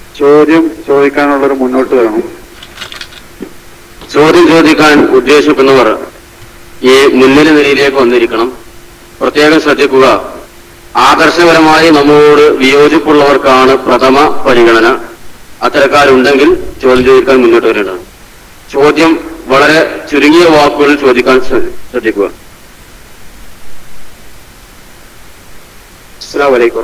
ചോദ്യം ചോദിക്കാനുള്ളവർ മുന്നോട്ട് വരണം ചോദ്യം ചോദിക്കാൻ ഉദ്ദേശിക്കുന്നവർ ഈ മുന്നിൽ നിരയിലേക്ക് വന്നിരിക്കണം പ്രത്യേകം ശ്രദ്ധിക്കുക ആദർശപരമായി നമ്മോട് വിയോജിപ്പുള്ളവർക്കാണ് പ്രഥമ പരിഗണന അത്തരക്കാരുണ്ടെങ്കിൽ ചോദ്യം ചോദിക്കാൻ മുന്നോട്ട് വരേണ്ടത് ചോദ്യം വളരെ ചുരുങ്ങിയ വാക്കുകളിൽ ചോദിക്കാൻ ശ്ര- ശ്രദ്ധിക്കുക അസ്സാം വലൈക്കും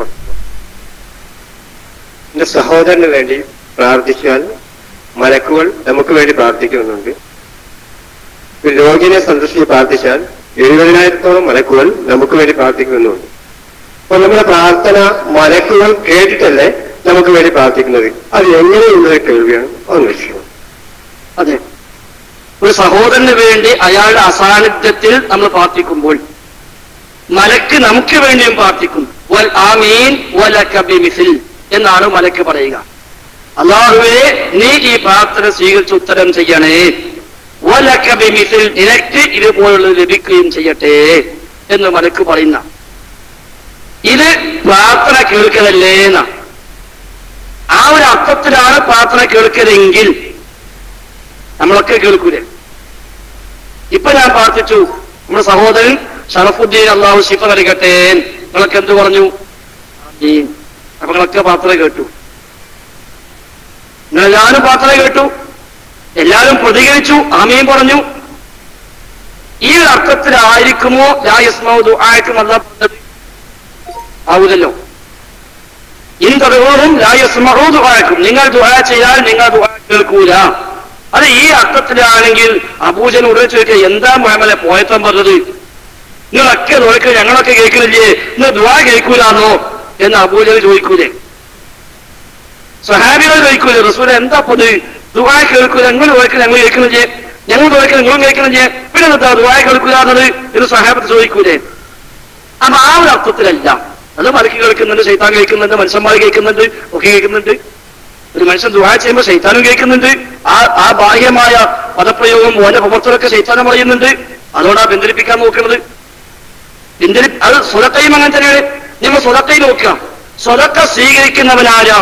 എന്റെ സഹോദരന് വേണ്ടി പ്രാർത്ഥിച്ചാൽ മലക്കുകൾ നമുക്ക് വേണ്ടി പ്രാർത്ഥിക്കുന്നുണ്ട് ഒരു രോഗിനെ സന്ദർശിച്ച് പ്രാർത്ഥിച്ചാൽ എഴുപതിനായിരത്തോളം മലക്കുകൾ നമുക്ക് വേണ്ടി പ്രാർത്ഥിക്കുന്നുണ്ട് അപ്പൊ നമ്മുടെ പ്രാർത്ഥന മലക്കുകൾ കേട്ടിട്ടല്ലേ നമുക്ക് വേണ്ടി പ്രാർത്ഥിക്കുന്നത് അത് എങ്ങനെയുള്ളൊരു കേൾവിയാണ് അതൊന്ന് വെച്ചു അതെ ഒരു സഹോദരന് വേണ്ടി അയാളുടെ അസാന്നിധ്യത്തിൽ നമ്മൾ പ്രാർത്ഥിക്കുമ്പോൾ മലക്ക് നമുക്ക് വേണ്ടിയും പ്രാർത്ഥിക്കും വൽ ആമീൻ വലക ബിമിസിൽ എന്നാണ് മലക്ക് പറയുക അള്ളാഹുവേ നീ ഈ പ്രാർത്ഥന സ്വീകരിച്ച് ഉത്തരം ചെയ്യണേ വലക ബിമിസിൽ നിനക്ക് ഇതുപോലുള്ളത് ലഭിക്കുകയും ചെയ്യട്ടെ എന്ന് മലക്ക് പറയുന്ന ഇത് പ്രാർത്ഥന കേൾക്കലല്ലേ എന്നാ ആ ഒരു അർത്ഥത്തിലാണ് പ്രാർത്ഥന കേൾക്കലെങ്കിൽ നമ്മളൊക്കെ കേൾക്കൂലേ ഇപ്പൊ ഞാൻ പ്രാർത്ഥിച്ചു നമ്മുടെ സഹോദരൻ ഷറഫുദ്ദീൻ അള്ളാഹു ശിഫ നൽകട്ടെ നിങ്ങളൊക്കെ എന്ത് പറഞ്ഞു ആമീൻ. അപ്പൊ നിങ്ങളൊക്കെ പ്രാർത്ഥന കേട്ടു നിങ്ങളെല്ലാവരും പ്രാർത്ഥന കേട്ടു എല്ലാവരും പ്രതികരിച്ചു ആമീൻ പറഞ്ഞു ഈ ഒരു അർത്ഥത്തിലായിരിക്കുമോ ലായസ്മൗദു ആയിരിക്കും അല്ല ആവൂലല്ലോ ഇന്തടവും ലായസ്മഹൂദു ആയിരിക്കും നിങ്ങൾ ദുആ ചെയ്താൽ നിങ്ങൾ ദുആ കേൾക്കൂല അത് ഈ അർത്ഥത്തിലാണെങ്കിൽ അബൂജൻ ഉടനെ ചോദിക്കുക എന്താ മുഹമ്മലെ പോയത്തം പറഞ്ഞത് നിങ്ങളൊക്കെ നോക്കുക ഞങ്ങളൊക്കെ കേൾക്കുന്നില്ലേ നിങ്ങൾ ദുആ കേൾക്കൂലാന്നോ എന്ന് അബൂജൻ ചോദിക്കൂലേ സഹാബികൾ ചോദിക്കൂലേ റസൂൽ എന്താ പൊത് ദുആ കേൾക്കൂല നിങ്ങൾ നോക്കുക ഞങ്ങൾ കേൾക്കുന്നില്ലേ ഞങ്ങൾ നോക്കുക നിങ്ങളും കേൾക്കുന്നില്ലേ പിന്നെ എന്താ ദുആ കേൾക്കൂലാന്നത് എന്ന് സഹാബത്ത് ചോദിക്കൂലേ അപ്പൊ ആ ഒരു അർത്ഥത്തിലല്ല അത് മലക്ക് കേൾക്കുന്നുണ്ട് ശൈത്താൻ കേൾക്കുന്നുണ്ട് മനുഷ്യന്മാർ കേൾക്കുന്നുണ്ട് ഒക്കെ കേൾക്കുന്നുണ്ട് ഒരു മനുഷ്യൻ ദുആ ചെയ്യുമ്പോൾ ശൈത്താനും കേൾക്കുന്നുണ്ട് ആ ആ ബാഹ്യമായ പദപ്രയോഗം ഓന്റെ പ്രവർത്തനമൊക്കെ ശൈത്താനം പറയുന്നുണ്ട് അതുകൊണ്ടാ ബന്ധിരിപ്പിക്കാൻ നോക്കുന്നത് ബന്ധിരി അത് സ്വലത്തയും അങ്ങനെ തന്നെയാണ് നിങ്ങൾ സ്വലത്തയും നോക്കുക സ്വലത്ത സ്വീകരിക്കുന്നവനാരാ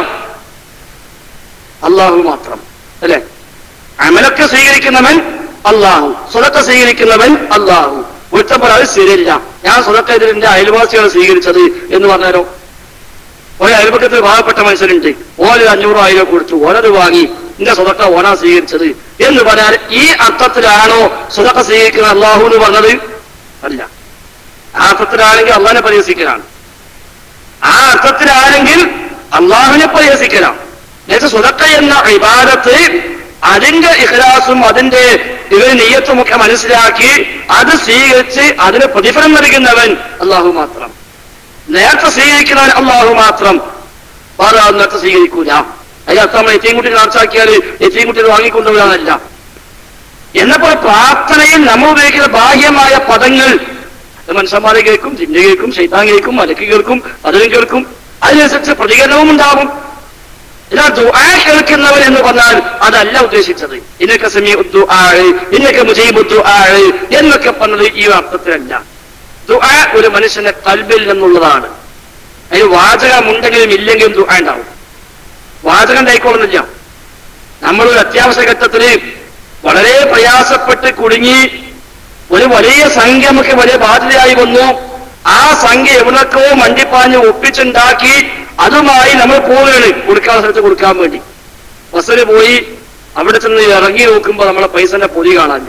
അള്ളാഹു മാത്രം അല്ലെ അമലൊക്കെ സ്വീകരിക്കുന്നവൻ അള്ളാഹു സ്വലത്ത സ്വീകരിക്കുന്നവൻ അള്ളാഹു ഒരുത്തപ്പോൾ അത് ശരിയല്ല ഞാൻ സ്വലത്ത ഇതിന്റെ അയൽവാസികളെ സ്വീകരിച്ചത് എന്ന് പറഞ്ഞാലോ ഒരു അയൽപക്കത്തിൽ പാവപ്പെട്ട മനുഷ്യരുണ്ട് ഓരോ അഞ്ഞൂറ് ആയിരം കൊടുത്തു ഓരത് വാങ്ങി എന്റെ സ്വതക്ക ഓനാ സ്വീകരിച്ചത് എന്ന് പറഞ്ഞാൽ ഈ അർത്ഥത്തിലാണോ സ്വതക്ക സ്വീകരിക്കുന്ന അള്ളാഹു എന്ന് പറഞ്ഞത് അല്ല ആ അർത്ഥത്തിലാണെങ്കിൽ അള്ളാഹിനെ പരിഹസിക്കലാണ് ആ അർത്ഥത്തിലാണെങ്കിൽ അള്ളാഹുവിനെ പരിഹസിക്കലാണ് എന്നുവെച്ചാൽ സ്വതക്ക എന്ന ഇബാദത്ത് അതിന്റെ ഇഖ്ലാസും അതിന്റെ ഇവര് നെയ്യത്തും ഒക്കെ മനസ്സിലാക്കി അത് സ്വീകരിച്ച് അതിന് പ്രതിഫലം നൽകുന്നവൻ അള്ളാഹു മാത്രം നേരത്തെ സ്വീകരിക്കുന്നവൻ അള്ളാഹു മാത്രം വേറെ ആരും നേരത്തെ സ്വീകരിക്കൂല അതിനർത്ഥം നമ്മൾ എത്തിയും കുട്ടി ചാർച്ചാക്കിയാൽ എത്തിയും കുട്ടി വാങ്ങിക്കൊണ്ടുപോകാനല്ല എന്നപ്പോൾ പ്രാർത്ഥനയിൽ നമ്മൾ ഉപയോഗിക്കുന്ന ബാഹ്യമായ പദങ്ങൾ അത് മനുഷ്യന്മാരെ കേൾക്കും ജിന്ന കേൾക്കും ശൈത്താൻ കേൾക്കും മലക്ക് കേൾക്കും അതിനും കേൾക്കും അതിനനുസരിച്ച് പ്രതികരണവും ഉണ്ടാവും എന്നാൽ ദുആ കേൾക്കുന്നവൻ എന്ന് പറഞ്ഞാൽ അതല്ല ഉദ്ദേശിച്ചത് ഇന്നൊക്കെ സമീ ആഴ് ഇന്നൊക്കെ മുജീബ് ആഴ് എന്നൊക്കെ പറഞ്ഞത് ഈ അർത്ഥത്തിലല്ല ദുആ ഒരു മനുഷ്യന്റെ കൽബിൽ നിന്നുള്ളതാണ് അതിന് വാചകമുണ്ടെങ്കിലും ഇല്ലെങ്കിലും ദുആ ഉണ്ടാവും വാചകം ഉണ്ടായിക്കോളുന്നില്ല നമ്മളൊരു അത്യാവശ്യ ഘട്ടത്തില് വളരെ പ്രയാസപ്പെട്ട് കുടുങ്ങി ഒരു വലിയ സംഖ്യ നമുക്ക് വലിയ ബാധ്യതയായി വന്നു ആ സംഖ്യ എവിടൊക്കെയോ മണ്ടിപ്പാഞ്ഞ് ഒപ്പിച്ചുണ്ടാക്കി അതുമായി നമ്മൾ പോവുകയാണ് കൊടുക്കാൻ സ്ഥലത്ത് കൊടുക്കാൻ വേണ്ടി ബസ്സിൽ പോയി അവിടെ ചെന്ന് ഇറങ്ങി നോക്കുമ്പോൾ നമ്മളെ പൈസന്റെ പൊതി കാണാനില്ല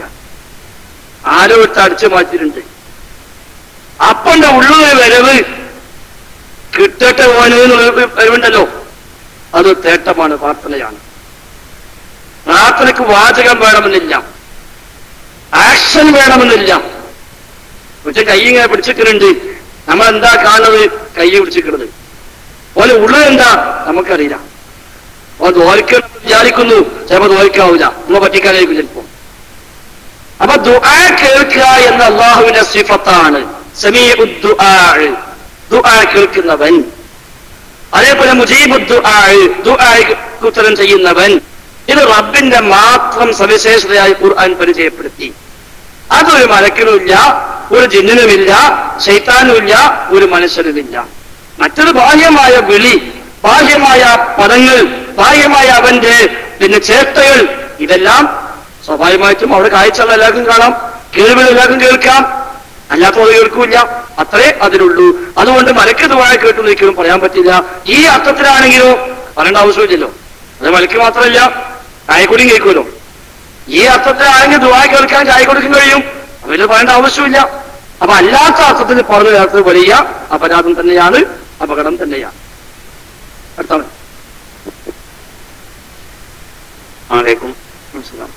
ആരോ ഇട്ട് അടിച്ചു മാറ്റിയിട്ടുണ്ട് അപ്പന്റെ ഉള്ളൊരു വരവ് കിട്ടട്ടെ ഓനെന്ന് വരവുണ്ടല്ലോ അത് തേട്ടമാണ് പ്രാർത്ഥനയാണ് പ്രാർത്ഥനയ്ക്ക് വാചകം വേണമെന്നില്ല ആക്ഷൻ വേണമെന്നില്ല പക്ഷെ കൈ ഇങ്ങനെ പിടിച്ചിട്ടുണ്ട് നമ്മൾ എന്താ കാണുന്നത് കൈ പിടിച്ചിക്കുന്നത് ഓലെ ഉള്ളത് എന്താ നമുക്കറിയില്ല ഓ ദോൽക്കണം വിചാരിക്കുന്നു ചിലപ്പോ ദോൽക്കാവൂല നമ്മൾ പറ്റിക്കാനായിരിക്കും ചിലപ്പോ അപ്പൊ ദുആ കേൾക്കുക എന്ന അള്ളാഹുവിന്റെ സിഫത്താണ് സമീഉ ദുആ ദുആ കേൾക്കുന്നവൻ അതേപോലെ മുജീബു ദുആ ദുആക്ക് ഉത്തരം ചെയ്യുന്നവൻ ഇത് റബ്ബിന്റെ മാത്രം സവിശേഷതയായി ഖുർആൻ പരിചയപ്പെടുത്തി അതൊരു മലക്കിനുമില്ല ഒരു ജിന്നിനുമില്ല ശൈത്താനുമില്ല ഒരു മനുഷ്യനുമില്ല മറ്റൊരു ബാഹ്യമായ വിളി ബാഹ്യമായ പദങ്ങൾ ബാഹ്യമായ അവന്റെ പിന്നെ ചേഷ്ടകൾ ഇതെല്ലാം സ്വാഭാവികമായിട്ടും അവിടെ കാഴ്ചകൾ എല്ലാവർക്കും കാണാം കേൾവികൾ എല്ലാവർക്കും കേൾക്കാം അല്ലാത്തത് കേൾക്കൂല അത്രേ അതിലുള്ളൂ അതുകൊണ്ട് മലക്ക് ദുവായ കേട്ടു നിൽക്കലും പറയാൻ പറ്റില്ല ഈ അർത്ഥത്തിലാണെങ്കിലോ പറയേണ്ട ആവശ്യമില്ലല്ലോ അത് മലക്ക് മാത്രമല്ല ചായക്കുടിയും കേൾക്കുമല്ലോ ഈ അർത്ഥത്തിലാണെങ്കിൽ ദുവായ കേൾക്കാൻ ചായ കൊടുക്കാൻ കഴിയും അതിൽ പറയേണ്ട ആവശ്യമില്ല അപ്പൊ അല്ലാത്ത അർത്ഥത്തിൽ പറഞ്ഞു ചേർത്തത് വലിയ അപരാധം തന്നെയാണ് അപകടം തന്നെയാണ് അടുത്താണ് ആലേക്കും മനസ്സിലാവും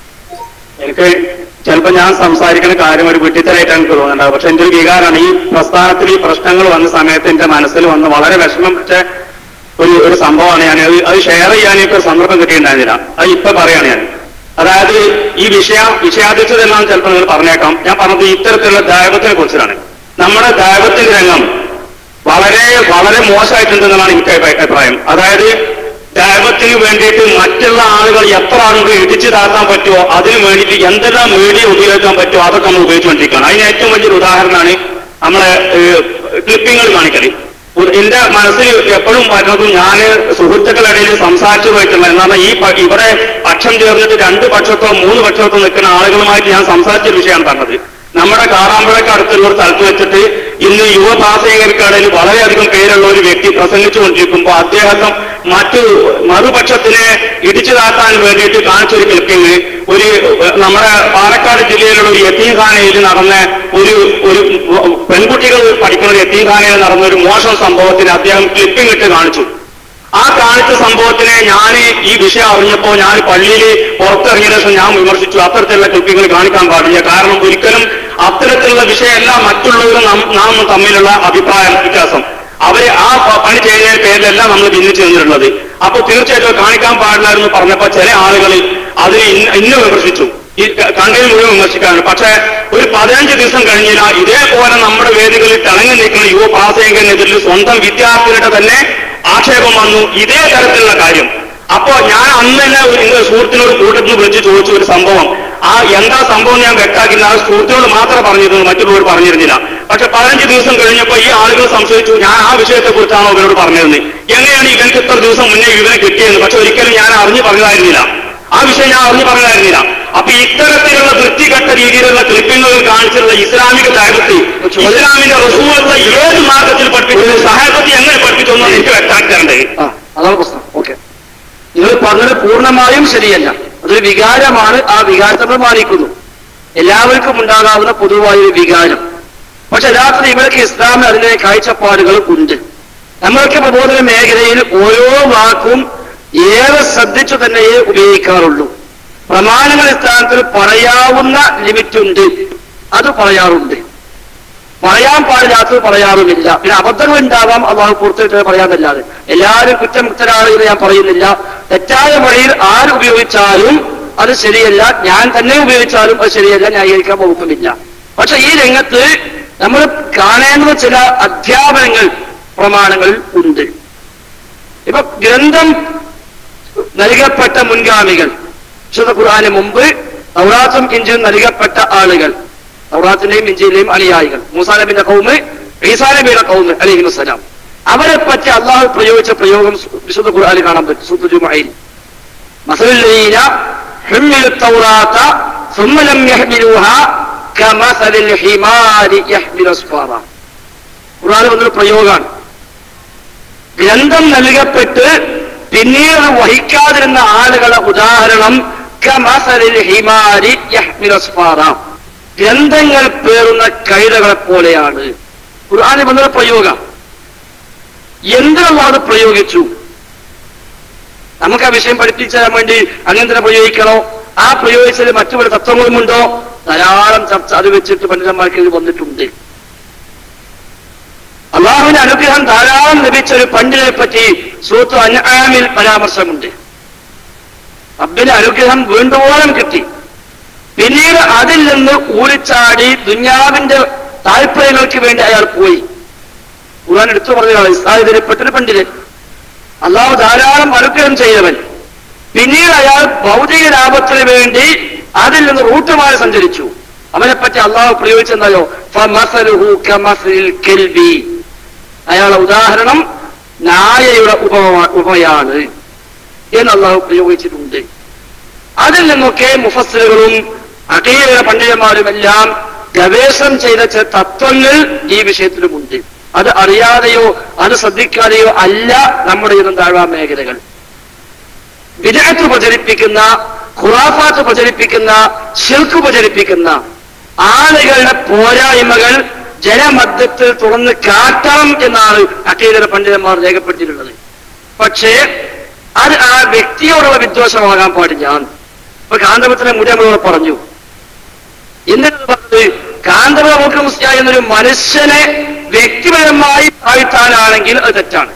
എനിക്ക് ചിലപ്പോ ഞാൻ സംസാരിക്കുന്ന കാര്യം ഒരു വിട്ടിത്തരായിട്ടാണ് എനിക്ക് തോന്നുന്നുണ്ടാവുക പക്ഷെ എന്റെ ഒരു വികാരമാണ് ഈ പ്രസ്ഥാനത്തിൽ ഈ പ്രശ്നങ്ങൾ വന്ന സമയത്ത് എന്റെ മനസ്സിൽ വന്ന് വളരെ വിഷമം വെച്ച ഒരു ഒരു സംഭവമാണ് ഞാൻ അത് അത് ഷെയർ ചെയ്യാൻ എനിക്ക് ഒരു സന്ദർഭം കിട്ടിയിട്ടുണ്ടായിരുന്നില്ല അത് ഇപ്പൊ പറയാണ് ഞാൻ അതായത് ഈ വിഷയ വിഷയാധിഷ്ഠിതെല്ലാം ചിലപ്പോൾ നിങ്ങൾ പറഞ്ഞേക്കാം ഞാൻ പറഞ്ഞത് ഇത്തരത്തിലുള്ള ദൈവത്തിനെ കുറിച്ചാണ് നമ്മുടെ ദൈവത്തിന്റെ രംഗം വളരെ വളരെ മോശമായിട്ടുണ്ടെന്നാണ് എനിക്ക് അഭി- അഭിപ്രായം അതായത് ദൈവത്തിന് വേണ്ടിയിട്ട് മറ്റുള്ള ആളുകൾ എത്ര ആളുകൾ ഇടിച്ചു താത്താൻ പറ്റുമോ അതിന് വേണ്ടിയിട്ട് എന്തെല്ലാം മീഡിയ ഉപയോഗിക്കാൻ പറ്റുമോ അതൊക്കെ നമ്മൾ ഉപയോഗിച്ചുകൊണ്ടിരിക്കുകയാണ് അതിന് ഏറ്റവും വലിയൊരു ഉദാഹരണമാണ് നമ്മളെ ക്ലിപ്പിങ്ങൾ കാണിക്കല് ഉ- എന്റെ മനസ്സിൽ എപ്പോഴും വരുന്നതും ഞാൻ സുഹൃത്തുക്കളുടെ ഇടയിൽ സംസാരിച്ചു പോയിട്ടുള്ള എന്നാൽ ഈ പ- ഇവിടെ പക്ഷം ചേർന്നിട്ട് രണ്ട് പക്ഷത്തോ മൂന്ന് പക്ഷത്തോ നിൽക്കുന്ന ആളുകളുമായിട്ട് ഞാൻ സംസാരിച്ച ഒരു വിഷയമാണ് പറഞ്ഞത് നമ്മുടെ കാറാമ്പഴക്ക് അടുത്തുള്ള ഒരു സ്ഥലത്ത് വെച്ചിട്ട് ഇന്ന് യുവഭാഷകർക്കിടയിൽ വളരെയധികം പേരുള്ള ഒരു വ്യക്തി പ്രസംഗിച്ചുകൊണ്ടിരിക്കുമ്പോൾ അദ്ദേഹത്തെ മറ്റു മറുപക്ഷത്തിനെ ഇടിച്ചു താത്താൻ വേണ്ടിയിട്ട് കാണിച്ചൊരു ക്ലിപ്പിങ് ഒരു ഏഹ്, നമ്മുടെ പാലക്കാട് ജില്ലയിലുള്ള ഒരു യത്തീംഖാനയിൽ നടന്ന ഒരു ഒരു പെൺകുട്ടികൾ പഠിക്കുന്ന ഒരു യത്തീംഖാനയിൽ നടന്ന ഒരു മോശം സംഭവത്തിന് അദ്ദേഹം ക്ലിപ്പിംഗ് ഇട്ട് കാണിച്ചു ആ കാണിച്ച സംഭവത്തിനെ ഞാൻ ഈ വിഷയം അറിഞ്ഞപ്പോ ഞാൻ പള്ളിയിൽ പുറത്തിറങ്ങിയ ശേഷം ഞാൻ വിമർശിച്ചു അത്തരത്തിലുള്ള ക്ലിപ്പിങ്ങൾ കാണിക്കാൻ പാടില്ല കാരണം ഒരിക്കലും അത്തരത്തിലുള്ള വിഷയമല്ല മറ്റുള്ളവരും നാം നാം തമ്മിലുള്ള അഭിപ്രായ വ്യത്യാസം അവരെ ആ പ- പണി ചെയ്യുന്നതിന്റെ പേരിലല്ല നമ്മൾ ഭിന്നിച്ചു നിന്നിട്ടുള്ളത് അപ്പൊ തീർച്ചയായിട്ടും കാണിക്കാൻ പാടില്ലായിരുന്നു പറഞ്ഞപ്പോ ചില ആളുകൾ അതിനെ ഇന്ന- ഇന്ന് വിമർശിച്ചു ഈ ക- കണ്ടതിൽ മുഴുവൻ വിമർശിക്കാറുണ്ട് പക്ഷേ ഒരു പതിനഞ്ച് ദിവസം കഴിഞ്ഞില്ല ഇതേപോലെ നമ്മുടെ വേദികളിൽ തിളങ്ങി നിൽക്കുന്ന യുവ പ്രാസംഗികനെതിരിൽ സ്വന്തം വിദ്യാർത്ഥികളുടെ തന്നെ ആക്ഷേപം വന്നു ഇതേ തരത്തിലുള്ള കാര്യം അപ്പോ ഞാൻ അന്ന് തന്നെ ഒരു എന്റെ സുഹൃത്തിനോട് കൂട്ടത്തിൽ വിളിച്ച് ചോദിച്ചു ഒരു സംഭവം ആ എന്താ സംഭവം ഞാൻ വ്യക്താക്കില്ല ആ സുഹൃത്തിനോട് മാത്രമേ പറഞ്ഞിരുന്നു മറ്റുള്ളവർ പറഞ്ഞിരുന്നില്ല പക്ഷെ പതിനഞ്ച് ദിവസം കഴിഞ്ഞപ്പോൾ ഈ ആളുകൾ സംശയിച്ചു ഞാൻ ആ വിഷയത്തെ കുറിച്ചാണോ ഇവരോട് പറഞ്ഞിരുന്നത് എങ്ങനെയാണ് ഇവർക്ക് ഇത്ര ദിവസം മുന്നേ ഇവരെ കിട്ടിയെന്ന് പക്ഷെ ഒരിക്കലും ഞാൻ അറിഞ്ഞു പറഞ്ഞതായിരുന്നില്ല ആ വിഷയം ഞാൻ അറിഞ്ഞു പറഞ്ഞതായിരുന്നില്ല അപ്പൊ ഇത്തരത്തിലുള്ള വൃത്തികെട്ട രീതിയിലുള്ള ക്ലിപ്പിങ്ങുകൾ കാണിച്ചിട്ടുള്ള ഇസ്ലാമിക ദൈവത്തിൽ ഇസ്ലാമിന്റെ റസൂലുള്ള ഏത് മാർഗത്തിൽ പഠിപ്പിച്ചു സഹായപത്തി എങ്ങനെ പഠിപ്പിച്ചു എന്നാണ് എനിക്ക് വ്യക്തമാക്കി തരേണ്ടത് ആ അതാണ് പ്രശ്നം ഓക്കെ നിങ്ങൾ പറഞ്ഞത് പൂർണ്ണമായും ശരിയല്ല അതൊരു വികാരമാണ് ആ വികാരത്തെ നമ്മൾ മാനിക്കുന്നു എല്ലാവർക്കും ഉണ്ടാകാവുന്ന പൊതുവായ ഒരു വികാരം പക്ഷെ യഥാർത്ഥത്തിൽ ഇവർക്ക് ഇസ്ലാമിൽ അതിന്റെ കാഴ്ചപ്പാടുകൾ ഉണ്ട് നമ്മൾക്ക് പ്രബോധന മേഖലയിൽ ഓരോ വാക്കും ഏറെ ശ്രദ്ധിച്ചു തന്നെയേ ഉപയോഗിക്കാറുള്ളൂ പ്രമാണങ്ങൾ സ്ഥാനത്തിൽ പറയാവുന്ന ലിമിറ്റ് ഉണ്ട് അത് പറയാറുണ്ട് പറയാൻ പാടില്ലാത്തത് പറയാറുമില്ല പിന്നെ അബദ്ധങ്ങൾ ഉണ്ടാവാം അള്ളാഹു പുറത്തിട്ട് പറയാന്നല്ലാതെ എല്ലാവരും കുറ്റമുക്തരാണ് എന്ന് ഞാൻ പറയുന്നില്ല തെറ്റായ വഴിയിൽ ആര് ഉപയോഗിച്ചാലും അത് ശരിയല്ല ഞാൻ തന്നെ ഉപയോഗിച്ചാലും അത് ശരിയല്ല ന്യായീകരിക്കാൻ വകുപ്പുമില്ല പക്ഷെ ഈ രംഗത്ത് നമ്മൾ കാണേണ്ടുന്ന ചില അധ്യാപനങ്ങൾ പ്രമാണങ്ങളിൽ ഉണ്ട് ഇപ്പൊ ഗ്രന്ഥം നൽകപ്പെട്ട മുൻഗാമികൾ വിശുദ്ധ ഖുർആന് മുമ്പ് തൗറാത്തും ഇഞ്ചിയും നൽകപ്പെട്ട ആളുകൾ തൗറാത്തിന്റെയും ഇഞ്ചിയിലെയും അനുയായികൾ മൂസാ നബിന്റെ കൗമ് ഈസാ നബിയുടെ കൗമ് അലൈഹി വസ്സലാം അവരെ പറ്റി അള്ളാഹു പ്രയോഗിച്ച പ്രയോഗം വിശുദ്ധ ഖുർആനിൽ കാണാൻ പറ്റും സുത്തുജുമയിൽ മസലുല്ലീന حملوا التوراة ثم لم يحملوها كمثل الحمار يحمل أسفارا ഖുർആനിൽ വന്നൊരു പ്രയോഗമാണ് ഗ്രന്ഥം നൽകപ്പെട്ട് പിന്നീട് അത് വഹിക്കാതിരുന്ന ആളുകളെ ഉദാഹരണം കമസലിൽ ഹിമാരി യഹ്മിൽ അസ്ഫാറ. ഗ്രന്ഥങ്ങൾ പേറുന്ന കൈതകളെ പോലെയാണ് ഖുർആനിൽ വന്നൊരു പ്രയോഗം എന്തിനുള്ള അത് പ്രയോഗിച്ചു നമുക്ക് ആ വിഷയം പഠിപ്പിച്ചു തരാൻ വേണ്ടി അങ്ങനെ തന്നെ പ്രയോഗിക്കണോ ആ പ്രയോഗിച്ചതിൽ മറ്റു പല തത്വങ്ങളുമുണ്ടോ ധാരാളം ചർച്ച അത് വെച്ചിട്ട് പണ്ഡിതന്മാർക്ക് ഇത് വന്നിട്ടുണ്ട് അള്ളാഹുവിന്റെ അനുഗ്രഹം ധാരാളം ലഭിച്ച ഒരു പണ്ഡിതനെ പറ്റി സൂത്തു അൻആമിൽ പരാമർശമുണ്ട് റബ്ബിന്റെ അനുഗ്രഹം വീണ്ടുവോളം കിട്ടി പിന്നീട് അതിൽ നിന്ന് ഊരിച്ചാടി ദുന്യാവിന്റെ താല്പര്യങ്ങൾക്ക് വേണ്ടി അയാൾ പോയി ഖുർആൻ എടുത്തു പറഞ്ഞതാണ് ഇസ്രായേലിൽപ്പെട്ടൊരു പണ്ഡിതൻ അള്ളാഹു ധാരാളം അനുഗ്രഹം ചെയ്തവൻ പിന്നീട് അയാൾ ഭൗതിക ലാഭത്തിന് വേണ്ടി അതിൽ നിന്ന് റൂട്ടുമായി സഞ്ചരിച്ചു അവനെ പറ്റി അള്ളാഹു പ്രയോഗിച്ചെന്നായോ ഫമസലുഹു കമസലിൽ കെൽബി അയാളുടെ ഉദാഹരണം നായയുടെ ഉപമ ഉപമയാണ് എന്ന് അള്ളാഹു പ്രയോഗിച്ചിട്ടുണ്ട് അതിൽ നിന്നൊക്കെ മുഫസ്സിലുകളും അകീയ പണ്ഡിതന്മാരുമെല്ലാം ഗവേഷണം ചെയ്ത ചില തത്വങ്ങൾ ഈ വിഷയത്തിലുമുണ്ട് അത് അറിയാതെയോ അത് ശ്രദ്ധിക്കാതെയോ അല്ല നമ്മുടെ ഇന്നും താഴ്വാ മേഖലകൾ വിദഗ്ധ പ്രചരിപ്പിക്കുന്ന ഖുറാഫാത്ത് പ്രചരിപ്പിക്കുന്ന ഷിർക്ക് പ്രചരിപ്പിക്കുന്ന ആളുകളുടെ പോരായ്മകൾ ജനമധ്യത്തിൽ തുറന്ന് കാട്ടണം എന്നാണ് അക്കീതര പണ്ഡിതന്മാർ രേഖപ്പെടുത്തിയിട്ടുള്ളത് പക്ഷേ അത് ആ വ്യക്തിയോടുള്ള വിദ്വേഷമാകാൻ പാടില്ല ഇപ്പൊ കാന്തപുരത്തിലെ മുടി നമ്മളോട് പറഞ്ഞു എന്തിനാണ് പറഞ്ഞത് കാന്തപുര മുഖ്യ മുസ്ലിയ എന്നൊരു മനുഷ്യനെ വ്യക്തിപരമായി താഴ്ത്താനാണെങ്കിൽ അത് തെറ്റാണ്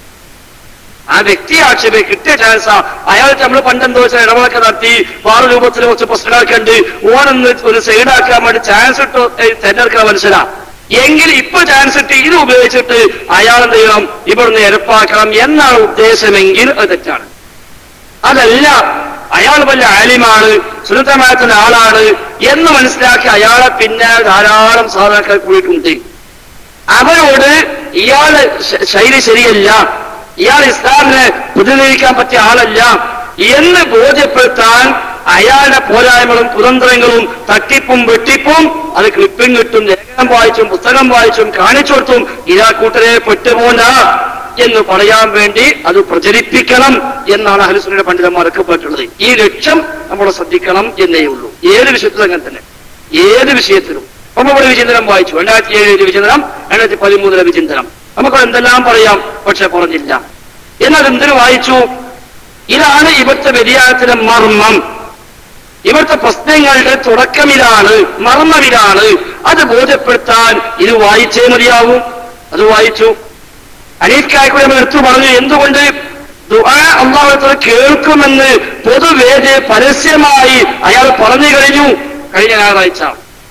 ആ വ്യക്തി ആക്ഷേപം കിട്ടിയ ചാൻസാ അയാൾക്ക് നമ്മൾ പണ്ടെന്തോ വെച്ചാൽ ഇടപെടലൊക്കെ നടത്തി വാറ രൂപത്തിൽ കുറച്ച് പ്രശ്നങ്ങളൊക്കെ ഉണ്ട് ഓനൊന്ന് ഒരു സൈഡാക്കാൻ വേണ്ടി ചാൻസ് ഇട്ട് തെരഞ്ഞെടുക്കുന്ന മനുഷ്യനാ എങ്കിൽ ഇപ്പൊ ചാൻസ് ഇട്ട് ഇത് ഉപയോഗിച്ചിട്ട് അയാൾ എന്ത് ചെയ്യണം ഇവിടുന്ന് എരപ്പാക്കണം എന്നാണ് ഉദ്ദേശമെങ്കിൽ അത് തെറ്റാണ് അതല്ല അയാൾ വലിയ ആലിമാണ് സുരത്തമായത്തിന്റെ ആളാണ് എന്ന് മനസ്സിലാക്കി അയാളെ പിന്നെ ധാരാളം സാധാരണക്കാർ കൂടിയിട്ടുണ്ട് അവരോട് ഇയാള് ശ- ശൈലി ശരിയല്ല ഇയാൾ ഇസ്ലാമിനെ പ്രതിനിധീകരിക്കാൻ പറ്റിയ ആളല്ല എന്ന് ബോധ്യപ്പെടുത്താൻ അയാളുടെ പോരായ്മകളും കുതന്ത്രങ്ങളും തട്ടിപ്പും വെട്ടിപ്പും അത് ക്ലിപ്പിംഗ് കിട്ടും ലേഖനം വായിച്ചും പുസ്തകം വായിച്ചും കാണിച്ചു കൊടുത്തും ഇതാ കൂട്ടരെ പെട്ടുപോന എന്ന് പറയാൻ വേണ്ടി അത് പ്രചരിപ്പിക്കണം എന്നാണ് ഹരിസുനിയുടെ പണ്ഡിതന്മാരൊക്കെ പറഞ്ഞിട്ടുള്ളത് ഈ ലക്ഷ്യം നമ്മൾ ശ്രദ്ധിക്കണം എന്നേ ഉള്ളൂ ഏത് വിഷയത്തിലും അങ്ങനെ തന്നെ ഏത് വിഷയത്തിലും ഒമ്പത് വിചിന്തനം വായിച്ചു രണ്ടായിരത്തി ഏഴിലെ വിചിന്തനം രണ്ടായിരത്തി പതിമൂന്നിലെ വിചിന്തനം നമുക്ക് എന്തെല്ലാം പറയാം പക്ഷെ പറഞ്ഞില്ല എന്നാൽ എന്തിനു വായിച്ചു ഇതാണ് ഇവിടുത്തെ വ്യതിയാനത്തിന്റെ മർമ്മം ഇവിടുത്തെ പ്രശ്നങ്ങളുടെ തുടക്കം ഇതാണ് മർമ്മം ഇതാണ് അത് ബോധ്യപ്പെടുത്താൻ ഇത് വായിച്ചേ മതിയാവും അത് വായിച്ചു അനീഫ്ക്കായ്ക്കൂടെ നമ്മൾ എടുത്തു പറഞ്ഞു എന്തുകൊണ്ട് ദുആ അള്ളാഹുത്തല കേൾക്കുമെന്ന് പൊതുവേദി പരസ്യമായി അയാൾ പറഞ്ഞു കഴിഞ്ഞു കഴിഞ്ഞ ഞായറാഴ്ച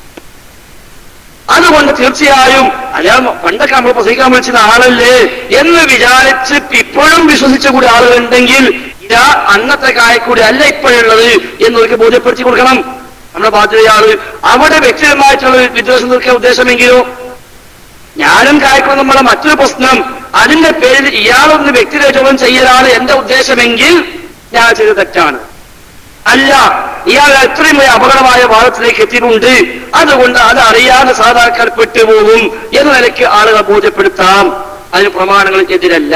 അതുകൊണ്ട് തീർച്ചയായും അയാൾ പണ്ടൊക്കെ നമ്മൾ പ്രസംഗിക്കാൻ വിളിച്ചിരുന്ന ആളല്ലേ എന്ന് വിചാരിച്ച് ഇപ്പോഴും വിശ്വസിച്ച കൂടി ആളുകളുണ്ടെങ്കിൽ ഇതാ അന്നത്തെ കായക്കൂടി അല്ല ഇപ്പോഴുള്ളത് എന്നൊക്കെ ബോധ്യപ്പെടുത്തി കൊടുക്കണം നമ്മുടെ ബാധ്യതയാണ് അവിടെ വ്യക്തിപരമായിട്ടുള്ള വിദ്വേഷം തീർക്കാൻ ഉദ്ദേശമെങ്കിലോ ഞാനും കായ്ക്കും നമ്മുടെ മറ്റൊരു പ്രശ്നം അതിന്റെ പേരിൽ ഇയാളൊന്ന് വ്യക്തിരചോദനം ചെയ്യലാണ് എന്റെ ഉദ്ദേശമെങ്കിൽ ഞാൻ ചെയ്ത തെറ്റാണ് അല്ല ഇയാൾ എത്രയും വലിയ അപകടമായ ഭാഗത്തിലേക്ക് എത്തിയിട്ടുണ്ട് അതുകൊണ്ട് അത് അറിയാതെ സാധാരണക്കാർ പെട്ടുപോകും എന്ന നിലയ്ക്ക് ആളുകളെ ബോധ്യപ്പെടുത്താം അതിന് പ്രമാണങ്ങൾ എതിരല്ല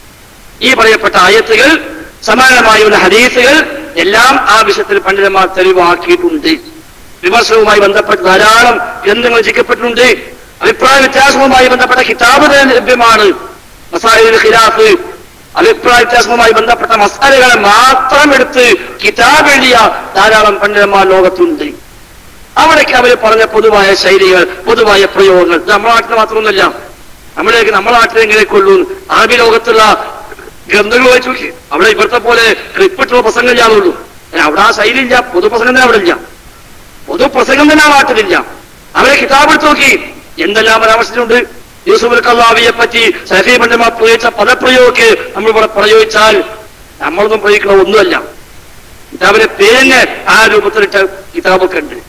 ഈ പറയപ്പെട്ട ആയത്തുകൾ സമാനമായുള്ള ഹദീസുകൾ എല്ലാം ആ വിഷയത്തിൽ പണ്ഡിതന്മാർ തെളിവാക്കിയിട്ടുണ്ട് വിമർശനവുമായി ബന്ധപ്പെട്ട് ധാരാളം ഗ്രന്ഥങ്ങൾ രചിക്കപ്പെട്ടിട്ടുണ്ട് അഭിപ്രായ വ്യത്യാസവുമായി ബന്ധപ്പെട്ട കിതാബുകൾ ലഭ്യമാണ് മസാഹിദുൽ ഖിലാഫ് അഭിപ്രായ വ്യത്യാസവുമായി ബന്ധപ്പെട്ട മസാലകളെ മാത്രം എടുത്ത് കിതാബ് എഴുതിയ ധാരാളം പണ്ഡിതന്മാർ ലോകത്തുണ്ട് അവിടേക്ക് അവർ പറഞ്ഞ പൊതുവായ ശൈലികൾ പൊതുവായ പ്രയോഗങ്ങൾ ഇത് നമ്മുടെ നാട്ടിൽ മാത്രമൊന്നുമല്ല നമ്മളേക്ക് നമ്മുടെ നാട്ടിൽ എങ്ങനെയൊക്കെ ഉള്ളൂ അറബി ലോകത്തുള്ള ഗ്രന്ഥങ്ങൾ വായിച്ചു നോക്കി അവിടെ ഇവിടുത്തെ പോലെ ക്ലിപ്പിട്ടുള്ള പ്രസംഗം ഇല്ലാന്നുള്ളൂ അവിടെ ആ ശൈലി ഇല്ല പൊതുപ്രസംഗം തന്നെ അവിടെ ഇല്ല പൊതുപ്രസംഗം തന്നെ ആ നാട്ടിലില്ല അവരെ കിതാബ് എടുത്ത് നോക്കി എന്തെല്ലാം പരാമർശിച്ചിട്ടുണ്ട് യൂസുഫ് കല്ലാവിയെ പറ്റി സഹീ പണ്ഡിതന്മാർ പ്രയോഗിച്ച പദപ്രയോഗമൊക്കെ നമ്മൾ ഇവിടെ പ്രയോഗിച്ചാൽ നമ്മളൊന്നും പ്രയോഗിക്കുന്ന ഒന്നുമല്ല കിതാബിന്റെ പേരിന് ആ രൂപത്തിലിട്ട കിതാബൊക്കെ ഉണ്ട്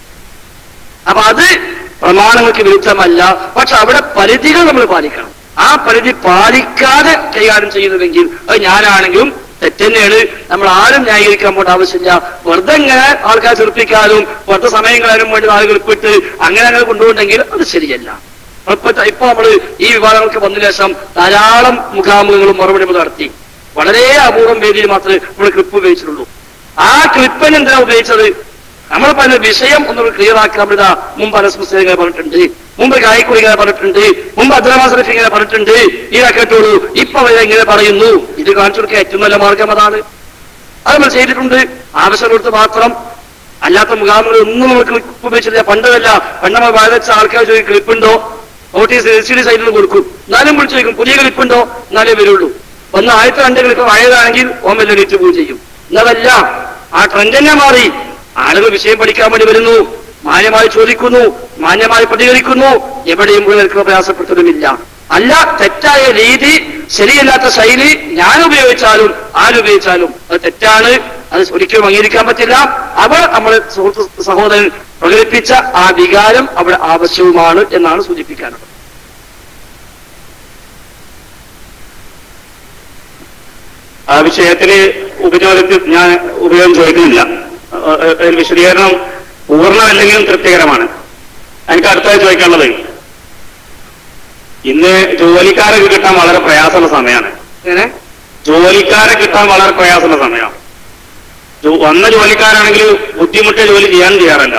അപ്പൊ അത് പ്രമാണങ്ങൾക്ക് വിരുദ്ധമല്ല പക്ഷെ അവിടെ പരിധികൾ നമ്മൾ പാലിക്കണം ആ പരിധി പാലിക്കാതെ കൈകാര്യം ചെയ്യുന്നുവെങ്കിൽ അത് ഞാനാണെങ്കിലും തെറ്റന്നെയാണ് നമ്മൾ ആരും ന്യായീകരിക്കാൻ പോകേണ്ട ആവശ്യമില്ല വെറുതെ ഇങ്ങനെ ആൾക്കാർ ചെറുപ്പിക്കാനും വെറുതെ സമയം കളയാനും വേണ്ടി ആളുകൾ ഇപ്പിട്ട് അങ്ങനെ അങ്ങനെ കൊണ്ടുപോകുന്നെങ്കിൽ അത് ശരിയല്ല ഇപ്പൊ ഇപ്പൊ നമ്മൾ ഈ വിവാദങ്ങൾക്ക് വന്ന ശേഷം ധാരാളം മുഖാമുഖങ്ങളും മറുപടി നമ്മൾ നടത്തി വളരെ അപൂർവം വേദിയിൽ മാത്രമേ നമ്മൾ ക്ലിപ്പ് ഉപയോഗിച്ചിട്ടുള്ളൂ ആ ക്ലിപ്പിന് എന്തിനാ ഉപയോഗിച്ചത് നമ്മൾ പറഞ്ഞ വിഷയം ഒന്നുകൂടി ക്ലിയർ ആക്കി നമ്മളിതാ മുമ്പ് അനസ് മുസ്ലിം ഇങ്ങനെ പറഞ്ഞിട്ടുണ്ട് മുമ്പ് കായ്ക്കുടി ഇങ്ങനെ പറഞ്ഞിട്ടുണ്ട് മുമ്പ് അബ്ദുറഹ്മാൻ സലഫി ഇങ്ങനെ പറഞ്ഞിട്ടുണ്ട് ഇതാ കേട്ടോളൂ ഇപ്പൊ അവർ ഇങ്ങനെ പറയുന്നു ഇത് കാണിച്ചു കൊടുക്കാൻ ഏറ്റവും നല്ല മാർഗം അതാണ് അത് നമ്മൾ ചെയ്തിട്ടുണ്ട് ആവശ്യം കൊടുത്ത് മാത്രം അല്ലാത്ത മുഖാമുകൾ ഒന്നും നമുക്ക് ക്ലിപ്പ് ഉപയോഗിച്ചില്ല പണ്ടതല്ല പണ്ട് നമ്മൾ വായിച്ച ആൾക്കാർ ചോദിക്കും ക്ലിപ്പുണ്ടോ നോട്ടീസ് എൽ സി ഡി സൈഡിൽ കൊടുക്കും എന്നാലും വിളിച്ചു ചോദിക്കും പുതിയ ക്ലിപ്പുണ്ടോ എന്നാലേ വരുള്ളൂ ഒന്ന് ആദ്യത്തെ രണ്ട് ക്ലിപ്പ് പഴയതാണെങ്കിൽ ഓൻ വല്ല എണീറ്റ് പോവുകയും ചെയ്യും എന്നതല്ല ആ ട്രെൻഡ് തന്നെ മാറി ആളുകൾ വിഷയം പഠിക്കാൻ വേണ്ടി വരുന്നു മാന്യമായി ചോദിക്കുന്നു മാന്യമായി പ്രതികരിക്കുന്നു എവിടെയും മുഴുവൻ നിൽക്കുന്ന പ്രയാസപ്പെടുത്തലുമില്ല അല്ല തെറ്റായ രീതി ശരിയല്ലാത്ത ശൈലി ഞാൻ ഉപയോഗിച്ചാലും ആരുപയോഗിച്ചാലും അത് തെറ്റാണ് അത് ഒരിക്കലും അംഗീകരിക്കാൻ പറ്റില്ല അവർ നമ്മുടെ സുഹൃത്ത് സഹോദരൻ പ്രകടിപ്പിച്ച ആ വികാരം അവിടെ ആവശ്യവുമാണ് എന്നാണ് സൂചിപ്പിക്കാനുള്ളത് ആ വിഷയത്തിൽ ഉപചോദത്തിൽ ഞാൻ ഉപയോഗം ചോദിക്കുന്നില്ല ഏഹ് ഏഹ് ഏഹ് വിശദീകരണം പൂർണ്ണമല്ലെങ്കിലും തൃപ്തികരമാണ് എനിക്ക് അടുത്തായി ചോദിക്കാനുള്ളത് ഇന്ന് ജോലിക്കാരെ കിട്ടാൻ വളരെ പ്രയാസമുള്ള സമയമാണ് എങ്ങനെ ജോലിക്കാരെ കിട്ടാൻ വളരെ പ്രയാസമുള്ള സമയമാണ് ജോ- വന്ന ജോലിക്കാരാണെങ്കിൽ ബുദ്ധിമുട്ടിയ ജോലി ചെയ്യാൻ ചെയ്യാറില്ല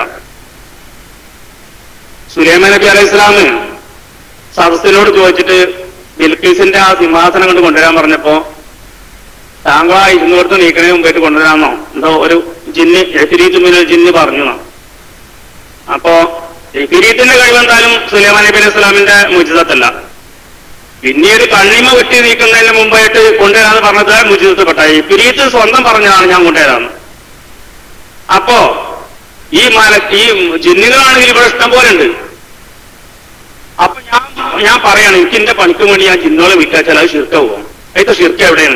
സുലൈമാൻ നബി അലൈഹി ഇസ്ലാമ് സദസ്സിനോട് ചോദിച്ചിട്ട് ബിൽക്കീസിന്റെ ആ സിംഹാസനം കൊണ്ട് കൊണ്ടുവരാൻ പറഞ്ഞപ്പോ താങ്കൾ ആ ഇരുന്നൂറത്ത് നീക്കണേ മുമ്പായിട്ട് കൊണ്ടുവരാമെന്നോ എന്തോ ഒരു ജിന്ന് എഫിരീത്ത് മിനൽ ജിന്ന് പറഞ്ഞു എന്നോ. അപ്പോ എഫിരീത്തിന്റെ കഴിവെന്തായാലും സുലൈമാൻ നബി അലൈഹി ഇസ്ലാമിന്റെ മുജിതത്തല്ല പിന്നീട് കണ്ണിമ വെട്ടി നീക്കുന്നതിന് മുമ്പായിട്ട് കൊണ്ടുവരാന്ന് പറഞ്ഞത് മുജിതപ്പെട്ട എഫിരീത്ത് സ്വന്തം പറഞ്ഞതാണ് ഞാൻ കൊണ്ടുവരാന്ന് അപ്പോ ഈ മല ഈ ജിന്നുകളാണെങ്കിൽ ഇവിടെ ഇഷ്ടം പോലെ ഉണ്ട് അപ്പൊ ഞാൻ ഞാൻ പറയാണ് എനിക്ക് എന്റെ പണിക്ക് വേണ്ടി ഞാൻ ജിന്നുകളെ വിൽക്കാച്ചാൽ അത് ഷിർക്ക പോകും അതിന്റെ ഷിർക്ക എവിടെയാണ്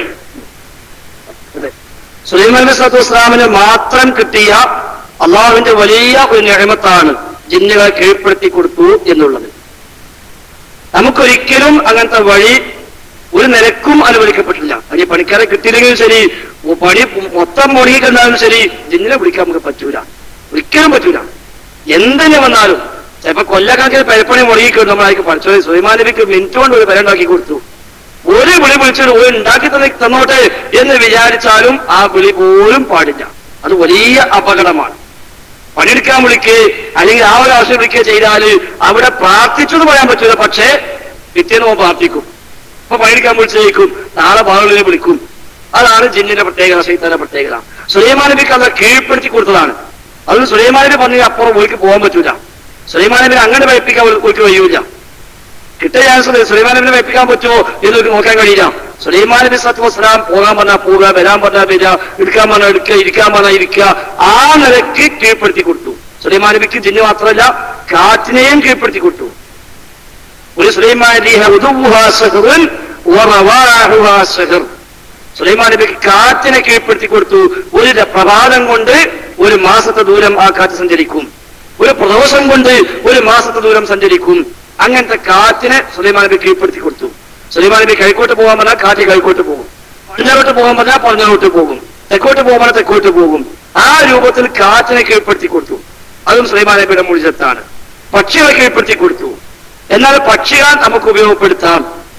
അതെ സുലൈമാൻ നബി സ്വലാത്തു വസ്സലാമിന് മാത്രം കിട്ടിയ അള്ളാഹുവിന്റെ വലിയ ഒരു നിഴമത്താണ് ജിന്നുകളെ കീഴ്പ്പെടുത്തി കൊടുത്തു എന്നുള്ളത് നമുക്കൊരിക്കലും അങ്ങനത്തെ വഴി ഒരു നിലക്കും അനുവദിക്കപ്പെട്ടില്ല അതിന് പണിക്കാരെ കിട്ടിയില്ലെങ്കിലും ശരി ഉ- പണി മൊത്തം മുടങ്ങി കണ്ടാലും ശരി ജിന്നിനെ പിടിക്കാൻ നമുക്ക് പറ്റൂല ഒരിക്കലും പറ്റൂല എന്തിനു വന്നാലും ചിലപ്പോ കൊല്ലക്കണക്കിന് പെരപ്പണി മുടങ്ങിക്കും നമ്മളായിരിക്കും പഠിച്ചത് സുലൈമാൻ നബിക്ക് മിനിറ്റ് കൊണ്ട് ഒരു പെര ഉണ്ടാക്കി കൊടുത്തു ഒരു വിളി വിളിച്ചിട്ട് ഒരു ഉണ്ടാക്കി തന്നെ തന്നോട്ടെ എന്ന് വിചാരിച്ചാലും ആ വിളി പോലും പാടില്ല അത് വലിയ അപകടമാണ് പണിയെടുക്കാൻ വിളിക്കുക അല്ലെങ്കിൽ ആ ഒരു ആവശ്യം വിളിക്കുക ചെയ്താല് അവിടെ പ്രാർത്ഥിച്ചു എന്ന് പറയാൻ പറ്റില്ല പക്ഷേ പിറ്റേന്ന് അവൻ പ്രാർത്ഥിക്കും അപ്പൊ പണിയെടുക്കാൻ വിളിച്ചേക്കും നാളെ ബാളുകളെ വിളിക്കും അതാണ് ജിന്നിന്റെ പ്രത്യേകത സൈത്താന്റെ പ്രത്യേകത സുലൈമാൻ നബിക്ക് അത് കീഴ്പ്പെടുത്തി കൊടുത്തതാണ് അത് സുലൈമാൻ നബി പറഞ്ഞ അപ്പുറം ഒഴുക്കി പോകാൻ പറ്റൂല സുലൈമാൻ നബിനെ അങ്ങനെ വയ്പ്പിക്കാൻ ഒഴുക്കി കഴിയൂല കിട്ടിയ ചാൻസ് സുലൈമാൻ നബിനെ വയ്പ്പിക്കാൻ പറ്റുമോ എന്ന് നമുക്ക് നോക്കാൻ കഴിയില്ല സുലൈമാൻ നബി സത്തു വസ്സലാം പോകാൻ പറഞ്ഞാൽ പോവുക വരാൻ പറഞ്ഞാൽ വരിക എടുക്കാൻ പറഞ്ഞാൽ എടുക്കുക ഇരിക്കാൻ പറഞ്ഞാൽ ഇരിക്കുക ആ നിലയ്ക്ക് കീഴ്പ്പെടുത്തി കൊടുത്തു സുലൈമാൻ നബിക്ക് ജിന്ന് മാത്രമല്ല കാറ്റിനെയും കീഴ്പ്പെടുത്തി കൊടുത്തു ഒരു സുലൈമാൻ റീഹ ഉദുവുഹാ സഹറുൻ വറവാഹുഹാ സഹർ. സുലൈമാൻ നബിക്ക് കാറ്റിനെ കീഴ്പ്പെടുത്തി കൊടുത്തു ഒരു ര- പ്രഭാതം കൊണ്ട് ഒരു മാസത്തെ ദൂരം ആ കാറ്റ് സഞ്ചരിക്കും ഒരു പ്രദോഷം കൊണ്ട് ഒരു മാസത്തെ ദൂരം സഞ്ചരിക്കും അങ്ങനത്തെ കാറ്റിനെ സുലൈമാൻ നബി കീഴ്പ്പെടുത്തി കൊടുത്തു സുലൈമാൻ നബി കിഴക്കോട്ട് പോകാൻ പറഞ്ഞാൽ കാറ്റ് കിഴക്കോട്ട് പോകും പടിഞ്ഞാറോട്ട് പോകാൻ പറഞ്ഞാൽ പടിഞ്ഞാറോട്ട് പോകും തെക്കോട്ട് പോകാൻ പറഞ്ഞാൽ തെക്കോട്ട് പോകും ആ രൂപത്തിൽ കാറ്റിനെ കീഴ്പ്പെടുത്തി കൊടുത്തു അതും സുലൈമാൻ നബിയുടെ മുഴുവത്താണ് പക്ഷികളെ കീഴ്പ്പെടുത്തി കൊടുത്തു എന്നാൽ പക്ഷികൾ നമുക്ക് ഉപയോഗപ്പെടുത്താം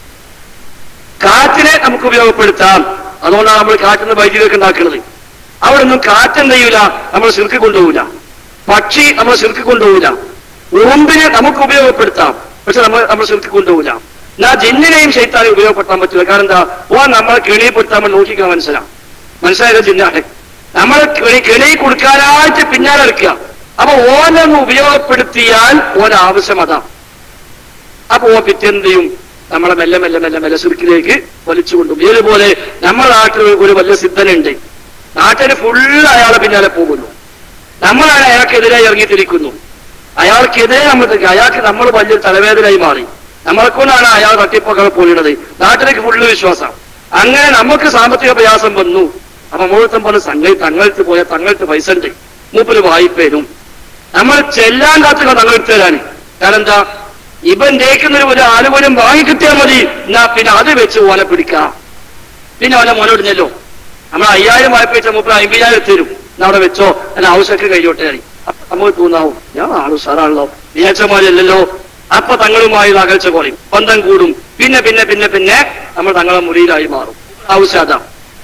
കാറ്റിനെ നമുക്ക് ഉപയോഗപ്പെടുത്താം അതുകൊണ്ടാണ് നമ്മൾ കാറ്റിൽ നിന്ന് വൈദ്യുതിയൊക്കെ ഉണ്ടാക്കുന്നത് അവിടെ ഒന്നും കാറ്റെന്ത് ചെയ്യൂല നമ്മൾ ശിർക്ക് കൊണ്ടുപോകില്ല പക്ഷി നമ്മൾ ശിർക്ക് കൊണ്ടുപോകില്ല ഉറുമ്പിനെ നമുക്ക് ഉപയോഗപ്പെടുത്താം പക്ഷെ നമ്മൾ നമ്മൾ ശിർക്ക് കൊണ്ടുപോകില്ല എന്നാ ജിന്നിനെയും ശൈത്താനെ ഉപയോഗപ്പെടുത്താൻ പറ്റില്ല കാരണം എന്താ ഓ നമ്മളെ കെണിയപ്പെടുത്താൻ നമ്മൾ നോക്കിക്കാൻ മനസ്സിലാവും മനസ്സിലായത് ജിന്നാണ് നമ്മൾ കെണി കെണി കൊടുക്കാനായിട്ട് പിന്നാലെ എടുക്കുക അപ്പൊ ഓനൊന്ന് ഉപയോഗപ്പെടുത്തിയാൽ ഓൻ ആവശ്യം അതാണ് അപ്പൊ ഓ പിറ്റെന്ത് ചെയ്യും നമ്മളെ മെല്ലെ മെല്ലെ മെല്ലെ മെല്ലെ സുരുക്കിലേക്ക് വലിച്ചു കൊണ്ടുപോകും ഇതുപോലെ നമ്മുടെ നാട്ടിൽ ഒരു വലിയ സിദ്ധനുണ്ട് നാട്ടിന് ഫുള്ള് അയാളെ പിന്നാലെ പോകുന്നു നമ്മളാണ് അയാൾക്കെതിരെ ഇറങ്ങിത്തിരിക്കുന്നു അയാൾക്കെതിരെ നമ്മൾ നിൽക്കുക. അയാൾക്ക് നമ്മൾ വലിയ തലവേദനയായി മാറി നമ്മളെ കൊണ്ടാണ് അയാൾ തട്ടിപ്പൊക്കെ പോലുള്ളത് നാട്ടിലേക്ക് ഫുള്ള് വിശ്വാസം അങ്ങനെ നമുക്ക് സാമ്പത്തിക പ്രയാസം വന്നു അപ്പൊ മുഴുവൻ പറഞ്ഞ് സംഘ തങ്ങൾക്ക് പോയ തങ്ങൾക്ക് പൈസ ഉണ്ട് മൂപ്പര് വായ്പേരും നമ്മൾ ചെല്ലാൻ കാത്തുക തങ്ങൾക്ക് തരാണ് കാരണം എന്താ ഇവൻ ജയിക്കുന്നൊരു ഒരു ആനുകൂല്യം വാങ്ങിക്കിട്ടിയാൽ മതി എന്നാ പിന്നെ അത് വെച്ച് ഓനെ പിടിക്കാം പിന്നെ ഓനെ മോനോടിഞ്ഞല്ലോ നമ്മൾ അയ്യായിരം വായ്പ വെച്ച മുപ്പത് അമ്പതിനായിരം തരും എന്നാ അവിടെ വെച്ചോ എന്നെ ആവശ്യമൊക്കെ കഴിയോട്ടെ അറി അപ്പൊ നമുക്ക് തോന്നാവും ഞാൻ ആളു സാറാണല്ലോ വിചാരിച്ചമാരല്ലോ അപ്പൊ തങ്ങളുമായി ഇത് അകൽച്ച കുറയും ബന്ധം കൂടും പിന്നെ പിന്നെ പിന്നെ പിന്നെ നമ്മൾ തങ്ങളെ മുറിയിലായി മാറും ആവശ്യം അതാ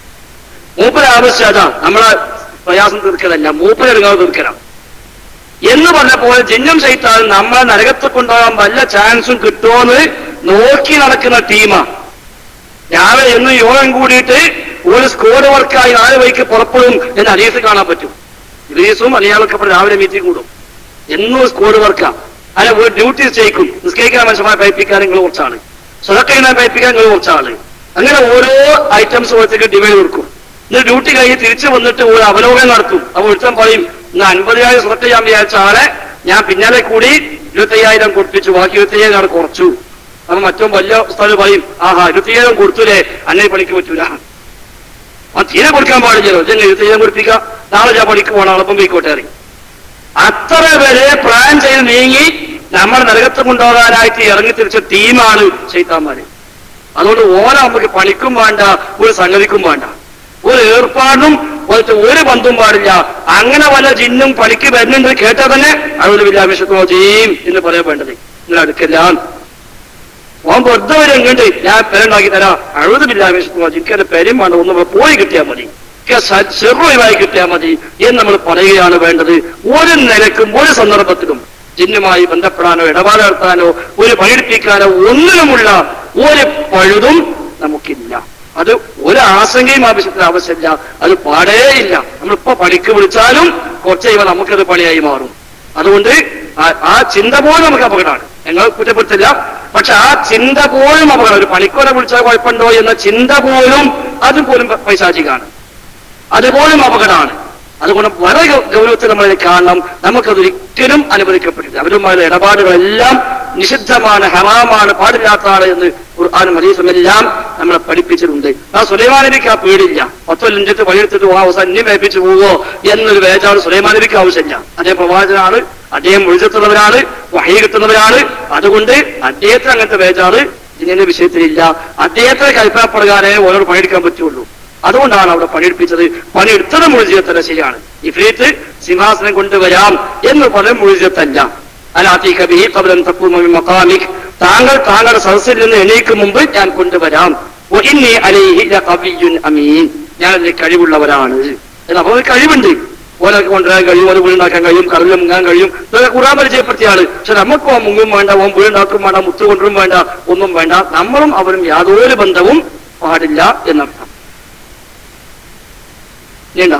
മൂപ്പര ആവശ്യം അതാ നമ്മളെ പ്രയാസം തീർക്കലല്ല മൂപ്പരെടുക്കാതെ തീർക്കണം എന്ന് പറഞ്ഞപ്പോൾ ജിന്നം ചെയ്താൽ നമ്മളെ നരകത്തെ കൊണ്ടുപോകാൻ വല്ല ചാൻസും കിട്ടുമോന്ന് നോക്കി നടക്കുന്ന ടീമാ രാവിലെ എന്നും യോഗം കൂടിയിട്ട് ഒരു സ്കോഡ് വർക്കായി നാല് വൈക്ക് പുറപ്പെടും എന്ന് അനീസ് കാണാൻ പറ്റും ഇദ്രീസും അനിയാളൊക്കെ ഇപ്പോൾ രാവിലെ മീറ്റിംഗ് കൂടും എന്നും സ്കോഡ് വർക്കാ അല്ല ഒരു ഡ്യൂട്ടി ചെയ്യിക്കും നിസ്കരിക്കാൻ മനുഷ്യന്മാരെ പൈപ്പിക്കാൻ നിങ്ങൾ കുറച്ചാണ് സുരക്ഷ പൈപ്പിക്കാൻ നിങ്ങൾ കുറച്ചാണ് അങ്ങനെ ഓരോ ഐറ്റംസ് ഓരോരുത്തർക്ക് ഡിവൈഡ് കൊടുക്കും എന്നിട്ട് ഡ്യൂട്ടി കഴിഞ്ഞ് തിരിച്ചു വന്നിട്ട് ഒരു അവലോകനം നടത്തും അപ്പൊ ഒരുത്തൻ പറയും ഇന്ന് അൻപതിനായിരം സുരക്ഷ ചെയ്യാൻ വിചാരിച്ച ആളെ ഞാൻ പിന്നാലെ കൂടി ഇരുപത്തയ്യായിരം കൊടുപ്പിച്ചു ബാക്കി ഇരുപത്തയ്യായിരം ആണ് കുറച്ചു അപ്പൊ മറ്റോ വലിയ സ്ഥലം പറയും ആഹാ ഇരുപത്തയ്യായിരം കൊടുത്തൂലേ അന്നേ പണിക്ക് പറ്റൂല ആ തീരെ കൊടുക്കാൻ പാടില്ലല്ലോ ജന ഇരുപത്തയ്യായിരം കൊടുപ്പിക്കാം നാളെ ഞാൻ പണിക്ക് പോകണം എളുപ്പം പോയിക്കോട്ടെ അറിയും അത്ര വരെ പ്ലാൻ ചെയ്ത് നീങ്ങി നമ്മൾ നരകത്ത് കൊണ്ടുപോകാനായിട്ട് ഇറങ്ങി തിരിച്ച ടീമാണ് ചെയ്താന്മാര് അതുകൊണ്ട് ഓല നമുക്ക് പണിക്കും വേണ്ട ഒരു സംഗതിക്കും വേണ്ട ഒരു ഏർപ്പാടിനും പോലത്തെ ഒരു ബന്ധവും പാടില്ല അങ്ങനെ വല്ല ജിന്നും പണിക്ക് വരുന്നുണ്ട് കേട്ടാൽ തന്നെ അതൊരു വിദ്യാഭ്യാസത്തിനോ ചെയ്യും എന്ന് പറയാൻ വേണ്ടത് നിങ്ങൾ അടുക്കല്ല ഓൻ വെറുതെ വരെ എങ്ങോട്ട് ഞാൻ പേരുണ്ടാക്കി തരാം അഴുത് വിദ്യാഭ്യാസത്തിനോ ജിക്കന്റെ പേരും വേണ്ട ഒന്ന് ഇവിടെ പോയി കിട്ടിയാൽ മതി ചെറുവായി കിട്ടിയാൽ മതി എന്ന് നമ്മൾ പറയുകയാണ് വേണ്ടത് ഒരു നിലക്കും ഒരു സന്ദർഭത്തിലും ജിന്നുമായി ബന്ധപ്പെടാനോ ഇടപാട് നടത്താനോ ഒരു പണിയെടുപ്പിക്കാനോ ഒന്നിനുമുള്ള ഒരു പഴുതും നമുക്കില്ല അത് ഒരു ആശങ്കയും ആവശ്യത്തിന് ആവശ്യമില്ല അത് പാടേയില്ല നമ്മളിപ്പോ പണിക്ക് വിളിച്ചാലും കുറച്ച് കഴിയുമ്പോൾ നമുക്കത് പണിയായി മാറും അതുകൊണ്ട് ആ- ആ ചിന്ത പോലും നമുക്ക് അപകടമാണ് ഞങ്ങൾ കുറ്റപ്പെടുത്തില്ല പക്ഷെ ആ ചിന്ത പോലും അപകടം ഒരു പണിക്കോരെ വിളിച്ചാൽ കുഴപ്പമുണ്ടോ എന്ന ചിന്ത പോലും അതുപോലും പൈശാചികാണ് അതുപോലും അപകടമാണ് അതുകൊണ്ട് വളരെ ഗൗ- ഗൗരവത്തിൽ നമ്മൾ ഇത് കാണണം നമുക്കതൊരിക്കലും അനുവദിക്കപ്പെട്ടില്ല അവരുമായുള്ള ഇടപാടുകളെല്ലാം നിഷിദ്ധമാണ് ഹറാമാണ് പാടില്ലാത്തതാണ് എന്ന് ഖുർആാനും ഹദീസും എല്ലാം നമ്മളെ പഠിപ്പിച്ചിട്ടുണ്ട് ആ സുലൈമാൻ നബിക്ക് ആ പേടില്ല പത്തോ ലഞ്ചത്ത് പണിയെടുത്തിട്ട് ആ അവസാനം ഇനി മേപ്പിച്ചു പോവോ എന്നൊരു വേജാണ് സുലൈമാൻ നബിക്ക് ആവശ്യമില്ല അദ്ദേഹം പ്രവാചകനാണ് അദ്ദേഹം ഒഴിച്ചെത്തുന്നവരാണ് വഹി കിട്ടുന്നവരാണ് അതുകൊണ്ട് അദ്ദേഹത്തിന് അങ്ങനത്തെ വേജാറ് ഇതിന്റെ വിഷയത്തിലില്ല അദ്ദേഹത്തെ കൽപ്പനപ്രകാരമേ ഓരോട് പണിയെടുക്കാൻ പറ്റുള്ളൂ അതുകൊണ്ടാണ് അവിടെ പണിയെടുപ്പിച്ചത് പണിയെടുത്തത് മുഴുജിയത്തല്ല ശരിയാണ് ഇഫ്രീത്ത് സിംഹാസനം കൊണ്ടുവരാം എന്ന് പലരും മുഴുജിയത്തല്ല അലാത്തി കബി കബലൻ മക്കാമിക് താങ്കൾ താങ്കളുടെ സദസ്സിൽ നിന്ന് എണീക്ക് മുമ്പ് ഞാൻ കൊണ്ടുവരാം വഇന്നി അലൈഹി ലഖവിയ്യുൻ അമീൻ ഞാൻ അതിന് കഴിവുള്ളവരാണ് എന്ന് അപ്പോൾ ഒരു കഴിവുണ്ട് ഓനൊക്കെ കൊണ്ടുവരാൻ കഴിയും ഓരോ വീടുണ്ടാക്കാൻ കഴിയും കടലിൽ മുങ്ങാൻ കഴിയും ഇതൊക്കെ കുറാൻ പരിചയപ്പെടുത്തിയാണ് പക്ഷെ നമുക്ക് ഓൻ മുങ്ങും വേണ്ട ഓൻ വീടുണ്ടാക്കും വേണ്ട മുത്ത് കൊണ്ടുവരും വേണ്ട ഒന്നും വേണ്ട നമ്മളും അവരും യാതൊരു ബന്ധവും പാടില്ല എന്നർത്ഥം നീണ്ട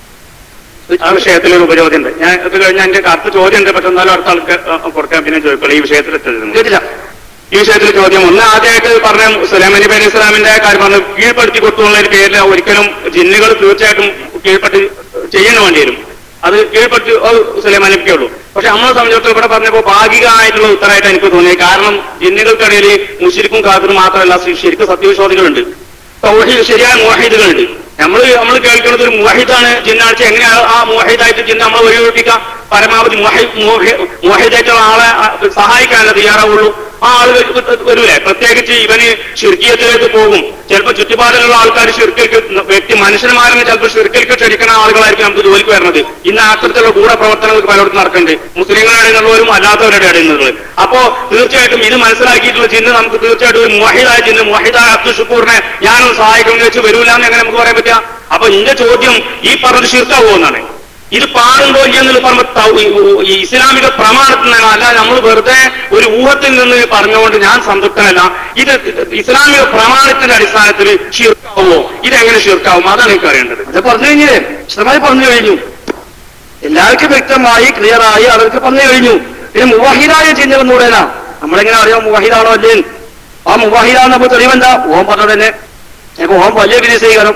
ആ വിഷയത്തിൽ ഒരു ഉപരോധം ഉണ്ട് ഞാൻ ഇത് കഴിഞ്ഞാൽ എന്റെ കറുത്ത ചോദ്യം ഉണ്ട് പക്ഷെ എന്നാലും അടുത്ത ആൾക്ക് അഹ് കൊടുക്കാൻ പിന്നെ ചോദിക്കുള്ളൂ ഈ വിഷയത്തിൽ എത്തരുത് കേട്ടില്ല ഈ വിഷയത്തിൽ ചോദ്യം ഒന്ന് ആദ്യമായിട്ട് പറഞ്ഞ സുലൈമാൻ നബി അലൈഹി ഇസ്ലാമിന്റെ കാര്യം പറഞ്ഞു കീഴ്പ്പെടുത്തി കൊടുത്തുള്ള ഒരു പേരിൽ ഒരിക്കലും ജിന്നുകൾ തീർച്ചയായിട്ടും കീഴ്പ്പെട്ട് ചെയ്യുന്ന വേണ്ടി വരും അത് കീഴ്പ്പെട്ട് സുലൈമാൻ നബിക്കേ ഉള്ളൂ പക്ഷെ നമ്മളെ സംബന്ധിച്ചിടത്തോളം ഇവിടെ പറഞ്ഞപ്പോൾ ഭാഗികമായിട്ടുള്ള ഉത്തരമായിട്ട് എനിക്ക് തോന്നി കാരണം ജിന്നുകൾക്കിടയിൽ മുഷിരിക്കും കാത്തിനും മാത്രമല്ല ശരിക്കും സത്യവിശ്വാസികളുണ്ട് തൗഹീദ് ശരിയായ മുവാഹിദുകളുണ്ട് നമ്മൾ നമ്മൾ കേൾക്കുന്നത് ഒരു മുവാഹിദാണ് ജിന്നാഴ്ച എങ്ങനെയാണ് ആ മുവാഹിദായിട്ട് ജിന്ന് നമ്മൾ ഒഴിപ്പിക്കാം പരമാവധി മുവാഹിദായിട്ടുള്ള ആളെ ആ, സഹായിക്കാനല്ല തയ്യാറാവുള്ളൂ ആ ആള് വ- വരൂലേ പ്രത്യേകിച്ച് ഇവന് ഷിർക്കിയത്തിലേക്ക് പോകും ചിലപ്പോൾ ചുറ്റുപാടിലുള്ള ആൾക്കാർ ഷിർക്കിലേക്ക് വ്യക്തി മനുഷ്യന്മാരെ ചിലപ്പോൾ ഷിർക്കിലേക്ക് ക്ഷണിക്കുന്ന ആളുകളായിരിക്കും നമുക്ക് ജോലിക്ക് വരുന്നത് ഇന്ന് അത്തരത്തിലുള്ള ഗൂഢപ്രവർത്തനങ്ങൾക്ക് പലയിടത്തും നടക്കുന്നുണ്ട് മുസ്ലിങ്ങളുടെ ഇടയിലുള്ളവരും അല്ലാത്തവരുടെ ഇടയിലുള്ളവരും അപ്പോ തീർച്ചയായിട്ടും ഇത് മനസ്സിലാക്കിയിട്ടുള്ള ജിന്ന് നമുക്ക് തീർച്ചയായിട്ടും ഒരു മുഹിദായ ജിന്ന് മുഹിദായ അബ്ദുൽ ഷുക്കൂറിനെ ഞാനും സഹായിക്കും വെച്ച് വരൂല എന്ന് എങ്ങനെ നമുക്ക് പറയാൻ പറ്റുക അപ്പൊ എന്റെ ചോദ്യം ഈ പറഞ്ഞത് ഷിർക്കാവോ എന്നാണ് ഇത് പാടുണ്ടോ ഇല്ലെന്ന് പറയുമ്പോൾ തൗ- ഈ- ഈ ഇസ്ലാമിക പ്രമാണത്തിൽ നിന്നാണ് അല്ല നമ്മൾ വെറുതെ ഒരു ഊഹത്തിൽ നിന്ന് പറഞ്ഞുകൊണ്ട് ഞാൻ സംതൃപ്തനല്ല ഇത് ഇസ്ലാമിക പ്രമാണത്തിന്റെ അടിസ്ഥാനത്തിൽ ഷിർക്കാവോ ഇതെങ്ങനെ ഷിർക്കാവും അതാണ് എനിക്ക് അറിയേണ്ടത് അത് പറഞ്ഞു കഴിഞ്ഞില്ലേ വിശദമായി പറഞ്ഞു കഴിഞ്ഞു എല്ലാവർക്കും വ്യക്തമായി ക്ലിയറായി അവർക്ക് പറഞ്ഞു കഴിഞ്ഞു പിന്നെ മുവാഹിദായ ചിഹ്നം എന്ന് പറയാനാ നമ്മളെങ്ങനെ അറിയാം മുവാഹിദാണോ അല്ലേ ആ മുവാഹിദാന്ന് തെളിവെന്താ ഓം പറഞ്ഞത് തന്നെ ഇപ്പൊ ഓം വലിയ വിദേശീകരണം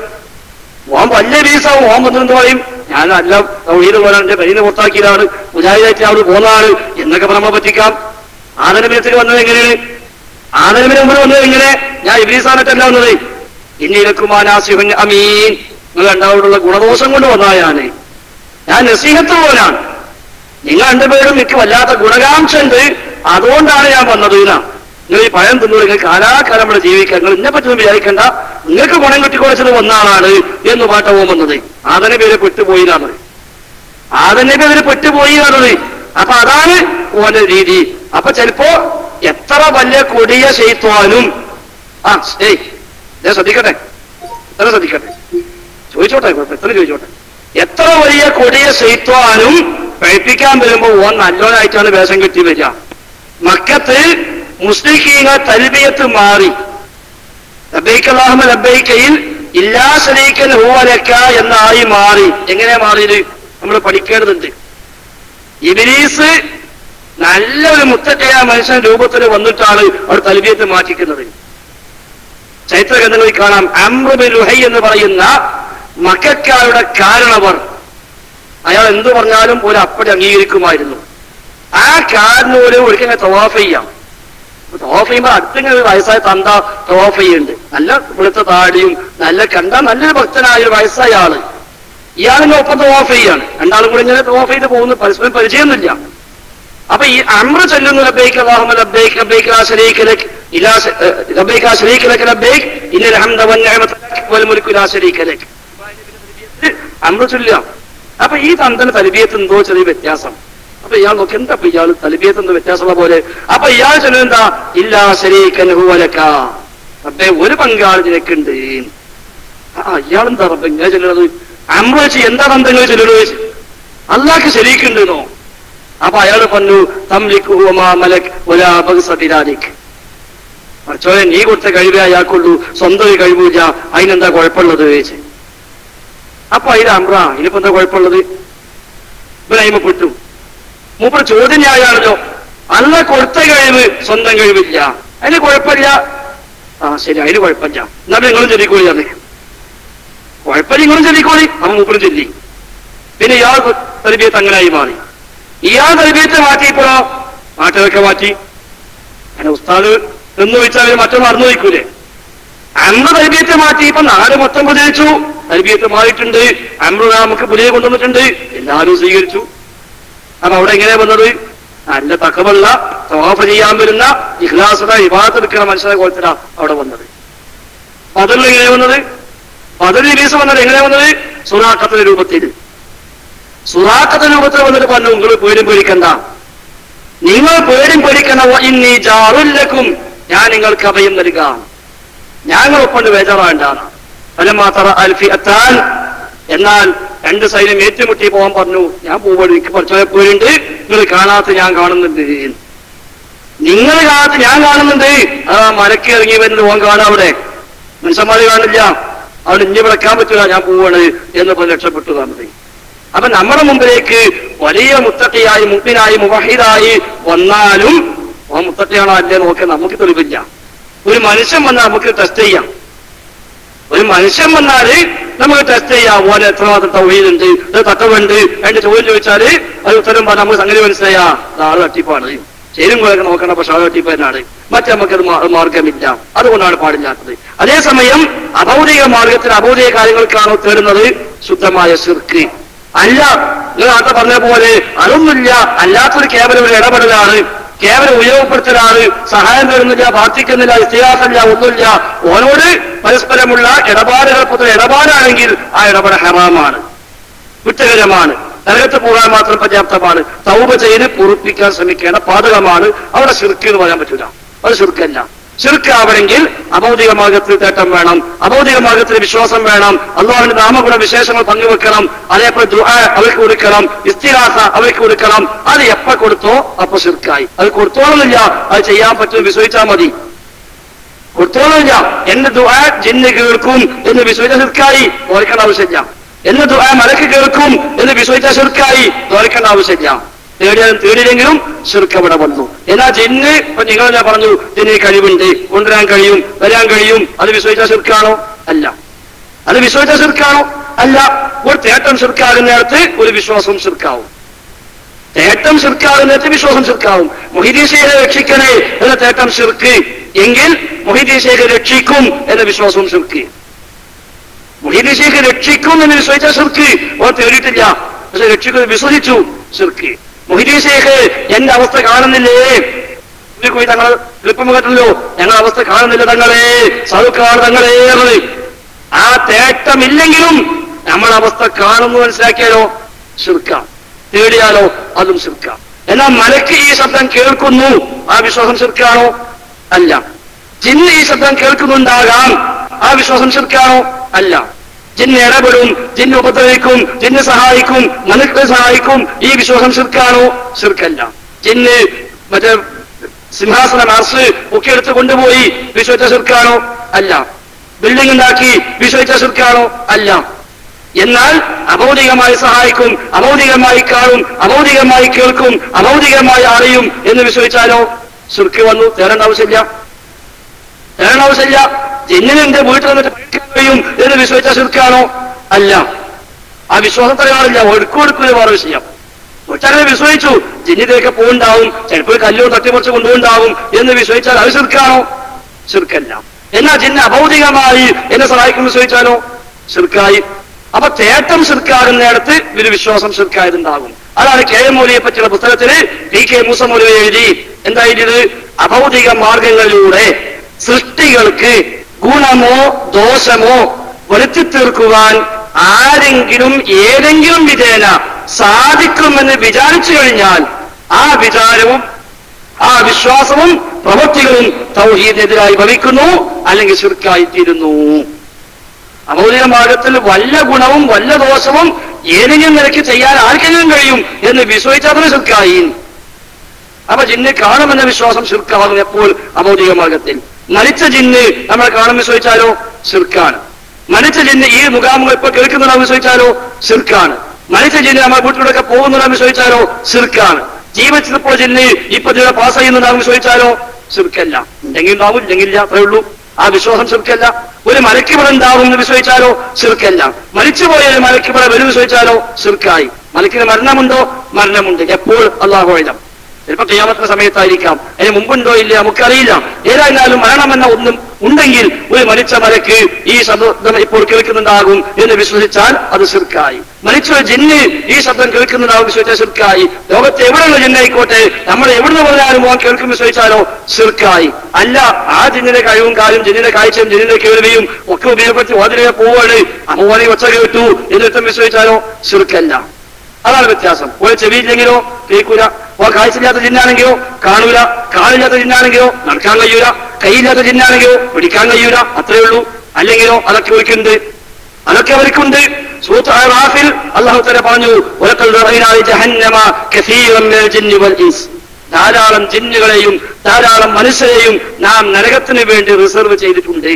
ഓം വലിയ വീസാവും ഓം വന്നിട്ട് പറയും ഞാൻ അല്ല തൗഹീദ് പോലെ എന്റെ കയ്യിൽ പുറത്താക്കിയതാണ് മുജാഹിദായിട്ട് അവിടെ പോകുന്നതാണ് എന്നൊക്കെ നമ്മളെ പറ്റിക്കാം ആദരബിനത്തിൽ വന്നത് എങ്ങനെയാണ് ആദരബിന് മുമ്പിൽ വന്നത് എങ്ങനെ ഞാൻ ഇബ്ലീസാണിട്ടല്ല വന്നത് ഇന്നിലക്കുമാനാസിഹുൻ അമീൻ നിങ്ങൾ രണ്ടാമതുള്ള ഗുണദോഷം കൊണ്ട് വന്നതാണ് ഞാൻ നസീഹത്ത് പോലാണ് നിങ്ങൾ രണ്ടുപേരും എനിക്ക് വല്ലാത്ത ഗുണകാംക്ഷ ഉണ്ട് അതുകൊണ്ടാണ് ഞാൻ വന്നത് എന്നാ നിങ്ങൾ ഈ പഴം തിന്നു നിങ്ങൾ കാലാകാലം ഇവിടെ ജീവിക്കുക നിങ്ങൾ എന്നെ പറ്റി വിചാരിക്കണ്ട നിങ്ങൾക്ക് ഗുണം കിട്ടിക്കൊളിച്ചത് വന്ന ആളാണ് എന്ന് പാട്ടവും വന്നത് ആദനെ പേര് പെട്ടുപോയി എന്നാണ് ആദനെ പേര് പെട്ടുപോയി എന്നുള്ളത് അപ്പൊ അതാണ് ഓന്റെ രീതി അപ്പൊ ചിലപ്പോ എത്ര വലിയ കൊടിയ ചെയ്ത്വാനും ആ ഏയ് ഞാൻ ശ്രദ്ധിക്കട്ടെ എത്ര ശ്രദ്ധിക്കട്ടെ ചോദിച്ചോട്ടെ കുഴപ്പം എത്ര ചോദിച്ചോട്ടെ എത്ര വലിയ കൊടിയ ശൈത്വാനും കഴിപ്പിക്കാൻ വരുമ്പോ ഓൻ നല്ലവനായിട്ടാണ് വേഷം കെട്ടി വരിക മക്കത്ത് മുസ്ലിഖീങ്ങ തൽബിയത്ത് മാറി ലബൈക്ക് അല്ലാഹുമ്മ ലബൈക്കയിൽ ഇല്ലാ ശരീക്കൻ ഹൂവലക്ക എന്നായി മാറി എങ്ങനെ മാറിയത് നമ്മൾ പഠിക്കേണ്ടതുണ്ട് ഇബിലീസ് നല്ലൊരു മുത്തക്കയ മനുഷ്യൻ രൂപത്തിൽ വന്നിട്ടാണ് അവർ തൽബിയത്ത് മാറ്റിക്കുന്നത് ചരിത്ര ഗ്രന്ഥങ്ങളിൽ കാണാം അമ്രുബിൻ ലുഹൈ എന്ന് പറയുന്ന മക്കാരുടെ കാരണവർ അയാൾ എന്തു പറഞ്ഞാലും ഒരു അപ്പടി അംഗീകരിക്കുമായിരുന്നു ആ കാരണവര് ഒരിക്കലും തവാഫ് ചെയ്യാം തവാഫ് ചെയ്യുമ്പോൾ അടുത്തിങ്ങനെ ഒരു വയസ്സായ തന്ത തവാഫ് ചെയ്യുന്നുണ്ട് നല്ല വെളുത്ത താടിയും നല്ല കണ്ട നല്ലൊരു ഭക്തനായ ഒരു വയസ്സായ ആള് ഇയാളിങ്ങനെ ഒപ്പം തവാഫ് ചെയ്യാണ് രണ്ടാളും കൂടി ഇങ്ങനെ തവാഫ് ചെയ്ത് പോകുന്നു പരസ്പരം പരിചയമൊന്നുമില്ല അപ്പൊ ഈ അമ്ര ചൊല്ലുന്നു ലബൈക്ക് അല്ലാഹുമ്മ ലബൈക്ക് ലബൈക്ക് ലാ ശരീക ലക് ഇലാ ശ- ഏഹ് ലബൈക്ക് ലാ ശരീക ലക് ലബൈക്ക് ഇന്നൽ ഹംദ വൻ നിഅമത ലക് വൽ മുൽക്കു ലാ ശരീക ലക് അമ്ര ചൊല്ലുക അപ്പൊ ഈ തന്തന് തലബിയത്ത് എന്തോ ചെറിയ വ്യത്യാസം അപ്പൊ ഇയാൾ നോക്കി എന്താ ഇപ്പൊ ഇയാൾ തലബിയത്ത് എന്തോ വ്യത്യാസമുള്ള പോലെ അപ്പൊ ഇയാൾ ചൊല്ലുന്നത് എന്താ ഇല്ലാ ശരീക്കനുഹുവലക്ക റബ്ബേ ഒരു പങ്കാളി നിനക്കുണ്ട് ആ ഇയാളെന്താ റബ്ബെ ഇങ്ങനെ ചൊല്ലുന്നത് അമ്ര വെച്ച് എന്താ തന്തങ്ങൾ ചൊല്ലുന്നത് അള്ളാഹ്ക്ക് ശരീക്കുണ്ടെന്നോ അപ്പൊ അയാൾ പറഞ്ഞു തംലിക് ഹുവമാ മലക് ഒലാ ബഗ്സതിരാലിക് മറിച്ചോനെ നീ കൊടുത്ത കഴിവേ അയാൾക്കുള്ളൂ സ്വന്തം ഒരു കഴിവില്ല അതിനെന്താ കുഴപ്പമുള്ളത് ചോദിച്ചു അപ്പൊ അതിന് അമ്ര ഇതിനിപ്പോ എന്താ കുഴപ്പമുള്ളത് ഇവരയിമ പെട്ടു മൂപ്പർ ചോദ്യം ന്യായാണല്ലോ അല്ല കൊടുത്ത കഴിവ് സ്വന്തം കഴിവില്ല അതിന് കുഴപ്പമില്ല ആ ശരി അതിന് കുഴപ്പമില്ല എന്നാ നിങ്ങളും ചൊല്ലിക്കോളി അതെ കുഴപ്പമില്ല നിങ്ങളും ചൊല്ലിക്കോളി അവൻ മൂപ്പറും ചൊല്ലി പിന്നെ ഇയാൾ തലബിയത്ത് അങ്ങനായി മാറി ഇയാൾ തലബിയത്ത് മാറ്റിയപ്പോഴോ മാറ്റമൊക്കെ മാറ്റി അങ്ങനെ ഉസ്താദ് എന്ന് വെച്ചാൽ മറ്റൊന്ന് മറന്നു വയ്ക്കൂലേ അന്ന് തൽബിയത്തെ മാറ്റി ഇപ്പൊ നാല് മൊത്തം പ്രചരിച്ചു തൽബിയത്ത് മാറിയിട്ടുണ്ട് അമ്രു നമുക്ക് പുതിയ കൊണ്ടുവന്നിട്ടുണ്ട് എല്ലാവരും സ്വീകരിച്ചു അപ്പൊ അവിടെ എങ്ങനെയാ വന്നത് നല്ല തക്കമുള്ള തവാഫ് ചെയ്യാൻ വരുന്ന ഇഖ്ലാസത വിവാഹത്തെടുക്കുന്ന മനുഷ്യരെ കോലത്തിലാ അവിടെ വന്നത് പതിൽ എങ്ങനെയാ വന്നത് പതിൽ ദിവസം വന്നത് എങ്ങനെയാ വന്നത് സുറാക്കത്തിന്റെ രൂപത്തിൽ സുറാക്കത്തിന്റെ രൂപത്തിൽ വന്നിട്ട് പറഞ്ഞു നിങ്ങൾ പേരും പേടിക്കണ്ട നിങ്ങൾ പേരും പേടിക്കണ്ട ഇന്നീ ജാറുല്ലക്കും ഞാൻ നിങ്ങൾക്ക് അഭയം നൽകാം ഞങ്ങൾ ഒപ്പണ്ട് ബേജാറാണ്ടാണ് ഫലമാത്ര അൽഫി അത്താൻ എന്നാൽ രണ്ട് സൈന്യം ഏറ്റുമുട്ടി പോകാൻ പറഞ്ഞു ഞാൻ പോവുകയാണ് എനിക്ക് കുറച്ചു പേരുണ്ട് നിങ്ങൾ കാണാത്ത ഞാൻ കാണുന്നുണ്ട് നിങ്ങൾ കാണാത്ത ഞാൻ കാണുന്നുണ്ട് ആ മലക്ക് ഇറങ്ങി വരുന്നത് ഓൻ കാണാം അവിടെ മനുഷ്യന്മാര് കാണില്ല അവിടെ ഇഞ്ഞി വിളക്കാൻ പറ്റില്ല ഞാൻ പോവാണ് എന്ന് പറഞ്ഞ് രക്ഷപ്പെട്ടു കാണുന്നത് അപ്പൊ നമ്മുടെ മുമ്പിലേക്ക് വലിയ മുത്തട്ടിയായി മുപ്പിനായി മുവഹിദായി വന്നാലും ആ മുത്തട്ടിയാണോ അല്ലേ നോക്കാൻ നമുക്ക് തെളിവില്ല ഒരു മനുഷ്യൻ വന്നാൽ നമുക്ക് ടെസ്റ്റ് ചെയ്യാം ഒരു മനുഷ്യൻ വന്നാല് നമുക്ക് ടെസ്റ്റ് ചെയ്യാം ഓനെ എത്രമാത്രം തൗഹീദുണ്ട് ഇത് തക്കവുണ്ട് അതിന്റെ ചോദ്യം ചോദിച്ചാല് അത് ഉത്തരം പറഞ്ഞാൽ നമുക്ക് സംഗതി മനസ്സിലായാ ആള് തട്ടിപ്പാണ് ചേരും കൂടെ നോക്കണം പക്ഷെ ആള് തട്ടിപ്പ് തന്നെയാണ് മറ്റേ നമുക്കത് മാ- മാർഗമില്ല അതുകൊണ്ടാണ് പാടില്ലാത്തത് അതേസമയം അഭൗതിക മാർഗത്തിൽ അഭൗതിക കാര്യങ്ങൾക്കാണോ തേടുന്നത് ശുദ്ധമായ ശിർക്ക് അല്ല നിങ്ങൾ നേരത്തെ പറഞ്ഞ പോലെ അതൊന്നുമില്ല അല്ലാത്തൊരു കേവലം ഒരു ഇടപെടലാണ് കേവലം ഉപയോഗപ്പെടുത്തലാണ് സഹായം തരുന്നില്ല പ്രാർത്ഥിക്കുന്നില്ല ഇസ്തിഹാസമില്ല ഒന്നുമില്ല ഓരോട് പരസ്പരമുള്ള ഇടപാടുകൾ പൊതുവെ ഇടപാടാണെങ്കിൽ ആ ഇടപാട് ഹറാമാണ് കുറ്റകരമാണ് നരകത്ത് പോകാൻ മാത്രം പര്യാപ്തമാണ് തൗബ ചെയ്ത് പൊറുപ്പിക്കാൻ ശ്രമിക്കേണ്ട പാതകമാണ് അവിടെ ശിർക്ക് എന്ന് പറയാൻ പറ്റില്ല അത് ശിർക്കല്ല ശിർക്കാവണമെങ്കിൽ അഭൗതിക മാർഗത്തിൽ തേട്ടം വേണം അഭൗതിക മാർഗത്തിൽ വിശ്വാസം വേണം അള്ളാഹുവിന്റെ നാമഗുണ വിശേഷങ്ങൾ പങ്കുവെക്കണം അതേപോലെ ദുആ അവർക്ക് കൊടുക്കണം ഇസ്തിഹാസ അവർക്ക് കൊടുക്കണം അത് എപ്പ കൊടുത്തോ അപ്പൊ ശിർക്കായി അത് കൊടുത്തോളന്നില്ല അത് ചെയ്യാൻ പറ്റും വിശ്വസിച്ചാൽ മതി കൊടുത്തോളില്ല എന്റെ ദുആ ജിന്ന് കേൾക്കും എന്ന് വിശ്വസിച്ച ശിർക്കായി തോൽക്കേണ്ട ആവശ്യമില്ല എന്റെ ദുആ മലക്ക് കേൾക്കും എന്ന് വിശ്വസിച്ച ശിർക്കായി തോൽക്കേണ്ട ആവശ്യമില്ല തേടിയാലും തേടിയില്ലെങ്കിലും ശിർക്ക് അവിടെ വന്നു എന്നാ ജിന്ന് ഇപ്പൊ നിങ്ങൾ ഞാൻ പറഞ്ഞു ജിന്നിന് കഴിവുണ്ട് കൊണ്ടുവരാൻ കഴിയും വരാൻ കഴിയും അത് വിശ്വസിച്ച ശിർക്കാണോ അല്ല അത് വിശ്വസിച്ച ശിർക്കാണോ അല്ല ഒരു തേട്ടം ശിർക്കാകുന്നിടത്ത് ഒരു വിശ്വാസവും ശിർക്കാവും തേട്ടം ശിർക്കാകുന്നിടത്ത് വിശ്വാസം ശിർക്കാവും മൊഹിദീൻ ശേഖരെ രക്ഷിക്കണേ എന്ന തേട്ടം ശിർക്ക് എങ്കിൽ മൊഹിദീൻ ശേഖർ രക്ഷിക്കും എന്ന വിശ്വാസവും ശിർക്ക് മൊഹിദീൻ ശേഖർ രക്ഷിക്കും എന്ന് വിശ്വസിച്ച ശിർക്ക് ഓ തേടിയിട്ടില്ല പക്ഷെ രക്ഷിക്കുന്നത് വിശ്വസിച്ചു ശിർക്ക് മൊഹിദീൻ ശേഖ് എന്റെ അവസ്ഥ കാണുന്നില്ലേ ഇതിൽ പോയി തങ്ങൾ എളുപ്പം കേട്ടല്ലോ ഞങ്ങളുടെ അവസ്ഥ കാണുന്നില്ല തങ്ങളെ സൗക്കാണ് തങ്ങളെ എന്നത്. ആ തേട്ടമില്ലെങ്കിലും നമ്മളെ അവസ്ഥ കാണുന്നു മനസ്സിലാക്കിയാലോ ശിർക്കാം തേടിയാലോ അതും ശിർക്കാം എന്നാൽ മലക്ക് ഈ ശബ്ദം കേൾക്കുന്നു ആ വിശ്വാസം ശിർക്കാണോ അല്ല ജിന്ന് ഈ ശബ്ദം കേൾക്കുന്നുണ്ടാകാം ആ വിശ്വാസം ശിർക്കാണോ അല്ല ജിന്ന് ഇടപെടും ജിന്ന് ഉപദ്രവിക്കും ജിന്ന് സഹായിക്കും മനുഷ്യ സഹായിക്കും ഈ വിശ്വാസം ശിർക്കാണോ ശിർക്കല്ല ജിന്ന് മറ്റേ സിംഹാസനം അർസ് ഒക്കെ എടുത്ത് കൊണ്ടുപോയി വിശ്വസിച്ച ശിർക്കാണോ അല്ല ബിൽഡിംഗ് ഉണ്ടാക്കി വിശ്വസിച്ച ശിർക്കാണോ അല്ല എന്നാൽ അഭൗതികമായി സഹായിക്കും അഭൗതികമായി കാണും അഭൗതികമായി കേൾക്കും അഭൗതികമായി അറിയും എന്ന് വിശ്വസിച്ചാലോ ശിർക്ക് വന്നു തേടേണ്ട ആവശ്യമില്ല തേടേണ്ട ആവശ്യമില്ല ജിന്നിന് എന്റെ വീട്ടിൽ വന്നിട്ട് പഠിക്കാൻ കഴിയും എന്ന് വിശ്വസിച്ച ശിർക്കാണോ അല്ല ആ വിശ്വാസം തരവാറില്ല ഒടുക്കൊടുക്കുന്ന വേറെ വിഷയം ഒറ്റനെ വിശ്വസിച്ചു ജിന്നിലേക്ക് പോകുണ്ടാവും ചിലപ്പോൾ കല്ലോ തട്ടിമറിച്ച് കൊണ്ടുപോണ്ടാവും എന്ന് വിശ്വസിച്ചാൽ അത് ശിർക്കാണോ ശിർക്കല്ല എന്നാൽ ജിന്ന് അഭൗതികമായി എന്നെ സഹായിക്കും വിശ്വസിച്ചാലോ ശിർക്കായി അപ്പൊ തേട്ടം ശിർക്കാകുന്നിടത്ത് ഇവര് വിശ്വാസം ശിർക്കായതുണ്ടാകും അതാണ് കെ എം മൗലിയെ പറ്റിയുള്ള പുസ്തകത്തില് പി കെ മൂസ മൗലവി എഴുതി എന്തായത് അഭൗതിക മാർഗങ്ങളിലൂടെ സൃഷ്ടികൾക്ക് ഗുണമോ ദോഷമോ വരുത്തി തീർക്കുവാൻ ആരെങ്കിലും ഏതെങ്കിലും വിധേന സാധിക്കുമെന്ന് വിചാരിച്ചു കഴിഞ്ഞാൽ ആ വിചാരവും ആ വിശ്വാസവും പ്രവൃത്തികളും തൗഹീദിനെതിരായി ഭവിക്കുന്നു അല്ലെങ്കിൽ ശിർക്കായി തീരുന്നു അമൗലിക മാർഗത്തിൽ വല്ല ഗുണവും വല്ല ദോഷവും ഏതെങ്കിലും നിലയ്ക്ക് ചെയ്യാൻ ആർക്കെങ്കിലും കഴിയും എന്ന് വിശ്വസിച്ചതിന് ശിർക്കായി അപ്പൊ ജിന്ന് കാണുമെന്ന വിശ്വാസം ശിർക്കാകും എപ്പോൾ അമൗലിക മാർഗത്തിൽ മരിച്ച ജിന്ന് നമ്മൾ കാണുമെന്ന് വിശ്വസിച്ചാലോ ശിർക്കാണ് മരിച്ച ജിന്ന് ഈ മുഖാമുഖം ഇപ്പൊ കേൾക്കുന്നുണ്ടാവും വിശ്വസിച്ചാലോ ശിർക്കാണ് മരിച്ച ജിന്ന് നമ്മുടെ വീട്ടിലൂടെ പോകുന്നുണ്ടാവും വിശ്വസിച്ചാലോ ശിർക്കാണ് ജീവിച്ചപ്പോൾ ജിന്ന് ഇപ്പൊ ഇതിലൂടെ പാസ് ചെയ്യുന്നുണ്ടാവും വിശ്വസിച്ചാലോ ശിർക്കല്ല ഉണ്ടെങ്കിൽ ഉണ്ടാവും ഇല്ലെങ്കിൽ ഇല്ല അത്രേ ഉള്ളൂ ആ വിശ്വാസം ശിർക്കല്ല ഒരു മലക്കിവിടെ ഉണ്ടാവും എന്ന് വിശ്വസിച്ചാലോ ശിർക്കല്ല മരിച്ചുപോയ ഒരു മലക്കിവിടെ വരും വിശ്വസിച്ചാലോ ശിർക്കായി മലക്കിന് മരണമുണ്ടോ മരണമുണ്ട് എപ്പോൾ അള്ളാഹു എഴുതാം ചിലപ്പോൾ ചെയ്യാമത്തെ സമയത്തായിരിക്കാം അതിന് മുമ്പുണ്ടോ ഇല്ല നമുക്കറിയില്ല ഏതായാലും മരണമെന്ന ഒന്നും ഉണ്ടെങ്കിൽ ഒരു മരിച്ച മലക്ക് ഈ ശബ്ദം ഇപ്പോൾ കേൾക്കുന്നുണ്ടാകും എന്ന് വിശ്വസിച്ചാൽ അത് ശിർക്കായി മരിച്ച ഒരു ജിന്ന് ഈ ശബ്ദം കേൾക്കുന്നുണ്ടാകും വിശ്വസിച്ചാൽ ശിർക്കായി ലോകത്തെ എവിടെയുള്ള ജിന്നായിക്കോട്ടെ നമ്മൾ എവിടുന്ന് പറഞ്ഞാലും അവൻ കേൾക്കും വിശ്വസിച്ചാലോ ശിർക്കായി അല്ല ആ ജിന്നിന്റെ കഴിവും കാര്യം ജിന്നിന്റെ കാഴ്ചയും ജിന്നിന്റെ കേൾവിയും ഒക്കെ ഉപയോഗപ്പെടുത്തി വാതിലെ പോവാണ് അമ്മോനെ ഒച്ച കേട്ടു എന്നിട്ടും വിശ്വസിച്ചാലോ ശിർക്കല്ല അതാണ് വ്യത്യാസം ഒരു ചെവിയില്ലെങ്കിലോ കേൾക്കൂല ഓ കാഴ്ചയില്ലാത്ത ജിന്നാണെങ്കിലോ കാണൂല കാലില്ലാത്ത ജിന്നാണെങ്കിലോ നടക്കാൻ കഴിയൂല കൈയില്ലാത്ത ജിന്നാണെങ്കിലോ പിടിക്കാൻ കഴിയൂല അത്രേ ഉള്ളൂ അല്ലെങ്കിലോ അതൊക്കെ ഒരിക്കുണ്ട് അതൊക്കെ അവർക്കുണ്ട് സൂത്ത് റാഫിൽ അള്ളാഹു തല പറഞ്ഞു "വലഖദ് റഅയ്നാ ജഹന്നമ കസീറൻ മിനൽ ജിന്നി വൽ ഇൻസ്." ധാരാളം ജിന്നുകളെയും ധാരാളം മനുഷ്യരെയും നാം നരകത്തിന് വേണ്ടി റിസർവ് ചെയ്തിട്ടുണ്ട്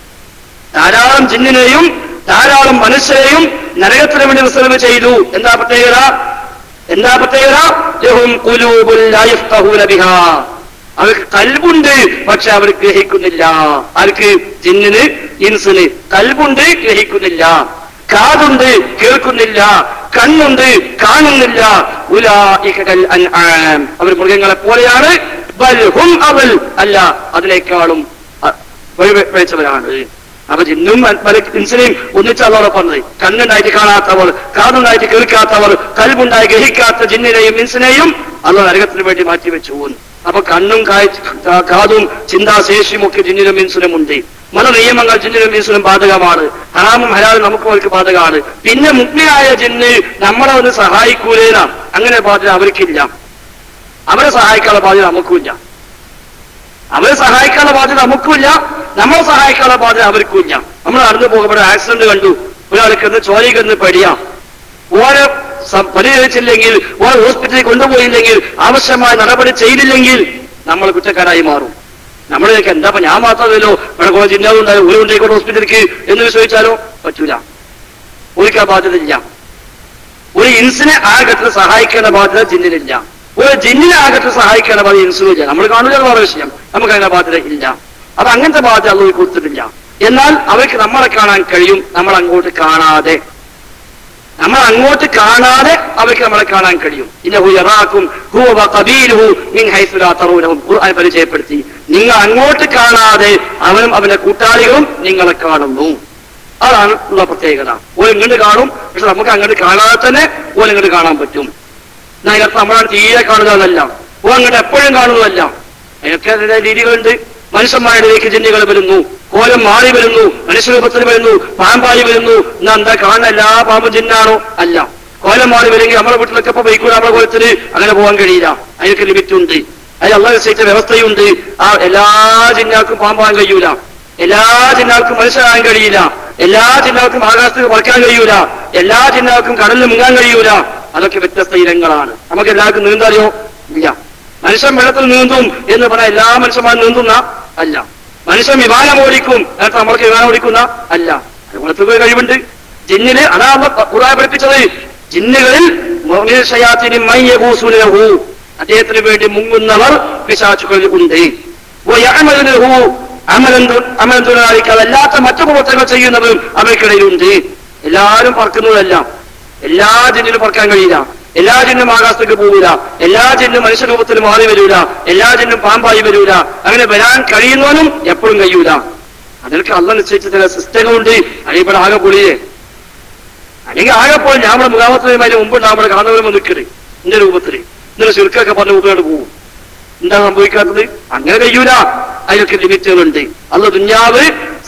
ധാരാളം ജിന്നിനെയും ധാരാളം മനുഷ്യരെയും നരകത്തിന് വേണ്ടി റിസർവ് ചെയ്തു എന്താ പ്രത്യേകത എന്താ പ്രത്യേകത ലഹും ഖുലൂബുൻ ലാ യഫ്ഖഹൂന ബിഹാ അവർക്ക് കൽബുണ്ട് പക്ഷെ അവർ ഗ്രഹിക്കുന്നില്ല ആർക്ക് ജിന്നിന് ഇൻസിന് കൽബുണ്ട് ഗ്രഹിക്കുന്നില്ല കാതുണ്ട് കേൾക്കുന്നില്ല കണ്ണുണ്ട് കാണുന്നില്ല ഉലായിക കൽ അൻആം അവർ മൃഗങ്ങളെ പോലെയാണ് ബൽ ഹും അവൽ അല്ല അതിനേക്കാളും അ- വഴിവെച്ചവരാണ് അപ്പൊ ജിന്നും ഇൻസിനെയും ഒന്നിച്ച് അതോടെ പറഞ്ഞത് കണ്ണുണ്ടായിട്ട് കാണാത്തവർ കാതുണ്ടായിട്ട് കേൾക്കാത്തവർ കൽബുണ്ടായി ഗ്രഹിക്കാത്ത ജിന്നിനെയും ഇൻസിനെയും അത് നരകത്തിന് വേണ്ടി മാറ്റിവെച്ചു അപ്പൊ കണ്ണും കാഴ്ച കാ- കാതും ചിന്താശേഷിയും ഒക്കെ ജിന്നിനും ഇൻസിനും ഉണ്ട് മത നിയമങ്ങൾ ജിന്നിനും ഇൻസിനും ബാധകമാണ് ഹറാമും ഹലാലും നമുക്ക് അവർക്ക് ബാധകമാണ് പിന്നെ മുഗ്നയായ ജിന്ന് നമ്മളെ ഒന്ന് സഹായിക്കൂലേന അങ്ങനെ ബാധ്യത അവർക്കില്ല അവരെ സഹായിക്കാനുള്ള ബാധ്യത നമുക്കുമില്ല അവരെ സഹായിക്കാനുള്ള ബാധ്യത നമുക്കുമില്ല നമ്മളെ സഹായിക്കാനുള്ള ബാധ്യത അവർക്കുമില്ല നമ്മൾ നടന്നു പോകുമ്പോൾ ആക്സിഡന്റ് കണ്ടു ഒരാൾക്ക് ഒന്ന് ചോരയിൽ കിടന്ന് പടിയാ ഓരോ സ- പരിഹരിച്ചില്ലെങ്കിൽ ഓരോ ഹോസ്പിറ്റലിൽ കൊണ്ടുപോയില്ലെങ്കിൽ ആവശ്യമായ നടപടി ചെയ്തില്ലെങ്കിൽ നമ്മൾ കുറ്റക്കാരായി മാറും നമ്മളൊക്കെ എന്താ ഇപ്പൊ ഞാൻ മാത്രമല്ലോ ഇവിടെ കുറച്ച് ജില്ലാവുണ്ടായോ ഒരു കൊണ്ടേക്കോട്ടെ ഹോസ്പിറ്റലിലേക്ക് എന്ന് വിശ്വസിച്ചാലോ പറ്റൂല ഒരിക്കൽ ബാധ്യത ഇല്ല ഒരു ഇൻസിനെ ആ ഘട്ടത്തിൽ സഹായിക്കേണ്ട ബാധ്യത ജിന്നിനില്ല ഒരു ജിന്നിനെ ആ ഘട്ടത്തിൽ സഹായിക്കേണ്ട ബാധ്യത ഇൻസിനും ഇല്ല നമ്മൾ കാണൂല എന്ന് വേറെ വിഷയം നമുക്ക് അതിന്റെ ബാധ്യത ഇല്ല അപ്പൊ അങ്ങനത്തെ ബാധ്യത അള്ളൂർ കൊടുത്തിട്ടില്ല എന്നാൽ അവർക്ക് നമ്മളെ കാണാൻ കഴിയും നമ്മൾ അങ്ങോട്ട് കാണാതെ നമ്മൾ അങ്ങോട്ട് കാണാതെ അവർക്ക് നമ്മളെ കാണാൻ കഴിയും ഇന്നഹു യറാക്കും ഹുവ വഖബീലുഹു മിൻ ഹൈസു ലാ തറൂനഹും ഖുർആൻ പരിചയപ്പെടുത്തി നിങ്ങൾ അങ്ങോട്ട് കാണാതെ അവനും അവന്റെ കൂട്ടാളികളും നിങ്ങളെ കാണുന്നു അതാണ് ഉള്ള പ്രത്യേകത ഓൻ ഇങ്ങോട്ട് കാണും പക്ഷെ നമുക്ക് അങ്ങോട്ട് കാണാതെ തന്നെ ഓൻ ഇങ്ങോട്ട് കാണാൻ പറ്റും എന്നാ അതിനകത്ത് നമ്മളാണ് തീരെ കാണുന്നതല്ല ഓ അങ്ങോട്ട് എപ്പോഴും കാണുന്നതല്ല അതിനൊക്കെ അതിന്റെ രീതികളുണ്ട് മനുഷ്യന്മാരിലേക്ക് ജിന്നുകൾ വരുന്നു കോലം മാറി വരുന്നു മനുഷ്യരൂപത്തിൽ വരുന്നു പാമ്പായി വരുന്നു എന്നാ എന്താ കാണുന്ന എല്ലാ പാമ്പും ജിന്നാണോ അല്ല കോലം മാറി വരെങ്കിൽ നമ്മുടെ വീട്ടിലൊക്കെ ഇപ്പൊ ബൈക്കൂല നമ്മുടെ കോലത്തിന് അങ്ങനെ പോകാൻ കഴിയില്ല അതിനൊക്കെ ലിമിറ്റ് ഉണ്ട് അതിൽ അള്ള നിശ്ചയിച്ച വ്യവസ്ഥയുണ്ട് ആ എല്ലാ ജിന്നാൾക്കും പാമ്പാൻ കഴിയൂല എല്ലാ ജിന്നാൾക്കും മനുഷ്യരാകാൻ കഴിയില്ല എല്ലാ ജിന്നാൾക്കും ആകാശത്ത് പറക്കാൻ കഴിയൂല എല്ലാ ജിന്നാൾക്കും കടലിൽ മുങ്ങാൻ കഴിയൂല അതൊക്കെ വ്യത്യസ്ത ഇനങ്ങളാണ് നമുക്ക് എല്ലാവർക്കും നീന്തറിയോ ഇല്ല മനുഷ്യൻ വെള്ളത്തിൽ നീന്തും എന്ന് പറഞ്ഞാൽ എല്ലാ മനുഷ്യന്മാരും നീന്തുന്ന അല്ല മനുഷ്യൻ വിമാനം ഓടിക്കും നേരത്തെ നമ്മൾക്ക് വിമാനം ഓടിക്കുന്ന അല്ല വെള്ളത്തിൽ കഴിവുണ്ട് ജിന്നില് അതാ ഖുർആൻ പഠിപ്പിച്ചത് ജിന്നുകളിൽ മുഅ്മിനീൻ ശയാത്തീനും മയ്യബൂസുനഹു അദ്ദേഹത്തിന് വേണ്ടി മുങ്ങുന്നവർ പിശാചുകളിൽ ഉണ്ട് വയഅമലുനഹു അമലൻ ദു- അമലൻ ദുനാലിക്ക് അതല്ലാത്ത മറ്റു പ്രവർത്തനങ്ങൾ ചെയ്യുന്നവരും അവർക്കിടയിലുണ്ട് എല്ലാവരും പറക്കുന്നതല്ല എല്ലാ ജിന്നിനും പറക്കാൻ കഴിയില്ല എല്ലാ ജിന്നും ആകാശത്തേക്ക് പോവില്ല എല്ലാ ജിന്നും മനുഷ്യരൂപത്തിൽ മാറി വരൂല എല്ലാ ജിന്നും പാമ്പായി വരൂല അങ്ങനെ വരാൻ കഴിയുന്നവനും എപ്പോഴും കഴിയൂല അതിനൊക്കെ അല്ല നിശ്ചയിച്ച ചില സിസ്റ്റങ്ങളുണ്ട് അതിവിടെ ആകെ പൊളിയേ അല്ലെങ്കിൽ ആകെ പോയി ഞാൻ നമ്മുടെ മുഖാമത്തിന് അതിന് മുമ്പ് നമ്മുടെ കാണുന്നവരും നിൽക്കരുത് എന്റെ രൂപത്തിൽ ഇന്നലെ ചുരുക്കൊക്കെ പറഞ്ഞ മുഖോട് പോകും എന്താ സംഭവിക്കാത്തത് അങ്ങനെ കഴിയൂല അതിനൊക്കെ ലിമിറ്റുകളുണ്ട് അല്ല ദുഞ്ഞാവ്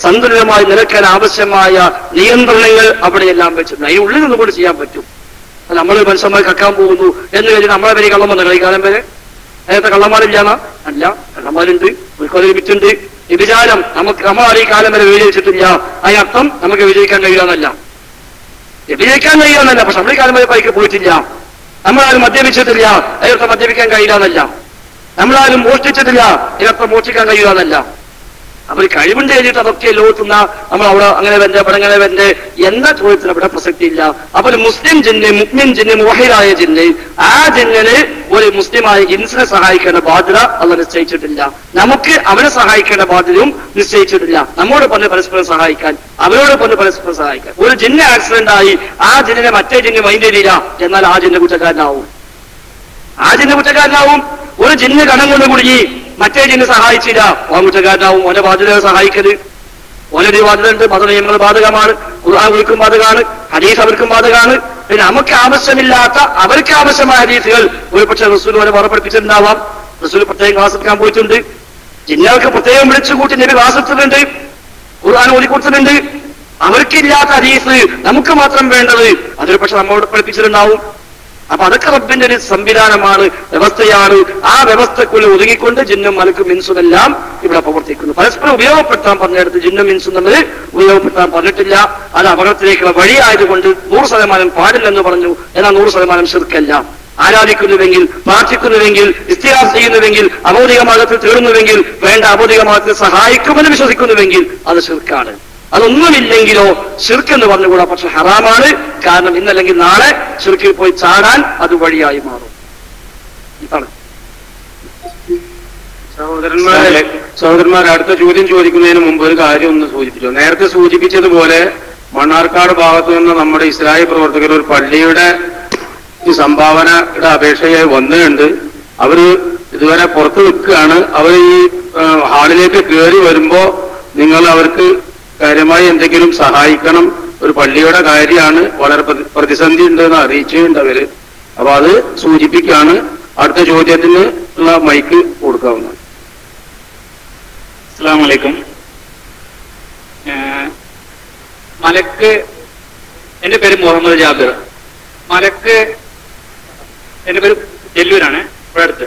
സന്തുലിതമായി നിലക്കാൻ ആവശ്യമായ നിയന്ത്രണങ്ങൾ അവിടെയെല്ലാം വെച്ചിട്ടുണ്ട് അതിന് ഉള്ളിൽ നിന്നുകൊണ്ട് ചെയ്യാൻ പറ്റും അത് നമ്മൾ മനുഷ്യന്മാർ കക്കാൻ പോകുന്നു എന്ന് കഴിഞ്ഞ് നമ്മളെ വരെ കള്ളം വന്നു കളിക്കാലം വരെ നേരത്തെ കള്ളന്മാരില്ലാന്ന അല്ല കള്ളന്മാരുണ്ട് ഒരു ലിമിറ്റുണ്ട് വിചാരം നമുക്ക് നമ്മൾ ഈ കാലം വരെ വിജയിച്ചിട്ടില്ല അതിനർത്ഥം നമുക്ക് വിജയിക്കാൻ കഴിയുമെന്നല്ല വിജയിക്കാൻ കഴിയുമെന്നല്ല പക്ഷെ നമ്മൾ ഈ കാലം വരെ പൈക്ക് പോയിട്ടില്ല നമ്മളാരും മദ്യപിച്ചിട്ടില്ല അതിനർത്ഥം മദ്യപിക്കാൻ കഴിയില്ല എന്നല്ല നമ്മളാരും മോഷ്ടിച്ചിട്ടില്ല ഇതിനർത്ഥം മോഷ്ടിക്കാൻ കഴിയുക എന്നല്ല അവർ കഴിവുണ്ട് എഴുതിയിട്ട് അതൊക്കെ ലോകത്തുന്ന നമ്മൾ അവിടെ അങ്ങനെ വരണ്ട ഇവിടെ അങ്ങനെ വരണ്ട എന്ന ചോദ്യത്തിന് അവിടെ പ്രസക്തി ഇല്ല അപ്പൊ ഒരു മുസ്ലിം ജിന്ന് മുസ്ലിം ജിന്ന് മുഹിലായ ജിന്ന് ആ ജിന്നിന് ഒരു മുസ്ലിമായ ഇൻസിനെ സഹായിക്കേണ്ട ബാധ്യത അത് നിശ്ചയിച്ചിട്ടില്ല നമുക്ക് അവനെ സഹായിക്കേണ്ട ബാധ്യതയും നിശ്ചയിച്ചിട്ടില്ല നമ്മോട് പറഞ്ഞ് പരസ്പരം സഹായിക്കാൻ അവരോട് പറഞ്ഞ് പരസ്പരം സഹായിക്കാൻ ഒരു ജിന്ന് ആക്സിഡന്റ് ആയി ആ ജിന്നിനെ മറ്റേ ജിന്ന് മൈൻഡ് ചെയ്തില്ല എന്നാൽ ആ ജിന്ന് കുറ്റക്കാരനാവും ആ ജിന്ന് കുറ്റക്കാരനാവും ഒരു ജിന്ന് കടം കൊണ്ട് കുടുങ്ങി മറ്റേ ജിന്ന് സഹായിച്ചില്ല ഓൻ കുറ്റക്കാരനാവും ഓന്റെ ബാധ്യത സഹായിക്കല് ഓനൊരു ബാധ്യത ഉണ്ട് മതനിയമങ്ങൾ ബാധകമാണ് ഖുർആൻ അവർക്കും ബാധകമാണ് ഹദീസ് അവർക്കും ബാധകമാണ് പിന്നെ നമുക്ക് ആവശ്യമില്ലാത്ത അവർക്ക് ആവശ്യമായ ഹദീസുകൾ ഒരു പക്ഷേ റസൂൽ വരെ പുറപ്പെടുപ്പിച്ചിട്ടുണ്ടാവാം റസൂൽ പ്രത്യേകം ക്ലാസ് എടുക്കാൻ പോയിട്ടുണ്ട് ജിന്നകൾക്ക് പ്രത്യേകം വിളിച്ചു കൂട്ടി നബി ക്ലാസ് എടുത്തിട്ടുണ്ട് ഖുർആൻ ഓതി കൊടുത്തിട്ടുണ്ട് അവർക്കില്ലാത്ത ഹദീസ് നമുക്ക് മാത്രം വേണ്ടത് അതൊരു പക്ഷെ നമ്മോട് പഠിപ്പിച്ചിട്ടുണ്ടാവും അപ്പൊ അതൊക്കെ റബ്ബിന്റെ ഒരു സംവിധാനമാണ് വ്യവസ്ഥയാണ് ആ വ്യവസ്ഥക്കുള്ളിൽ ഒതുങ്ങിക്കൊണ്ട് ജിന്നും മലക്കും മിൻസും എല്ലാം ഇവിടെ പ്രവർത്തിക്കുന്നു പരസ്പരം ഉപയോഗപ്പെടുത്താൻ പറഞ്ഞെടുത്ത് ജിന്നും മിൻസും തമ്മിൽ ഉപയോഗപ്പെടുത്താൻ പറഞ്ഞിട്ടില്ല അത് അപകടത്തിലേക്കുള്ള വഴിയായതുകൊണ്ട് നൂറ് ശതമാനം പാടില്ലെന്ന് പറഞ്ഞു എന്നാൽ നൂറ് ശതമാനം ശിർക്കല്ല ആരാധിക്കുന്നുവെങ്കിൽ പ്രാർത്ഥിക്കുന്നുവെങ്കിൽ ഇസ്തിഹാസ് ചെയ്യുന്നുവെങ്കിൽ അബൗദിക മാർഗത്തിൽ തേടുന്നുവെങ്കിൽ വേണ്ട അബൗദിക മാർഗത്തിൽ സഹായിക്കുമെന്ന് വിശ്വസിക്കുന്നുവെങ്കിൽ അത് ശിർക്കാണ് അതൊന്നുമില്ലെങ്കിലോ ഷിർക്ക് എന്ന് പറഞ്ഞുകൂടാ പക്ഷെ ഹറാമാണ് കാരണം ഇന്നല്ലെങ്കിൽ നാളെ ഷിർക്കിൽ പോയി ചാടാൻ അത് വഴിയായി മാറും ഇതാണ് സഹോദരന്മാരെ സഹോദരന്മാർ അടുത്ത ചോദ്യം ചോദിക്കുന്നതിന് മുമ്പ് ഒരു കാര്യം ഒന്ന് സൂചിപ്പിച്ചു നേരത്തെ സൂചിപ്പിച്ചതുപോലെ മണ്ണാർക്കാട് ഭാഗത്തു നിന്ന് നമ്മുടെ ഇസ്രായേൽ പ്രവർത്തകർ ഒരു പള്ളിയുടെ ഈ സംഭാവനയുടെ അപേക്ഷയായി വന്നിട്ടുണ്ട് അവര് ഇതുവരെ പുറത്തു നിൽക്കുകയാണ് അവർ ഈ ആ, ഹാളിലേക്ക് കയറി വരുമ്പോ നിങ്ങൾ അവർക്ക് കാര്യമായി എന്തെങ്കിലും സഹായിക്കണം ഒരു പള്ളിയുടെ കാര്യമാണ് വളരെ പ്രതി- പ്രതിസന്ധി ഉണ്ടെന്ന് അറിയിച്ചിട്ടുണ്ട് അവര് അപ്പൊ അത് സൂചിപ്പിക്കുകയാണ് അടുത്ത ചോദ്യത്തിന് ഉള്ള മൈക്ക് കൊടുക്കാവുന്നത് അസ്സാം വലൈക്കും മലക്ക് എന്റെ പേര് മുഹമ്മദ് ജാബിർ മലക്ക് എന്റെ പേര് ജെല്ലൂരാണ് ഇവിടെ അടുത്ത്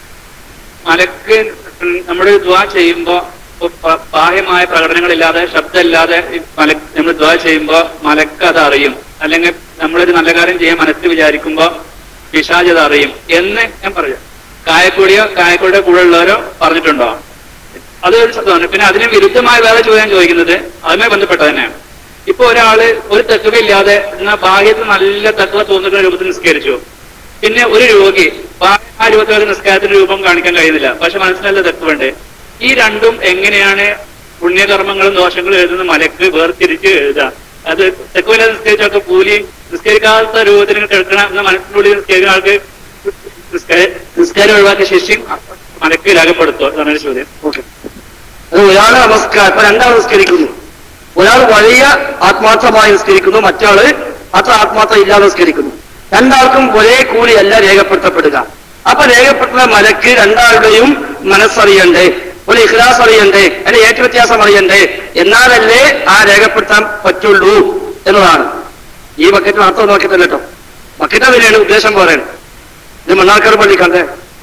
മലക്ക് നമ്മൾ ദ്വാ ചെയ്യുമ്പോ ഇപ്പൊ പ- ബാഹ്യമായ പ്രകടനങ്ങളില്ലാതെ ശബ്ദമില്ലാതെ ഈ മലക്ക് നമ്മൾ ദ്വാ ചെയ്യുമ്പോ മലക്ക് അത് അറിയും അല്ലെങ്കിൽ നമ്മളൊരു നല്ല കാര്യം ചെയ്യാൻ മനസ്സിൽ വിചാരിക്കുമ്പോ പിശാജ് അത് അറിയും എന്ന് ഞാൻ പറയാം കായക്കൊടിയോ കായക്കൊടിയുടെ കൂടെ ഉള്ളവരോ പറഞ്ഞിട്ടുണ്ടോ അത് ഒരു സത്യമാണ് പിന്നെ അതിന് വിരുദ്ധമായ വേറെ ചോദ്യം ചോദിക്കുന്നത് അതുമായി ബന്ധപ്പെട്ട തന്നെയാണ് ഇപ്പൊ ഒരാള് ഒരു തെക്കുവയില്ലാതെ എന്നാൽ ബാഹ്യത്തിൽ നല്ല തത്വ തോന്നുന്ന രൂപത്തിൽ നിസ്കരിച്ചു പിന്നെ ഒരു രോഗി ബാഹ്യ ആ രൂപത്തിൽ ഒരു നിസ്കാരത്തിന്റെ രൂപം കാണിക്കാൻ കഴിയുന്നില്ല പക്ഷെ മനസ്സിലല്ല തത്വമുണ്ട് ഈ രണ്ടും എങ്ങനെയാണ് പുണ്യകർമ്മങ്ങളും ദോഷങ്ങളും എഴുതുന്ന മലക്ക് വേർതിരിച്ച് എഴുതുക അത് തെക്കുവയില്ലാതെ നിസ്കരിച്ചൊക്കെ കൂലി നിസ്കരിക്കാത്ത രൂപത്തിൽ ഇങ്ങോട്ട് എടുക്കണം എന്ന മനസ്സിനുള്ളിൽ നിസ്കരിക്കുന്ന ആൾക്ക് നിസ്കാര- നിസ്കാരം ഒഴിവാക്കിയ ശേഷിയും മലക്ക് രേഖപ്പെടുത്തുക ഇതാണ് ഒരു ചോദ്യം ഓക്കെ അത് ഒരാള് നമസ്കാരം ഇപ്പൊ രണ്ടാൾ നിസ്കരിക്കുന്നു ഒരാൾ വലിയ ആത്മാർത്ഥമായി നിസ്കരിക്കുന്നു മറ്റാള് അത്ര ആത്മാർത്ഥം ഇല്ലാതെ നിസ്കരിക്കുന്നു രണ്ടാൾക്കും ഒരേ കൂലിയല്ല രേഖപ്പെടുത്തപ്പെടുക അപ്പൊ രേഖപ്പെടുത്തുന്ന മലക്ക് രണ്ടാളുടെയും മനസ്സറിയണ്ടേ ഒരു ഇഖ്ലാസ് അറിയണ്ടേ അതിന്റെ ഏറ്റുവ്യത്യാസം അറിയണ്ടേ എന്നാലല്ലേ ആ രേഖപ്പെടുത്താൻ പറ്റുള്ളൂ എന്നതാണ് ഈ ബക്കറ്റിന് അർത്ഥം നോക്കിയിട്ടല്ല കേട്ടോ ബക്കറ്റ് അതിനെയാണ് ഉദ്ദേശം പോരാണ് ഇത് മണ്ണാർക്കാട് പള്ളിക്കാണ്ടേ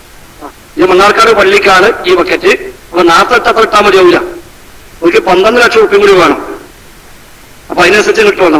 ഇത് മണ്ണാർക്കാട് പള്ളിക്കാണ് ഈ ബക്കറ്റ് അപ്പൊ നാൽപ്പത്തി അത്ര ഇട്ടാൽ മതിയാവില്ല ഒരു പന്ത്രണ്ട് ലക്ഷം ഉറുപ്പ്യം കൂടി വേണം അപ്പൊ അതിനനുസരിച്ച് കിട്ടുമല്ലോ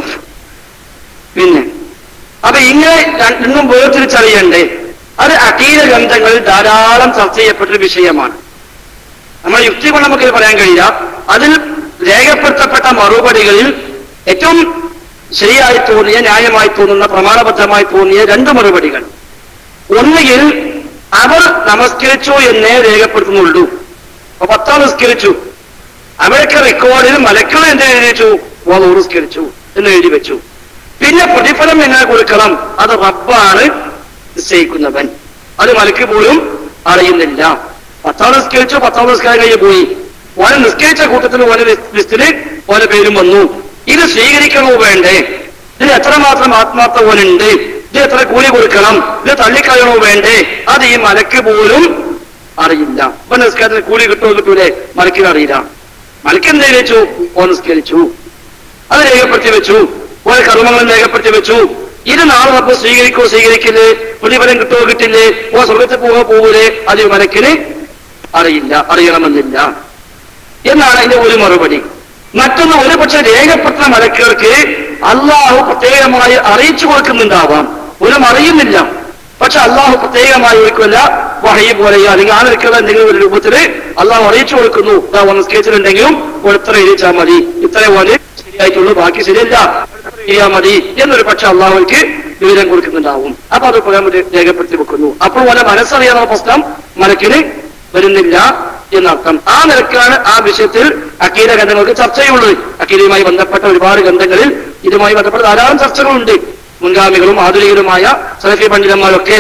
പിന്നെ അപ്പൊ ഇങ്ങനെ രണ്ടും വേർതിരിച്ചറിയണ്ടേ അത് അകീര ഗ്രന്ഥങ്ങളിൽ ധാരാളം ചർച്ച ചെയ്യപ്പെട്ടൊരു വിഷയമാണ് നമ്മൾ യുക്തി കൊണ്ട് നമുക്ക് ഇത് പറയാൻ കഴിയില്ല അതിൽ രേഖപ്പെടുത്തപ്പെട്ട മറുപടികളിൽ ഏറ്റവും ശരിയായി തോന്നിയ ന്യായമായി തോന്നുന്ന പ്രമാണബദ്ധമായി തോന്നിയ രണ്ട് മറുപടികൾ ഒന്നുകിൽ അവർ നമസ്കരിച്ചു എന്നേ രേഖപ്പെടുത്തുന്നുള്ളൂ അപ്പൊ പത്താം നിസ്കരിച്ചു അവരൊക്കെ റെക്കോർഡിൽ മലക്കൾ എന്ത് എഴുതി വെച്ചു ഓ നൂറുസ്കരിച്ചു എന്ന് എഴുതി വെച്ചു പിന്നെ പ്രതിഫലം എങ്ങനെ കൊടുക്കണം അത് റബ്ബാണ് നിശ്ചയിക്കുന്നവൻ അത് മലക്ക് പോലും അറിയുന്നില്ല പത്താം നിസ്കരിച്ചു പത്താം നിസ്കാരം കഴിഞ്ഞ് പോയി ഓനെ നിസ്കരിച്ച കൂട്ടത്തിൽ ഓനെ ലിസ്റ്റില് ഓനെ പേരും വന്നു ഇത് സ്വീകരിക്കണോ വേണ്ടേ ഇതിന് എത്രമാത്രം ആത്മാർത്ഥ ഓനുണ്ട് ഇത് എത്ര കൂലി കൊടുക്കണം ഇത് തള്ളിക്കളയണോ വേണ്ടേ അത് ഈ മലക്ക് പോലും അറിയില്ല ഇപ്പൊ നിസ്കാരത്തിന് കൂലി കിട്ടുമോ കിട്ടൂലേ മലക്കിന് അറിയില്ല മലക്ക് എന്ത് വെച്ചു ഓ നിസ്കരിച്ചു അത് രേഖപ്പെടുത്തി വെച്ചു ഓരോ കർമ്മങ്ങളും രേഖപ്പെടുത്തി വെച്ചു ഇത് നാളെ റബ്ബ് സ്വീകരിക്കോ സ്വീകരിക്കില്ലേ പ്രതിഫലം കിട്ടുമോ കിട്ടില്ലേ ഓ സ്വർഗത്തിൽ പോവോ പോകൂലേ അത് ഈ മലക്കിന് അറിയില്ല അറിയണമെന്നില്ല എന്നാണ് അതിന്റെ ഒരു മറുപടി മറ്റൊന്ന് ഒരു പക്ഷെ രേഖപ്പെട്ട മലക്കുകൾക്ക് അള്ളാഹു പ്രത്യേകമായി അറിയിച്ചു കൊടുക്കുന്നുണ്ടാവാം ഒരു അറിയുന്നില്ല പക്ഷെ അള്ളാഹു പ്രത്യേകമായി ഒരിക്കല്ല വഹയി പോലെയോ അല്ലെങ്കിൽ ആ നിൽക്കുന്ന എന്തെങ്കിലും ഒരു രൂപത്തിൽ അള്ളാഹു അറിയിച്ചു കൊടുക്കുന്നു ഇതാ വന്ന് സ്കെച്ചിലുണ്ടെങ്കിലും ഒരു ഇത്ര എഴുതിച്ചാൽ മതി ഇത്ര പോലെ ശരിയായിട്ടുള്ളൂ ബാക്കി ശരിയല്ല ചെയ്യാൻ മതി എന്നൊരു പക്ഷെ അള്ളാഹുക്ക് വിവരം കൊടുക്കുന്നുണ്ടാവും അപ്പൊ അത് പ്രകാരം രേഖപ്പെടുത്തി വെക്കുന്നു അപ്പോൾ പോലെ മനസ്സറിയാനുള്ള പ്രശ്നം മലക്കിന് വരുന്നില്ല എന്നർത്ഥം ആ നിലക്കാണ് ആ വിഷയത്തിൽ അക്കീര ഗ്രന്ഥങ്ങൾക്ക് ചർച്ചയുള്ളത് അക്കീരയുമായി ബന്ധപ്പെട്ട ഒരുപാട് ഗ്രന്ഥങ്ങളിൽ ഇതുമായി ബന്ധപ്പെട്ട ധാരാളം ചർച്ചകളുണ്ട് മുൻഗാമികളും ആധുനികരുമായ സലഫി പണ്ഡിതന്മാരൊക്കെ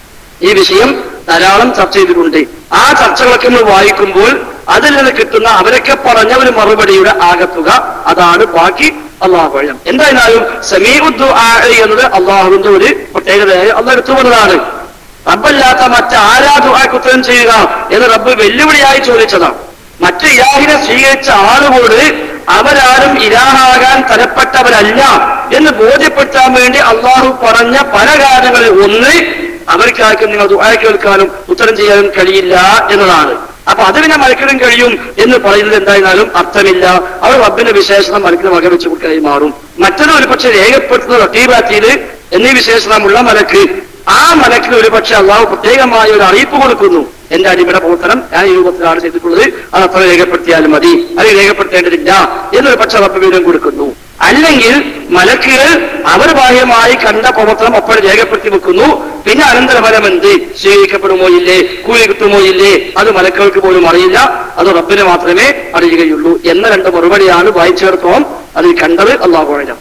ഈ വിഷയം ധാരാളം ചർച്ച ചെയ്തിട്ടുണ്ട് ആ ചർച്ചകളൊക്കെ നമ്മൾ വായിക്കുമ്പോൾ അതിൽ നിന്ന് കിട്ടുന്ന അവരൊക്കെ പറഞ്ഞ ഒരു മറുപടിയുടെ ആകത്തുക അതാണ് ബാക്കി അള്ളാഹു വഴം എന്തായാലും സമീഉദ്ദു എന്നത് അള്ളാഹുവിന്റെ ഒരു പ്രത്യേകതയായി അള്ളാഹ് എടുത്തു വന്നതാണ് റബ്ബല്ലാത്ത മറ്റാരാ ദുആക്ക് ഉത്തരം ചെയ്യുക എന്ന് റബ്ബ് വെല്ലുവിളിയായി ചോദിച്ചതാണ് മറ്റു ഇലാഹിനെ സ്വീകരിച്ച ആളുകളോട് അവരാരും ഇലാഹാകാൻ തരപ്പെട്ടവരല്ല എന്ന് ബോധ്യപ്പെടുത്താൻ വേണ്ടി അള്ളാഹു പറഞ്ഞ പല കാരണങ്ങളിൽ ഒന്ന് അവർക്കാർക്കും നിങ്ങൾ ദുആ കേൾക്കാനും ഉത്തരം ചെയ്യാനും കഴിയില്ല എന്നതാണ് അപ്പൊ അത് പിന്നെ മലക്കിനും കഴിയും എന്ന് പറയുന്നത് എന്തായിരുന്നാലും അർത്ഥമില്ല അവർ റബ്ബിന്റെ വിശേഷണം മലക്കിന് വകവെച്ച് കൊടുക്കായി മാറും മറ്റൊരു ഒരു പക്ഷെ രേഖപ്പെടുത്തുന്ന റട്ടീബാത്തിയിൽ എന്നീ വിശേഷണമുള്ള മലക്ക് ആ മലക്കിന് ഒരു പക്ഷെ അള്ളാഹു പ്രത്യേകമായ ഒരു അറിയിപ്പ് കൊടുക്കുന്നു എന്റെ അടിമയുടെ പ്രവർത്തനം ഞാൻ ഈ രൂപത്തിലാണ് ചെയ്തിട്ടുള്ളത് അത് അത്ര രേഖപ്പെടുത്തിയാലും മതി അത് രേഖപ്പെടുത്തേണ്ടതില്ല എന്നൊരു പക്ഷെ റബ്ബ് വിവരം കൊടുക്കുന്നു അല്ലെങ്കിൽ മലക്കുകൾ അവർ ബാഹ്യമായി കണ്ട പ്രവർത്തനം അപ്പോൾ രേഖപ്പെടുത്തി വെക്കുന്നു പിന്നെ അനന്തരഫലം എന്ത് സ്വീകരിക്കപ്പെടുമോ ഇല്ലേ കൂലി കിട്ടുമോ ഇല്ലേ അത് മലക്കുകൾക്ക് പോലും അറിയില്ല അത് റബ്ബിന് മാത്രമേ അറിയുകയുള്ളൂ എന്ന രണ്ട് മറുപടിയാണ് വായിച്ചേർത്തോളം അതിൽ കണ്ടത് അള്ളാഹു പറയാം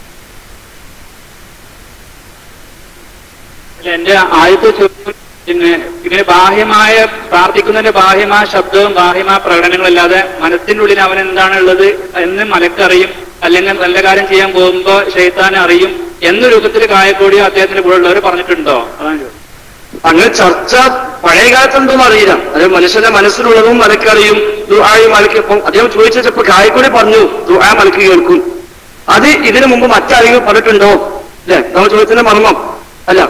അല്ല, എന്റെ ആദ്യത്തെ ചോദ്യം പിന്നെ ഇങ്ങനെ ബാഹ്യമായ പ്രാർത്ഥിക്കുന്നതിന്റെ ബാഹ്യമായ ശബ്ദവും ബാഹ്യമായ പ്രകടനങ്ങളല്ലാതെ മനസ്സിന്റെ ഉള്ളിൽ അവൻ എന്താണ് ഉള്ളത് എന്ന് മലക്കറിയും അല്ലെങ്കിൽ നല്ല കാര്യം ചെയ്യാൻ പോകുമ്പോ ഷെയ്ത്താൻ അറിയും എന്ന രൂപത്തിൽ കായക്കോടിയോ അദ്ദേഹത്തിന്റെ കൂടെ ഉള്ളവർ പറഞ്ഞിട്ടുണ്ടോ അതാണ് ചോദ്യം. അങ്ങനെ ചർച്ച പഴയ കാലത്തുണ്ടോന്ന് അറിയില്ല അത് മനുഷ്യന്റെ മനസ്സിലുള്ളതും മലക്കറിയും ദുആയി മലക്കിപ്പം അദ്ദേഹം ചോദിച്ചപ്പോ കായക്കൂടി പറഞ്ഞു ദുആ മലക്ക് കേൾക്കും അത് ഇതിനു മുമ്പ് മറ്റാരെങ്കിലും പറഞ്ഞിട്ടുണ്ടോ അല്ലെ നമ്മൾ ചോദിച്ചതിന്റെ മർമ്മം അല്ല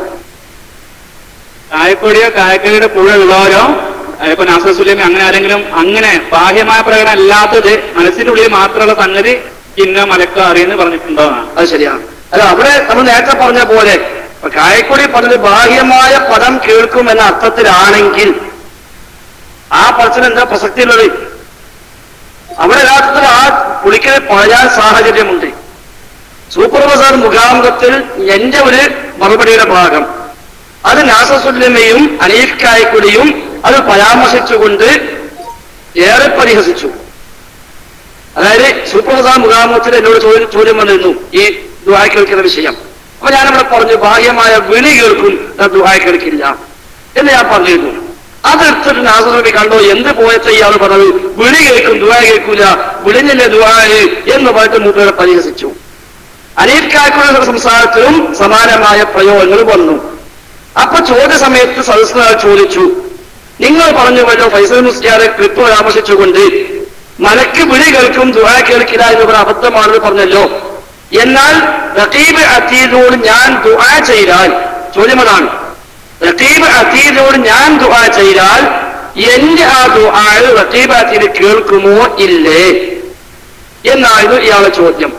കായക്കൊടിയോ കായക്കടിയുടെ കൂടെ ഉള്ളവരോ ഇപ്പൊ നാസർ സുലൈമി അങ്ങനെ ആരെങ്കിലും അങ്ങനെ ബാഹ്യമായ പ്രകടനം അല്ലാത്തത് മനസ്സിന്റെ ഉള്ളിൽ മാത്രമുള്ള സംഗതി ഇന്ന മലക്കോ അറിയെന്ന് പറഞ്ഞിട്ടുണ്ടോ എന്നാണ്. അത് ശരിയാണ് അല്ല അവിടെ നമ്മൾ നേരത്തെ പറഞ്ഞ പോലെ ഇപ്പൊ കായക്കൊടി പറഞ്ഞത് ബാഹ്യമായ പദം കേൾക്കും എന്ന അർത്ഥത്തിലാണെങ്കിൽ ആ പദത്തിന് എന്താ പ്രസക്തിയുള്ളത് അവിടെ യഥാർത്ഥത്തിൽ ആ പുളിക്കൽ പറയാൻ സാഹചര്യമുണ്ട് സൂപ്പർ ബസാർ മുഖാമുഖത്തിൽ എന്റെ ഒരു മറുപടിയുടെ ഭാഗം അത് നാസസുല്ലമയും അനീഫ് കായക്കുടിയും അത് പരാമർശിച്ചുകൊണ്ട് ഏറെ പരിഹസിച്ചു അതായത് സൂപ്പർ ബസാർ മുഖാമുഖത്തിൽ എന്നോട് ചോദ്യം ചോദ്യം വന്നിരുന്നു ഈ ദുആ കേൾക്കുന്ന വിഷയം അപ്പൊ ഞാനവിടെ പറഞ്ഞു ബാഹ്യമായ വിളി കേൾക്കും ഞാൻ ദുആ കേൾക്കില്ല എന്ന് ഞാൻ പറഞ്ഞിരുന്നു അതെടുത്തിട്ട് നാസറബി കണ്ടോ എന്ത് പോയത്തെ ഇയാൾ പറഞ്ഞത് വിളി കേൾക്കും ദുആ കേൾക്കൂല വിളിഞ്ഞില്ലേ ദുആ എന്ന് പറഞ്ഞിട്ട് മൂപ്പരെ പരിഹസിച്ചു അനീഫ് കായക്കുടിയുടെ സംസാരത്തിലും സമാനമായ പ്രയോഗങ്ങൾ വന്നു അപ്പൊ ചോദ്യ സമയത്ത് സദസ്യനാൾ ചോദിച്ചു നിങ്ങൾ പറഞ്ഞു വല്ലോ ഫൈസൽ മുസ്ലിയാരെ ക്ലിപ്പ് പരാമർശിച്ചുകൊണ്ട് മലക്ക് വിളി കേൾക്കും ദുആ കേൾക്കില്ല എന്ന് പറഞ്ഞ അബദ്ധമാണെന്ന് പറഞ്ഞല്ലോ എന്നാൽ റഖീബ് അത്തീദിനോട് ഞാൻ ദുആ ചെയ്താൽ ചോദ്യം അതാണ് റഖീബ് അത്തീദിനോട് ഞാൻ ദുആ ചെയ്താൽ എന്റെ ആ ദുആ റഖീബ് അത്തീദ് കേൾക്കുമോ ഇല്ലേ എന്നായിരുന്നു ഇയാളെ ചോദ്യം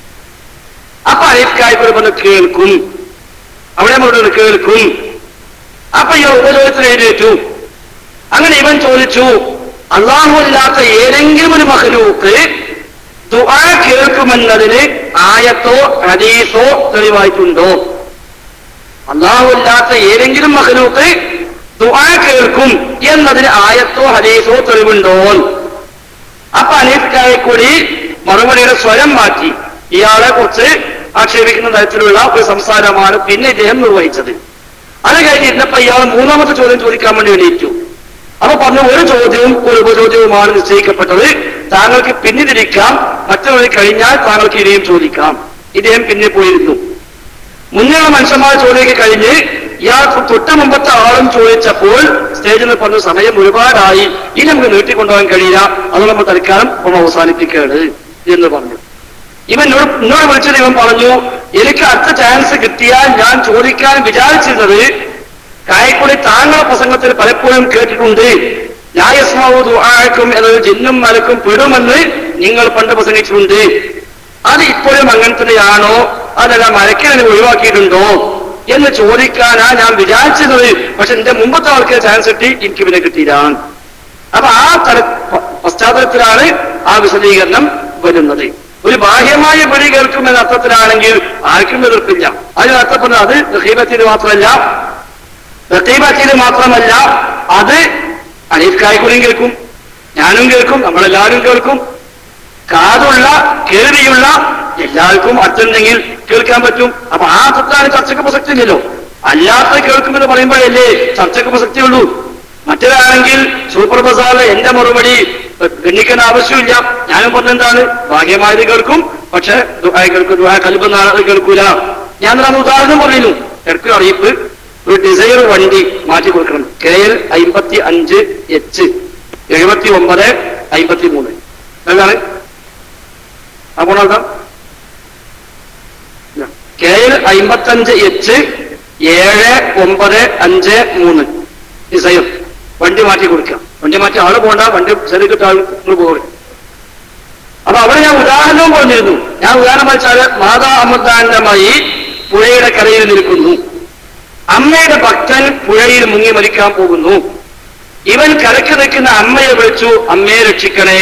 അപ്പൊ അനിഫ്കായ്പ പറഞ്ഞു കേൾക്കും അവിടെ പറഞ്ഞു കേൾക്കും അപ്പൊ ഇയാൾ ഉപചോദത്തിൽ എഴുന്നേറ്റു അങ്ങനെ ഇവൻ ചോദിച്ചു അള്ളാഹു അല്ലാത്ത ഏതെങ്കിലും ഒരു മഹലൂക്ക് ദുആ കേൾക്കുമെന്നതിന് ആയത്തോ ഹദീസോ തെളിവായിട്ടുണ്ടോ അള്ളാഹു അല്ലാത്ത ഏതെങ്കിലും മഹലൂക്ക് ദുആ കേൾക്കും എന്നതിന് ആയത്തോ ഹദീസോ തെളിവുണ്ടോ അപ്പൊ അനീഫ്ക്കായെ കൂടി മറുപടിയുടെ സ്വരം മാറ്റി ഇയാളെ കുറിച്ച് ആക്ഷേപിക്കുന്ന തരത്തിലുള്ള ഒരു സംസാരമാണ് പിന്നെ ഇദ്ദേഹം നിർവഹിച്ചത് അത് കഴിഞ്ഞ് ഇരുന്നപ്പോ ഇയാൾ മൂന്നാമത്തെ ചോദ്യം ചോദിക്കാൻ വേണ്ടി എണീറ്റു അപ്പൊ പറഞ്ഞു ഒരു ചോദ്യവും ഒരു ഉപചോദ്യവുമാണ് നിശ്ചയിക്കപ്പെട്ടത് താങ്കൾക്ക് പിന്നിതിരിക്കാം മറ്റൊരു കഴിഞ്ഞാൽ താങ്കൾക്ക് ഇനിയും ചോദിക്കാം ഇദ്ദേഹം പിന്നെ പോയിരുന്നു മുന്നിലുള്ള മനുഷ്യന്മാർ ചോദ്യമൊക്കെ കഴിഞ്ഞ് ഇയാൾക്ക് തൊട്ട് മുമ്പത്തെ ആളും ചോദിച്ചപ്പോൾ സ്റ്റേജിൽ നിന്ന് പറഞ്ഞു സമയം ഒരുപാടായി ഇനി നമുക്ക് നീട്ടിക്കൊണ്ടുപോകാൻ കഴിയില്ല അത് നമ്മൾ തൽക്കാലം ഒന്ന് അവസാനിപ്പിക്കുകയാണ് എന്ന് പറഞ്ഞു ഇവൻ എന്നോട് എന്നോട് വിളിച്ചത് ഇവൻ പറഞ്ഞു എനിക്ക് അടുത്ത ചാൻസ് കിട്ടിയാൽ ഞാൻ ചോദിക്കാൻ വിചാരിച്ചിരുന്നത് കായക്കുടി താങ്കളുടെ പ്രസംഗത്തിൽ പലപ്പോഴും കേട്ടിട്ടുണ്ട് ലായസ്മാവു ദുആക്കും എന്നത് ജിന്നും മലക്കും പെടുമെന്ന് നിങ്ങൾ പണ്ട് പ്രസംഗിച്ചിട്ടുണ്ട് അത് ഇപ്പോഴും അങ്ങനെ തന്നെയാണോ അതല്ല മലക്കിനെ ഒഴിവാക്കിയിട്ടുണ്ടോ എന്ന് ചോദിക്കാനാ ഞാൻ വിചാരിച്ചിരുന്നത് പക്ഷെ എന്റെ മുമ്പത്തെ ആൾക്ക് ചാൻസ് കിട്ടി എനിക്ക് പിന്നെ കിട്ടിയില്ല അപ്പൊ ആ തല പ- പശ്ചാത്തലത്തിലാണ് ആ വിശദീകരണം വരുന്നത് ഒരു ബാഹ്യമായ പിടി കേൾക്കുമെന്ന അർത്ഥത്തിലാണെങ്കിൽ ആർക്കും എതിർപ്പില്ല അതിന് അർത്ഥപ്പെടുന്നത് അത് റഹീബത്തിന് മാത്രമല്ല റഹീബത്തിന് മാത്രമല്ല അത് അനീഫ്കായ്ക്കുളിയും കേൾക്കും ഞാനും കേൾക്കും നമ്മളെല്ലാവരും കേൾക്കും കാതുള്ള കേൾവിയുള്ള എല്ലാവർക്കും അർത്ഥമുണ്ടെങ്കിൽ കേൾക്കാൻ പറ്റും അപ്പൊ ആ അർത്ഥത്തിലാണ് ചർച്ചയ്ക്ക് പ്രസക്തി ഇല്ലല്ലോ അല്ലാത്ത കേൾക്കുമെന്ന് പറയുമ്പോഴല്ലേ ചർച്ചയ്ക്ക് പ്രസക്തിയുള്ളൂ മറ്റൊരാണെങ്കിൽ സൂപ്പർ ബസാറിലെ എന്റെ മറുപടി ഗണ്ണിക്കേണ്ട ആവശ്യമില്ല ഞാനും പറഞ്ഞെന്താണ് ഭാഗ്യമായത് കേൾക്കും പക്ഷെ ദുആ കേൾക്കും ദുആ കൽബെന്ന കേൾക്കൂല ഞാൻ അന്ന് ഉദാഹരണം പറയുന്നു ഇടയ്ക്ക് അറിയിപ്പ് ഒരു ഡിസൈർ വണ്ടി മാറ്റി കൊടുക്കണം കെ എൽ അമ്പത്തി അഞ്ച് എച്ച് എഴുപത്തി ഒമ്പത് അമ്പത്തി മൂന്ന് എന്താണ് അപ്പോൾ കെ എൽ അമ്പത്തഞ്ച് എച്ച് ഏഴ് ഒമ്പത് അഞ്ച് മൂന്ന് ഡിസൈർ വണ്ടി മാറ്റി കൊടുക്കുക വണ്ടി മാറ്റി ആള് പോകണ്ട വണ്ടി ശരിക്കിട്ട് ആൾ പോകും അപ്പൊ അവിടെ ഞാൻ ഉദാഹരണവും പറഞ്ഞിരുന്നു ഞാൻ ഉദാഹരണം വെച്ചാല് മാതാ അമൃതാനന്ദമായി പുഴയുടെ കരയിൽ നിൽക്കുന്നു അമ്മയുടെ ഭക്തൻ പുഴയിൽ മുങ്ങി മരിക്കാൻ പോകുന്നു ഇവൻ കരക്ക് നിൽക്കുന്ന അമ്മയെ വിളിച്ചു അമ്മയെ രക്ഷിക്കണേ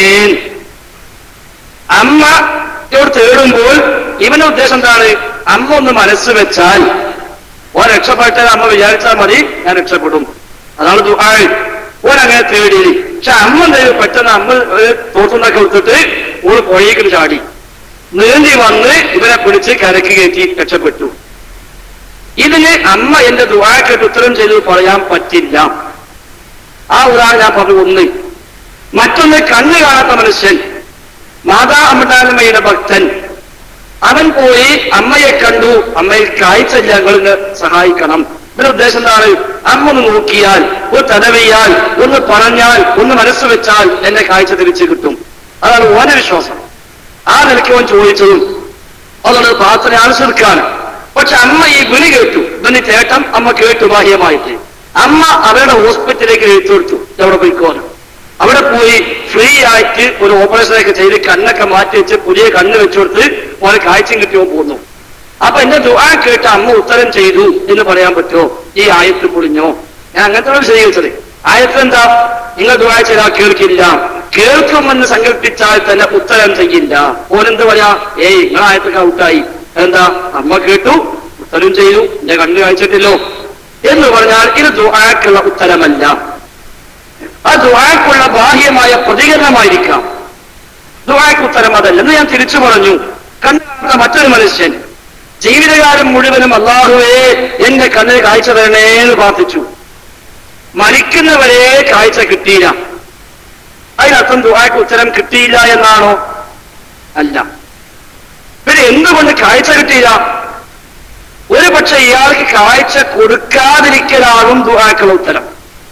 അമ്മയോട് തേടുമ്പോൾ ഇവന്റെ ഉദ്ദേശം എന്താണ് അമ്മ ഒന്ന് മനസ്സ് വെച്ചാൽ ഓൻ രക്ഷപ്പെട്ടാൽ അമ്മ വിചാരിച്ചാൽ മതി ഞാൻ രക്ഷപ്പെടും അതാണ് ദുആ ഓൻ അങ്ങനെ തേടി പക്ഷെ അമ്മ എന്തെങ്കിലും പെട്ടെന്ന് അമ്മ തോട്ടുണ്ടാക്കി കൊടുത്തിട്ട് ഓള് പുഴയ്ക്ക് ചാടി നീന്തി വന്ന് ഇവനെ പിടിച്ച് കരക്ക് കയറ്റി രക്ഷപ്പെട്ടു ഇതിന് അമ്മ എന്റെ ദുആക്കേട്ട് ഉത്തരം ചെയ്ത് പറയാൻ പറ്റില്ല ആ ഉദാഹരണം ഞാൻ പറഞ്ഞു ഒന്ന് മറ്റൊന്ന് കണ്ണ് കാണാത്ത മനുഷ്യൻ മാതാ അമൃതാനമ്മയുടെ ഭക്തൻ അവൻ പോയി അമ്മയെ കണ്ടു അമ്മയിൽ കാഴ്ച ഞങ്ങളിന് സഹായിക്കണം ഇതിന്റെ ഉദ്ദേശം എന്താണ് അമ്മ ഒന്ന് നോക്കിയാൽ ഒന്ന് തടവിയാൽ ഒന്ന് പറഞ്ഞാൽ ഒന്ന് മനസ്സ് വെച്ചാൽ എന്റെ കാഴ്ച തിരിച്ചു കിട്ടും അതാണ് ഓന വിശ്വാസം ആ നിലയ്ക്ക് അവൻ ചോദിച്ചതും അതുകൊണ്ട് പ്രാർത്ഥന ആവശ്യമെടുക്കാണ് പക്ഷെ അമ്മ ഈ വിളി കേട്ടു ഇതിന് ചേട്ടം അമ്മ കേട്ടു ബാഹ്യമായിട്ട് അമ്മ അവരുടെ ഹോസ്പിറ്റലിലേക്ക് എഴുത്തു കൊടുത്തു എവിടെ പോയിക്കോന്ന് അവിടെ പോയി ഫ്രീ ആയിട്ട് ഒരു ഓപ്പറേഷനൊക്കെ ചെയ്ത് കണ്ണൊക്കെ മാറ്റി വെച്ച് പുതിയ കണ്ണ് വെച്ചു കൊടുത്ത് ഓരോ കാഴ്ചയും കിട്ടിയോ പോകുന്നു അപ്പൊ എന്റെ ദുആ കേട്ട് അമ്മ ഉത്തരം ചെയ്തു എന്ന് പറയാൻ പറ്റുമോ ഈ ആയത്ത് പൊളിഞ്ഞോ ഞാൻ അങ്ങനത്തെ വിശദീകരിച്ചത് ആയത്ത് എന്താ നിങ്ങൾ ദുആ ചെയ്താൽ കേൾക്കില്ല കേൾക്കുമെന്ന് സങ്കല്പിച്ചാൽ തന്നെ ഉത്തരം ചെയ്യില്ല ഓനെന്ത് പറയാ ഏയ് നിങ്ങൾ ആയത്തൊക്കെ ഔട്ടായി എന്താ അമ്മ കേട്ടു ഉത്തരം ചെയ്തു എന്റെ കണ്ണ് കാഴ്ചിട്ടില്ലോ എന്ന് പറഞ്ഞാൽ ഇത് ദുആക്കുള്ള ഉത്തരമല്ല ആ ദുആക്കുള്ള ബാഹ്യമായ പ്രതികരണമായിരിക്കാം ദുആക്ക് ഉത്തരം അതല്ല എന്ന് ഞാൻ തിരിച്ചു പറഞ്ഞു കണ്ണു കാണാത്ത മറ്റൊരു മനുഷ്യൻ ജീവിതകാലം മുഴുവനും അള്ളാഹുവേ എന്റെ കണ്ണിന് കാഴ്ച തരണേ എന്ന് പ്രാർത്ഥിച്ചു മരിക്കുന്നവരെ കാഴ്ച കിട്ടിയില്ല അതിനർത്ഥം ദുആക്ക് ഉത്തരം കിട്ടിയില്ല എന്നാണോ അല്ല പിന്നെ എന്തുകൊണ്ട് കാഴ്ച കിട്ടിയില്ല ഒരു പക്ഷെ ഇയാൾക്ക് കാഴ്ച കൊടുക്കാതിരിക്കലാകും ദുആക്കുള്ള ഉത്തരം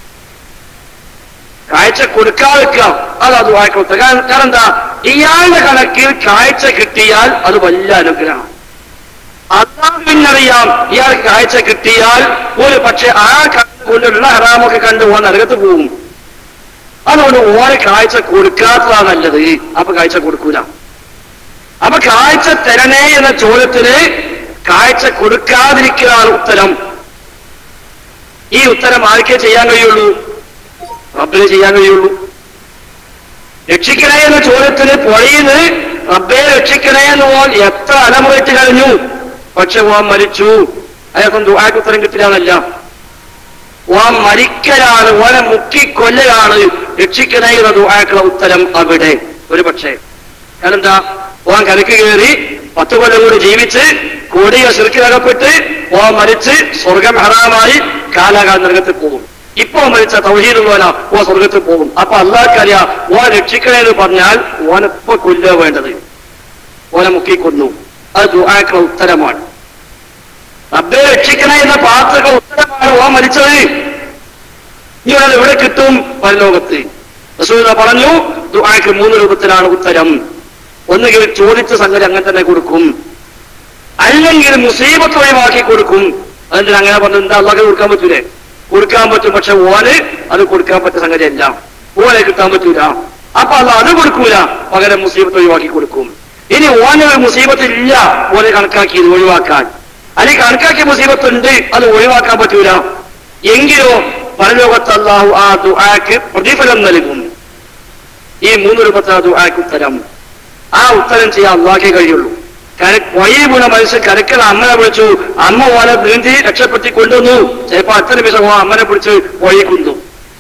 കാഴ്ച കൊടുക്കാതിരിക്കാം അതാ ദുആക്കുള്ള ഉത്തരം കാരണം കാരണം എന്താ ഇയാളുടെ കണക്കിൽ കാഴ്ച കിട്ടിയാൽ അത് വലിയ അനുഗ്രഹം അള്ളാഹുവിനറിയാം ഇയാൾക്ക് കാഴ്ച കിട്ടിയാൽ ഒരു പക്ഷെ ആ കണ്ടുകൊണ്ടുള്ള ഹറാമൊക്കെ കണ്ട് ഓൻ നരകത്ത് പോകും അതുകൊണ്ട് ഓനെ കാഴ്ച കൊടുക്കാത്തതാണ് നല്ലത് അപ്പൊ കാഴ്ച കൊടുക്കൂല അപ്പൊ കാഴ്ച തരണേ എന്ന ചോദ്യത്തിന് കാഴ്ച കൊടുക്കാതിരിക്കലാണ് ഉത്തരം ഈ ഉത്തരം ആർക്കേ ചെയ്യാൻ കഴിയുള്ളൂ റബ്ബിനെ ചെയ്യാൻ കഴിയുള്ളൂ രക്ഷിക്കണേ എന്ന ചോദ്യത്തിന് പൊഴിയുന്നത് റബ്ബെ രക്ഷിക്കണേ എന്ന് പോൽ എത്ര അലമുറയിട്ട് കഴിഞ്ഞു പക്ഷെ ഓൻ മരിച്ചു അയാൾക്കും ദുആക്ക് ഉത്തരം കിട്ടില്ലാന്നല്ല ഓൻ മരിക്കലാണ് ഓനെ മുക്കിക്കൊല്ലലാണ് രക്ഷിക്കണേ എന്ന ദുആക്കുള്ള ഉത്തരം അവിടെ ഒരു പക്ഷേ കാരണം എന്താ ഓൻ കരക്ക് കയറി പത്ത് കൊല്ലം കൂടി ജീവിച്ച് കൊടിയ ശിർക്കിലകപ്പെട്ട് ഓൻ മരിച്ച് സ്വർഗം ഹറാമായി കാലാകാലം നരകത്തിൽ പോകും ഇപ്പൊ മരിച്ച തൗഹീദുള്ളവന ഓ സ്വർഗത്തിൽ പോകും അപ്പൊ അള്ളാഹ്ക്കറിയാ ഓൻ രക്ഷിക്കണേ എന്ന് പറഞ്ഞാൽ ഓനെപ്പോ കൊല്ലുക വേണ്ടത് ഓനെ മുക്കിക്കൊന്നു അത് ദുആക്കുള്ള ഉത്തരമാണ് റബ്ബെ രക്ഷിക്കണേ എന്ന പ്രാർത്ഥന ഉത്തരമാണ് മരിച്ചത് ഇനി ഒരാൾ എവിടെ കിട്ടും പരലോകത്ത് റസൂൽ പറഞ്ഞു ദുആക്ക് മൂന്ന് രൂപത്തിലാണ് ഉത്തരം ഒന്നുകിൽ ചോദിച്ച സംഗതി അങ്ങനെ തന്നെ കൊടുക്കും അല്ലെങ്കിൽ മുസീബത്ത് ഒഴിവാക്കി കൊടുക്കും അതിന് അങ്ങനെ പറഞ്ഞു എന്താ അള്ളാഹ് കൊടുക്കാൻ പറ്റൂലേ കൊടുക്കാൻ പറ്റും പക്ഷെ ഓന് അത് കൊടുക്കാൻ പറ്റുന്ന സംഗതിയല്ല ഓനെ കിട്ടാൻ പറ്റൂല അപ്പൊ അല്ല അത് കൊടുക്കൂല പകരം മുസീബത്ത് ഒഴിവാക്കി കൊടുക്കും ഇനി ഓന് ഒരു മുസീബത്ത് ഇല്ല ഓനെ കണക്കാക്കി ഇത് ഒഴിവാക്കാൻ അല്ലെങ്കിൽ കണക്കാക്കിയ മുസീബത്ത് ഉണ്ട് അത് ഒഴിവാക്കാൻ പറ്റൂല എങ്കിലോ പരലോകത്ത് അള്ളാഹു ആ ദുആക്ക് പ്രതിഫലം നൽകും ഈ മൂന്ന് രൂപത്തിൽ ആ ദുആക്ക് ഉത്തരം ആ ഉത്തരം ചെയ്യാൻ അള്ളാഹ്ക്കേ കഴിയുള്ളൂ കര വഴി വീണ മനുഷ്യൻ കരക്കൽ അമ്മനെ വിളിച്ചു അമ്മ ഓനെ നീന്തി രക്ഷപ്പെടുത്തി കൊണ്ടുവന്നു ചിലപ്പോ അത്ര നിമിഷം ഓ അമ്മനെ പിടിച്ച് വഴി കൊന്നു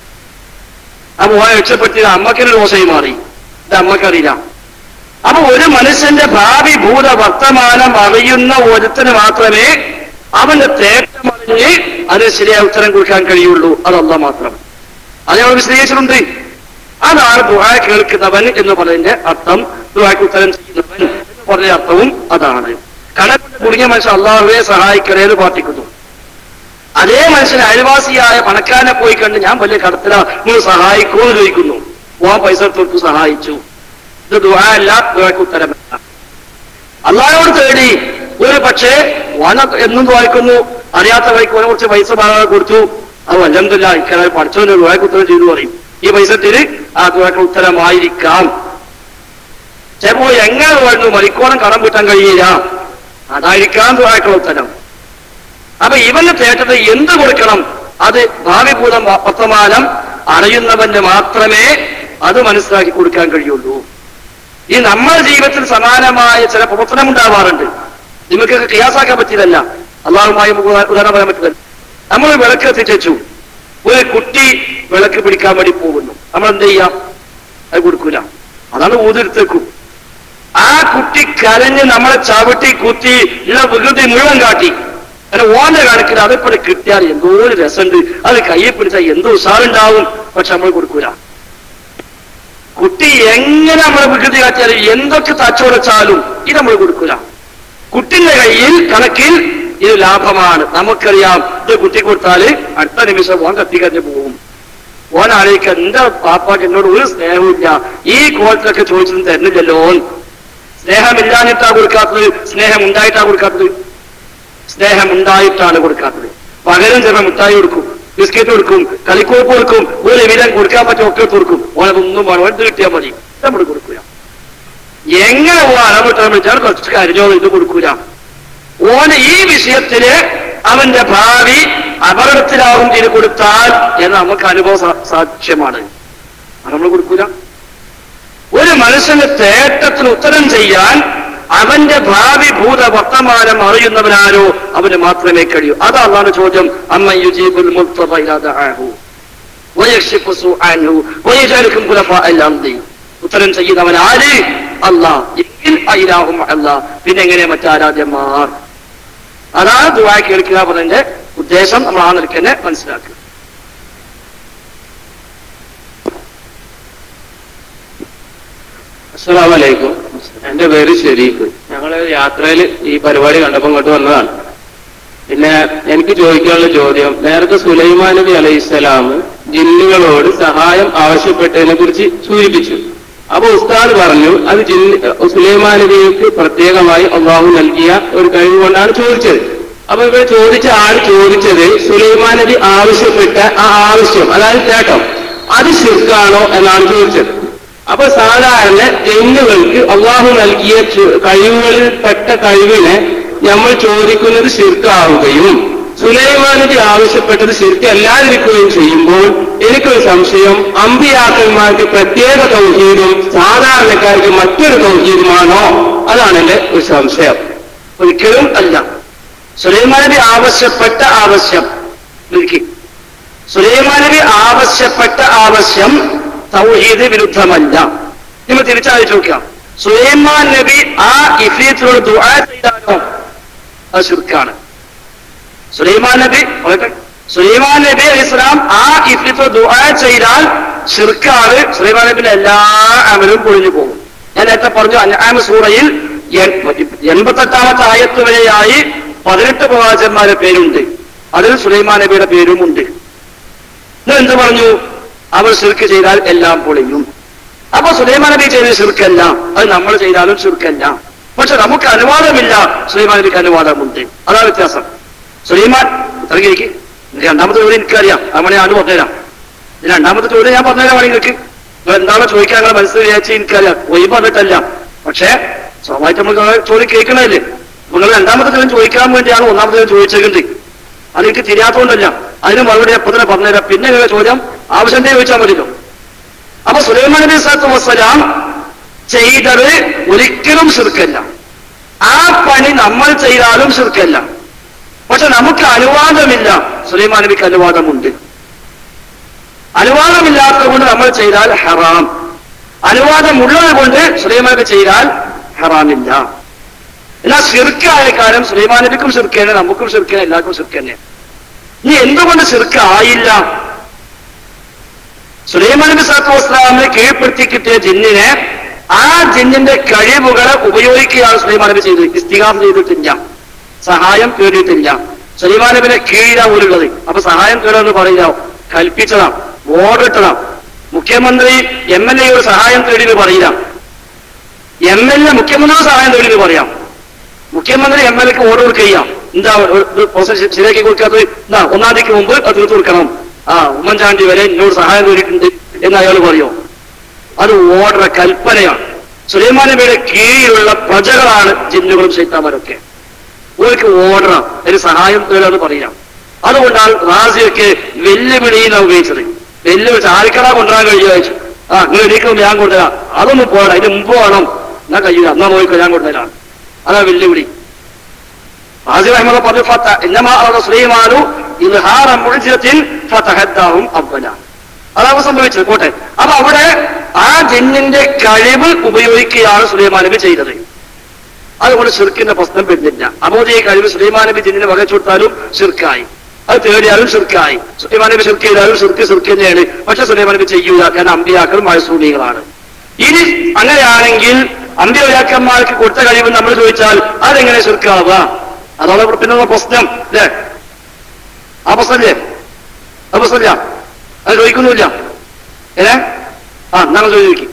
അപ്പൊ ഓനെ രക്ഷപ്പെടുത്തിയത് അമ്മക്കൊരു ദോഷമായി മാറി ഇത് അമ്മക്കറിയില്ല അപ്പൊ ഒരു മനുഷ്യന്റെ ഭാവി ഭൂത വർത്തമാനം അറിയുന്ന ഒരുത്തിന് മാത്രമേ അവന്റെ തേറ്റം അറിഞ്ഞ് അതിന് ശരിയായ ഉത്തരം കൊടുക്കാൻ കഴിയുള്ളൂ അതല്ല മാത്രം അത് ഞങ്ങൾ വിശദീകരിച്ചിട്ടുണ്ട് അതാണ് ദുആ കേൾക്കുന്നവൻ എന്ന് പറയുന്നതിന്റെ അർത്ഥം ദുആക്ക് ഉത്തരം ചെയ്യുന്നവൻ എന്ന് പറഞ്ഞ അർത്ഥവും അതാണ് കടകൊണ്ട് കുടുങ്ങിയ മനുഷ്യൻ അള്ളാഹുവെ സഹായിക്കണേ എന്ന് പ്രാർത്ഥിക്കുന്നു അതേ മനുഷ്യൻ അയൽവാസിയായ പണക്കാരനെ പോയി കണ്ട് ഞാൻ വലിയ കടത്തില നിങ്ങൾ സഹായിക്കൂ എന്ന് ചോദിക്കുന്നു ഓ പൈസ എടുത്തു സഹായിച്ചു ഇത് ദുആ അല്ല ദുആക്ക് ഉത്തരമല്ല അള്ളാഹോട് തേടി ഒരു പക്ഷേ ഓന എന്നും വായിക്കുന്നു അറിയാത്ത വഴിക്ക് ഓനെ കുറച്ച് പൈസ വാങ്ങാൻ കൊടുത്തു അത് അലഹമില്ല ഇക്കാര്യം പഠിച്ചവന് ദുആക്ക് ഉത്തരം ചെയ്തു പറയും ഈ പൈസത്തിന് ആ ദുആക്ക് ഉത്തരമായിരിക്കാം ചിലപ്പോ എങ്ങനെ വേണ്ടു മരിക്കോണം കടം വീട്ടാൻ കഴിയില്ല അതായിരിക്കാം ദുആക്കുള്ള ഉത്തരം അപ്പൊ ഇവന് തേട്ടത് എന്ത് കൊടുക്കണം അത് ഭാവി ഭൂതം വർത്തമാനം അറിയുന്നവന് മാത്രമേ അത് മനസ്സിലാക്കി കൊടുക്കാൻ കഴിയുള്ളൂ ഈ നമ്മുടെ ജീവിതത്തിൽ സമാനമായ ചില പ്രവർത്തനം ഉണ്ടാവാറുണ്ട് നിങ്ങൾക്കൊക്കെ ക്രിയാസാക്കാൻ പറ്റിയതല്ല അള്ളാഹുമായി നമുക്ക് ഉദാ- ഉദാഹരണം പറയാൻ പറ്റില്ല നമ്മൾ വിളക്ക് എത്തിച്ചു ഒരു കുട്ടി വിളക്ക് പിടിക്കാൻ വേണ്ടി പോകുന്നു നമ്മൾ എന്ത് ചെയ്യാം അത് കൊടുക്കൂല അതാണ് ഊതിരുത്തേക്കും ആ കുട്ടി കരഞ്ഞ് നമ്മളെ ചവിട്ടി കുത്തി ഉള്ള വികൃതി മുഴുവൻ കാട്ടി അങ്ങനെ ഓന്റെ കണക്കിൽ അതിപ്പോൾ കിട്ടിയാൽ എന്തോ ഒരു രസമുണ്ട് അത് കയ്യിൽ പിടിച്ചാൽ എന്തോ ഉഷാറുണ്ടാവും പക്ഷെ നമ്മൾ കൊടുക്കൂല കുട്ടി എങ്ങനെ നമ്മളെ വികൃതി കാട്ടിയാലും എന്തൊക്കെ തച്ചുടച്ചാലും ഇത് നമ്മൾ കൊടുക്കൂല കുട്ടിന്റെ കയ്യിൽ കണക്കിൽ ഇത് ലാഭമാണ് നമുക്കറിയാം ഇത് കുട്ടി കൊടുത്താല് അടുത്ത നിമിഷം ഓൻ കത്തിക്കറിഞ്ഞ് പോകും ഓൻ ആലോചിക്ക എന്റെ പാപ്പാക്ക് എന്നോട് ഒരു സ്നേഹമില്ല ഈ കോലത്തിലൊക്കെ ചോദിച്ചതും തരുന്നില്ലല്ലോ സ്നേഹമില്ലാഞ്ഞിട്ടാ കൊടുക്കാത്തത് സ്നേഹം ഉണ്ടായിട്ടാ കൊടുക്കാത്തത് സ്നേഹം ഉണ്ടായിട്ടാണ് കൊടുക്കാത്തത് പകരം ചിലപ്പോൾ മിഠായി കൊടുക്കും ബിസ്ക്കറ്റ് കൊടുക്കും കളിക്കോപ്പ് കൊടുക്കും ഒരു വിധം കൊടുക്കാൻ പറ്റും ഒക്കെ കൊടുക്കും ഓനതൊന്നും വേണം എന്ത് കിട്ടിയാൽ മതി നമ്മൾ കൊടുക്കൂല എങ്ങനെ ഓ അളവിട്ട് വിളിച്ചാൽ കുറച്ച് കരിഞ്ഞോ ഇത് കൊടുക്കൂല ഓന് ഈ വിഷയത്തില് അവന്റെ ഭാവി അപകടത്തിലാവും ചെയ്ത് കൊടുത്താൽ എന്ന് നമുക്ക് അനുഭവ സാ- സാക്ഷ്യമാണ് അത് നമ്മൾ കൊടുക്കൂല ഒരു മനുഷ്യന് തേട്ടത്തിന് ഉത്തരം ചെയ്യാൻ അവന്റെ ഭാവി ഭൂത വർത്തമാനം അറിയുന്നവനാരോ അവന് മാത്രമേ കഴിയൂ അതാണ് ചോദ്യം അമ്മ യുജീബുൽ മുൽത്തറ ഇലാ ദഅാഹു വയക്ഷിഫു സുഅൻഹു വയജഅലുക്കും ഖുലഫാ അൽ-അർദി ഉത്തരം ചെയ്യുന്നവൻ ആര് അല്ലാഹ് എങ്കിൽ അയിലാഹും അല്ലാഹ് പിന്നെ എങ്ങനെ മറ്റാരാധ്യന്മാർ അതാണ് ദുആ കേൾക്കുക പറഞ്ഞതിന്റെ ഉദ്ദേശം നമ്മൾ ആ നിലയ്ക്ക് തന്നെ മനസ്സിലാക്കുക അസ്സലാമലൈക്കും എന്റെ പേര് ഷെരീഫ് ഞങ്ങള് യാത്രയിൽ ഈ പരിപാടി കണ്ടപ്പോൾ ഇങ്ങോട്ട് വന്നതാണ് പിന്നെ എനിക്ക് ചോദിക്കാനുള്ള ചോദ്യം നേരത്തെ സുലൈമാൻ നബി അലൈഹിസ്സലാം ജിന്നുകളോട് സഹായം ആവശ്യപ്പെട്ടതിനെ കുറിച്ച് സൂചിപ്പിച്ചു അപ്പൊ ഉസ്താദ് പറഞ്ഞു അത് ജിന്ന് സുലൈമാൻ നബിക്ക് പ്രത്യേകമായി അള്ളാഹു നൽകിയ ഒരു കഴിവ് കൊണ്ടാണ് ചോദിച്ചത് അപ്പൊ ഇവിടെ ചോദിച്ച ആൾ ചോദിച്ചത് സുലൈമാൻ നബി ആവശ്യപ്പെട്ട ആ ആവശ്യം അതായത് തേട്ടം അത് ശിർക്കാണോ എന്നാണ് ചോദിച്ചത് അപ്പൊ സാധാരണ ജന്നുകൾക്ക് അള്ളാഹു നൽകിയ ചു- കഴിവുകളിൽ പെട്ട കഴിവിനെ നമ്മൾ ചോദിക്കുന്നത് ശിർക്കാവുകയും സുലൈമാൻ നബി ആവശ്യപ്പെട്ടത് ശിർക്കല്ലാതിരിക്കുകയും ചെയ്യുമ്പോൾ എനിക്കൊരു സംശയം അമ്പിയാക്കന്മാർക്ക് പ്രത്യേക തൗഹീദും സാധാരണക്കാർക്ക് മറ്റൊരു തൗഹീദുമാണോ അതാണ് എന്റെ ഒരു സംശയം ഒരിക്കലും അല്ല സുലൈമാൻ നബി ആവശ്യപ്പെട്ട ആവശ്യം നിൽക്കി സുലൈമാൻ നബി ആവശ്യപ്പെട്ട ആവശ്യം തൗഹീദ് വിരുദ്ധമല്ല നിങ്ങൾ തിരിച്ചാലോചിച്ച് നോക്കാം സുലൈമാൻ നബി ആ ഇഫ്രീത്തിനോട് ദുആ ചെയ്താലോ അത് ശുർക്കാണ് സുലൈമാൻ നബി പറയട്ടെ സുലൈമാൻ നബി അലൈഹി ഇസ്ലാം ആ ഇഫ്രീത്തിനോട് ദുആ ചെയ്താൽ ശിർക്കാണ് സുലൈമാൻ നബിന്റെ എല്ലാ അമലും പൊളിഞ്ഞു പോകും ഞാൻ നേരത്തെ പറഞ്ഞു അൻആം സൂറയിൽ എൺ- എൺപത്തെട്ടാമത്തെ ആയത്ത് വരെയായി പതിനെട്ട് പ്രവാചകന്മാരുടെ പേരുണ്ട് അതിൽ സുലൈമാൻ നബിയുടെ പേരും ഉണ്ട് ഇത് എന്ത് പറഞ്ഞു അവർ ശിർക്ക് ചെയ്താൽ എല്ലാം പൊളിയും അപ്പൊ സുലൈമാൻ നബി ചെയ്ത ശിർക്കല്ല അത് നമ്മൾ ചെയ്താലും ശിർക്കല്ല പക്ഷെ നമുക്ക് അനുവാദമില്ല സുലൈമാൻ നബിക്ക് അനുവാദമുണ്ട് അതാണ് വ്യത്യാസം സുലൈമാൻ ഇറങ്ങിയിരിക്ക് രണ്ടാമത്തെ ചോദ്യം എനിക്കറിയാം അങ്ങനെ ഞാൻ പറഞ്ഞുതരാം ഈ രണ്ടാമത്തെ ചോദ്യം ഞാൻ പറഞ്ഞുതരാം നിങ്ങൾക്ക് നിങ്ങൾ എന്താണ് ചോദിക്കാൻ നിങ്ങളെ മനസ്സിൽ വിചാരിച്ച് എനിക്കറിയാം ഒയ് പറഞ്ഞിട്ടല്ല പക്ഷേ സ്വാഭാവികമായിട്ട് നമ്മൾ നിങ്ങളെ ചോദ്യം കേൾക്കണമല്ലേ നിങ്ങൾ രണ്ടാമത്തെ ചോദ്യം ചോദിക്കാൻ വേണ്ടിയാണ് ഒന്നാമത്തെ ചോദ്യം ചോദിച്ചേക്കുന്നത് അത് എനിക്ക് തിരിയാത്തോണ്ടല്ല അതിന് മറുപടി എപ്പോ തന്നെ പറഞ്ഞുതരാം പിന്നെ നിങ്ങളുടെ ചോദ്യം ആവശ്യം ചോദിച്ചാൽ മതിയല്ലോ അപ്പൊ സുലൈമാൻ നബി സ്വലത്തു വസ്സലാം ചെയ്തത് ഒരിക്കലും ശിർക്കല്ല ആ പണി നമ്മൾ ചെയ്താലും ശിർക്കല്ല പക്ഷെ നമുക്ക് അനുവാദമില്ല സുലൈമാൻ നബിക്ക് അനുവാദമുണ്ട് അനുവാദമില്ലാത്തത് കൊണ്ട് നമ്മൾ ചെയ്താൽ ഹറാം അനുവാദമുള്ളത് കൊണ്ട് സുലൈമാൻ നബി ചെയ്താൽ ഹറാമില്ല എന്നാൽ ശിർക്കായ കാര്യം സുലൈമാൻ നബിക്കും ശിർക്കേനെ നമുക്കും ശിർക്കേനെ എല്ലാവർക്കും ശിർക്കേനെ ഇനി എന്തുകൊണ്ട് ശിർക്ക് ആയില്ല സുലൈമാൻ നബി സലാത്തു വസ്സലാമിനെ കീഴ്പ്പെടുത്തി കിട്ടിയ ജിന്നിനെ ആ ജിന്നിന്റെ കഴിവുകളെ ഉപയോഗിക്കുകയാണ് സുലൈമാൻ നബി ചെയ്തത് ഇസ്തിഹാം ചെയ്തിട്ടില്ല സഹായം തേടിയിട്ടില്ല സുലൈമാൻ നബിനെ കീഴിലാ പോലുള്ളത് അപ്പൊ സഹായം തേടുമെന്ന് പറയില്ല കൽപ്പിച്ചതാ ഓടിട്ടതാ മുഖ്യമന്ത്രി എം എൽ എയോട് സഹായം തേടി എന്ന് പറയില്ല എം എൽ എ മുഖ്യമന്ത്രിയോട് സഹായം തേടി എന്ന് പറയാം മുഖ്യമന്ത്രി എം എൽ എക്ക് ഓർഡർ കൊടുക്കുക എന്താ ഒരു- ഒരു പ്രോസസ് ശരിയാക്കി കൊടുക്കാത്തത് എന്താ ഒന്നാം തീയതിക്ക് മുമ്പ് അത് തീർത്തു കൊടുക്കണം ആ ഉമ്മൻചാണ്ടി വരെ എന്നോട് സഹായം തേടിയിട്ടുണ്ട് എന്ന് അയാൾ പറയോ അത് ഓർഡർ കൽപ്പനയാണ് സുലൈമാൻ നബിയുടെ കീഴിലുള്ള പ്രജകളാണ് ജിന്നുകളും ശൈത്താന്മാരൊക്കെ അവർക്ക് ഓർഡറാണ് അതിന് സഹായം തേടാന്ന് പറയാം അതുകൊണ്ടാണ് റാസിയൊക്കെ വെല്ലുവിളിയിലാണ് ഉപയോഗിച്ചത് വെല്ലുവിളിച്ച് ആർക്കടാ കൊണ്ടുവരാൻ കഴിയുക ചോദിച്ചു ആ നിങ്ങൾ എണീക്കുമ്പോൾ ഞാൻ കൊണ്ടുവരാം അതൊന്നും പോകണം അതിന് മുമ്പ് വേണം എന്നാ കഴിയില്ല എന്നാ നോക്കിക്കോ ഞാൻ കൊണ്ടുവരാം അതാ വെല്ലുവിളി റാസി റഹ്മദ് പറഞ്ഞു ഫത്ത ഇന്നമാ അറദ സുലൈമാനു ഇൽഹാറ മുഅ്ജിസത്തിൻ ഫതഹദ്ദാഹും അവല അതാണ് സംഭവിച്ചത് പോട്ടെ അപ്പൊ അവിടെ ആ ജിന്നിന്റെ കഴിവ് ഉപയോഗിക്കുകയാണ് സുലൈമാൻ നബി ചെയ്തത് അതുകൊണ്ട് ഷിർക്കിന്റെ പ്രശ്നം വരുന്നില്ല അപ്പോൾ ഈ കഴിവ് സുലൈമാൻ നബി ജിന്നിനെ വകച്ചു കൊടുത്താലും ഷിർക്കായി അത് തേടിയാലും ഷിർക്കായി സുലൈമാൻ നബി ഷിർക്ക് ചെയ്താലും ഷിർക്ക് ഷിർക്ക് തന്നെയാണ് പക്ഷെ സുലൈമാൻ നബി ചെയ്യൂല കാരണം അമ്പിയാക്കൾ മഴസൂണികളാണ് ഇനി അങ്ങനെയാണെങ്കിൽ അന്ത്യവരാക്കന്മാർക്ക് കൊടുത്ത കഴിവ് നമ്മൾ ചോദിച്ചാൽ അതെങ്ങനെ ഷിർക്കാവുക അതാണ് ഇവിടെ പിന്നുള്ള പ്രശ്നം അല്ലേ ആ പ്രശ്നല്ലേ ആ പ്രശ്നമില്ല അത് ചോദിക്കുന്നില്ല ഏ ആ നമ്മൾ ചോദിക്കും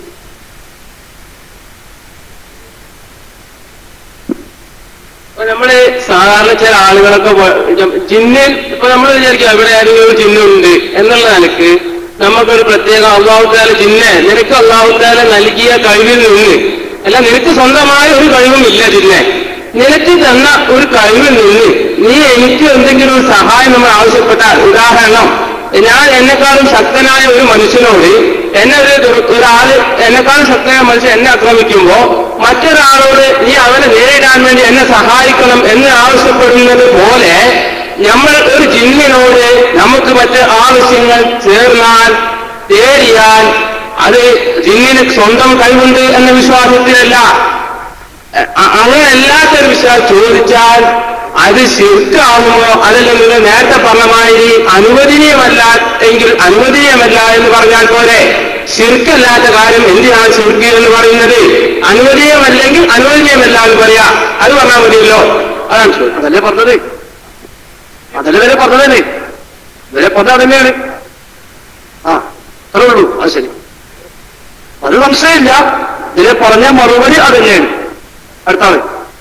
അപ്പൊ നമ്മള് സാധാരണ ചില ആളുകളൊക്കെ പോ- ജം- ജിന്നിൽ ഇപ്പൊ നമ്മൾ വിചാരിക്കുക ഇവിടെ ആരെങ്കിലും ഒരു ജിന്നുണ്ട് എന്നുള്ള നിലക്ക് നമുക്കൊരു പ്രത്യേക അള്ളാഹുത്താല ജിന്നെ നിനക്ക് അള്ളാഹുത്താല നൽകിയ കഴിവിൽ നിന്ന് അല്ല നിനക്ക് സ്വന്തമായ ഒരു കഴിവും ഇല്ല ജിന്നെ നിനക്ക് തന്ന ഒരു കഴിവിൽ നിന്ന് നീ എനിക്ക് എന്തെങ്കിലും ഒരു സഹായം നമ്മൾ ആവശ്യപ്പെട്ടാൽ ഉദാഹരണം ഞാൻ എന്നെക്കാളും ശക്തനായ ഒരു മനുഷ്യനോട് എന്നെ ഒരു ദുർ- ഒരാള് എന്നെക്കാളും ശക്തനായ മനുഷ്യൻ എന്നെ ആക്രമിക്കുമ്പോ മറ്റൊരാളോട് നീ അവനെ നേരിടാൻ വേണ്ടി എന്നെ സഹായിക്കണം എന്ന് ആവശ്യപ്പെടുന്നത് പോലെ നമ്മൾ ഒരു ജിന്നിനോട് നമുക്ക് മറ്റ് ആവശ്യങ്ങൾ ചേർന്നാൽ തേടിയാൽ അത് ജിന്നിന് സ്വന്തം കഴിവുണ്ട് എന്ന വിശ്വാസത്തിലല്ല അ- അങ്ങനെ അല്ലാത്തൊരു വിശ്വാസം ചോദിച്ചാൽ അത് ശിർക്കാവുമോ അതല്ലെങ്കിൽ നിങ്ങൾ നേരത്തെ പറഞ്ഞ മാതിരി അനുവദനീയമല്ല എങ്കിൽ അനുവദനീയമല്ല എന്ന് പറഞ്ഞാൽ പോലെ ശിർക്കല്ലാത്ത കാര്യം എന്തിനാണ് ശിർക്ക് എന്ന് പറയുന്നത് അനുവദനീയമല്ലെങ്കിൽ അനുവദനീയമല്ല എന്ന് പറയാ അത് പറഞ്ഞാൽ മതിയല്ലോ അതാണ് ചോദിച്ചത് അതല്ലേ പറഞ്ഞത് അതല്ലേ വരെ പറഞ്ഞതല്ലേ വരെ പറഞ്ഞത് തന്നെയാണ് ആ അത്രേ ഉള്ളൂ അത് ശരി അത് സംശയമില്ല ഇതിലെ പറഞ്ഞ മറുപടി അത് തന്നെയാണ് അടുത്ത ആള്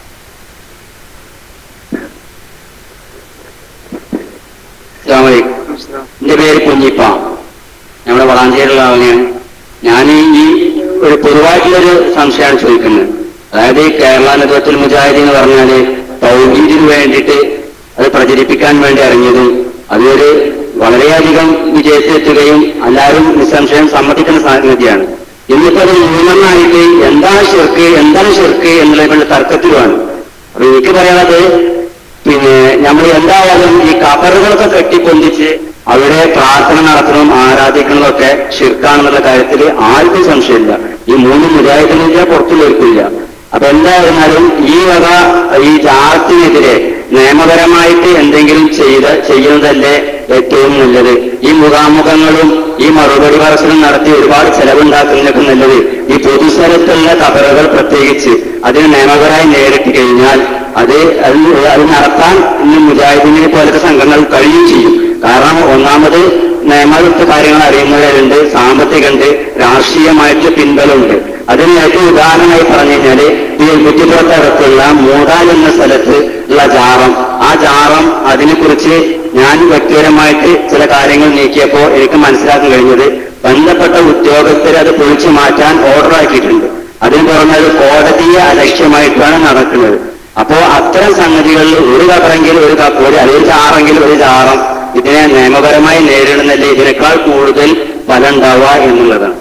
എന്റെ പേര് കുഞ്ഞിപ്പ നമ്മുടെ വളാഞ്ചേരിയുള്ള ആളെയാണ് ഞാൻ ഈ ഒരു പൊതുവായിട്ടുള്ളൊരു സംശയമാണ് ചോദിക്കുന്നത് അതായത് ഈ കേരള നേതൃത്വത്തിൽ മുജാഹിദ് എന്ന് പറഞ്ഞാല് തൗഹീദിന് വേണ്ടിയിട്ട് അത് പ്രചരിപ്പിക്കാൻ വേണ്ടി ഇറങ്ങിയതും അതൊരു വളരെയധികം വിജയത്തിലെത്തുകയും എല്ലാവരും നിസ്സംശയം സമ്മതിക്കുന്ന സംഗതിയാണ് ഇന്നിപ്പോ അത് മൂന്നെണ്ണായിട്ട് എന്താണ് ഷിർക്ക് എന്താണ് ഷിർക്ക് എന്നുള്ളതിനുള്ള തർക്കത്തിലുമാണ് അപ്പൊ എനിക്ക് പറയാനുള്ളത് പിന്നെ നമ്മൾ എന്തായാലും ഈ കബറുകളൊക്കെ കെട്ടിപ്പൊന്തിച്ച് അവിടെ പ്രാർത്ഥന നടത്തണം ആരാധിക്കണതൊക്കെ ഷിർക്കാണെന്നുള്ള കാര്യത്തിൽ ആർക്കും സംശയമില്ല ഈ മൂന്ന് മുജാഹിദിനെതിരെ പുറത്തുള്ളവർക്കില്ല അപ്പൊ എന്തായിരുന്നാലും ഈ വക ഈ ജാത്തിനെതിരെ നിയമപരമായിട്ട് എന്തെങ്കിലും ചെയ്ത് ചെയ്യുന്നതല്ലേ ഏറ്റവും നല്ലത് ഈ മുഖാമുഖങ്ങളും ഈ മറുപടി പറച്ചിലും നടത്തി ഒരുപാട് ചെലവുണ്ടാക്കുന്നതിനൊക്കെ നല്ലത് ഈ പൊതുസ്ഥലത്തുള്ള കബറുകൾ പ്രത്യേകിച്ച് അതിന് നിയമപരമായി നേരിട്ട് കഴിഞ്ഞാൽ അത് അത് അത് നടത്താൻ ഇന്ന് മുജാഹിദിനെ പോലത്തെ സംഘങ്ങൾ കഴിയും ചെയ്യും കാരണം ഒന്നാമത് നിയമത്തെ കാര്യങ്ങൾ അറിയുന്നവരുണ്ട് സാമ്പത്തികമുണ്ട് രാഷ്ട്രീയമായിട്ട് പിൻബലമുണ്ട് അതിന് ഏറ്റവും ഉദാഹരണമായി പറഞ്ഞു കഴിഞ്ഞാല് ഈ കുറ്റിപ്പുറത്തടുത്തുള്ള മൂടാൽ എന്ന സ്ഥലത്ത് ഉള്ള ജാറം ആ ജാറം അതിനെക്കുറിച്ച് ഞാൻ വ്യക്തിപരമായിട്ട് ചില കാര്യങ്ങൾ നീക്കിയപ്പോൾ എനിക്ക് മനസ്സിലാക്കാൻ കഴിഞ്ഞത് ബന്ധപ്പെട്ട ഉദ്യോഗസ്ഥരെ അത് പൊളിച്ചു മാറ്റാൻ ഓർഡർ ആക്കിയിട്ടുണ്ട് അതിന് പുറമെ അത് കോടതിയെ അലക്ഷ്യമായിട്ടാണ് നടക്കുന്നത് അപ്പോ അത്തരം സംഗതികളിൽ ഒരു കബറെങ്കിലും ഒരു കപ്പോടി അല്ലെങ്കിൽ ഒരു ചാറെങ്കിലും ഒരു ചാറം ഇതിനെ നിയമപരമായി നേരിടുന്നതിൽ ഇതിനേക്കാൾ കൂടുതൽ ഫലം ഉണ്ടാവുക എന്നുള്ളതാണ്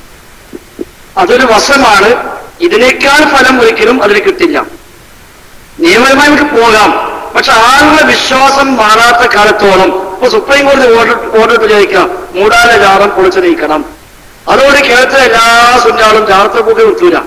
അതൊരു വശമാണ് ഇതിനേക്കാൾ ഫലം ഒരിക്കലും അതിന് കിട്ടില്ല നിയമപരമായി നമുക്ക് പോകാം പക്ഷെ ആളുകളുടെ വിശ്വാസം മാറാത്ത കാലത്തോളം ഇപ്പൊ സുപ്രീം കോടതി ഓർഡർ ഓർഡർ ചോദിക്കാം മൂടാല ജാറം പൊളിച്ചു നീക്കണം അതോടെ കേരളത്തിലെ എല്ലാ സുന്നാളും ജാറത്തെ പൂക്കി നിർത്തൂല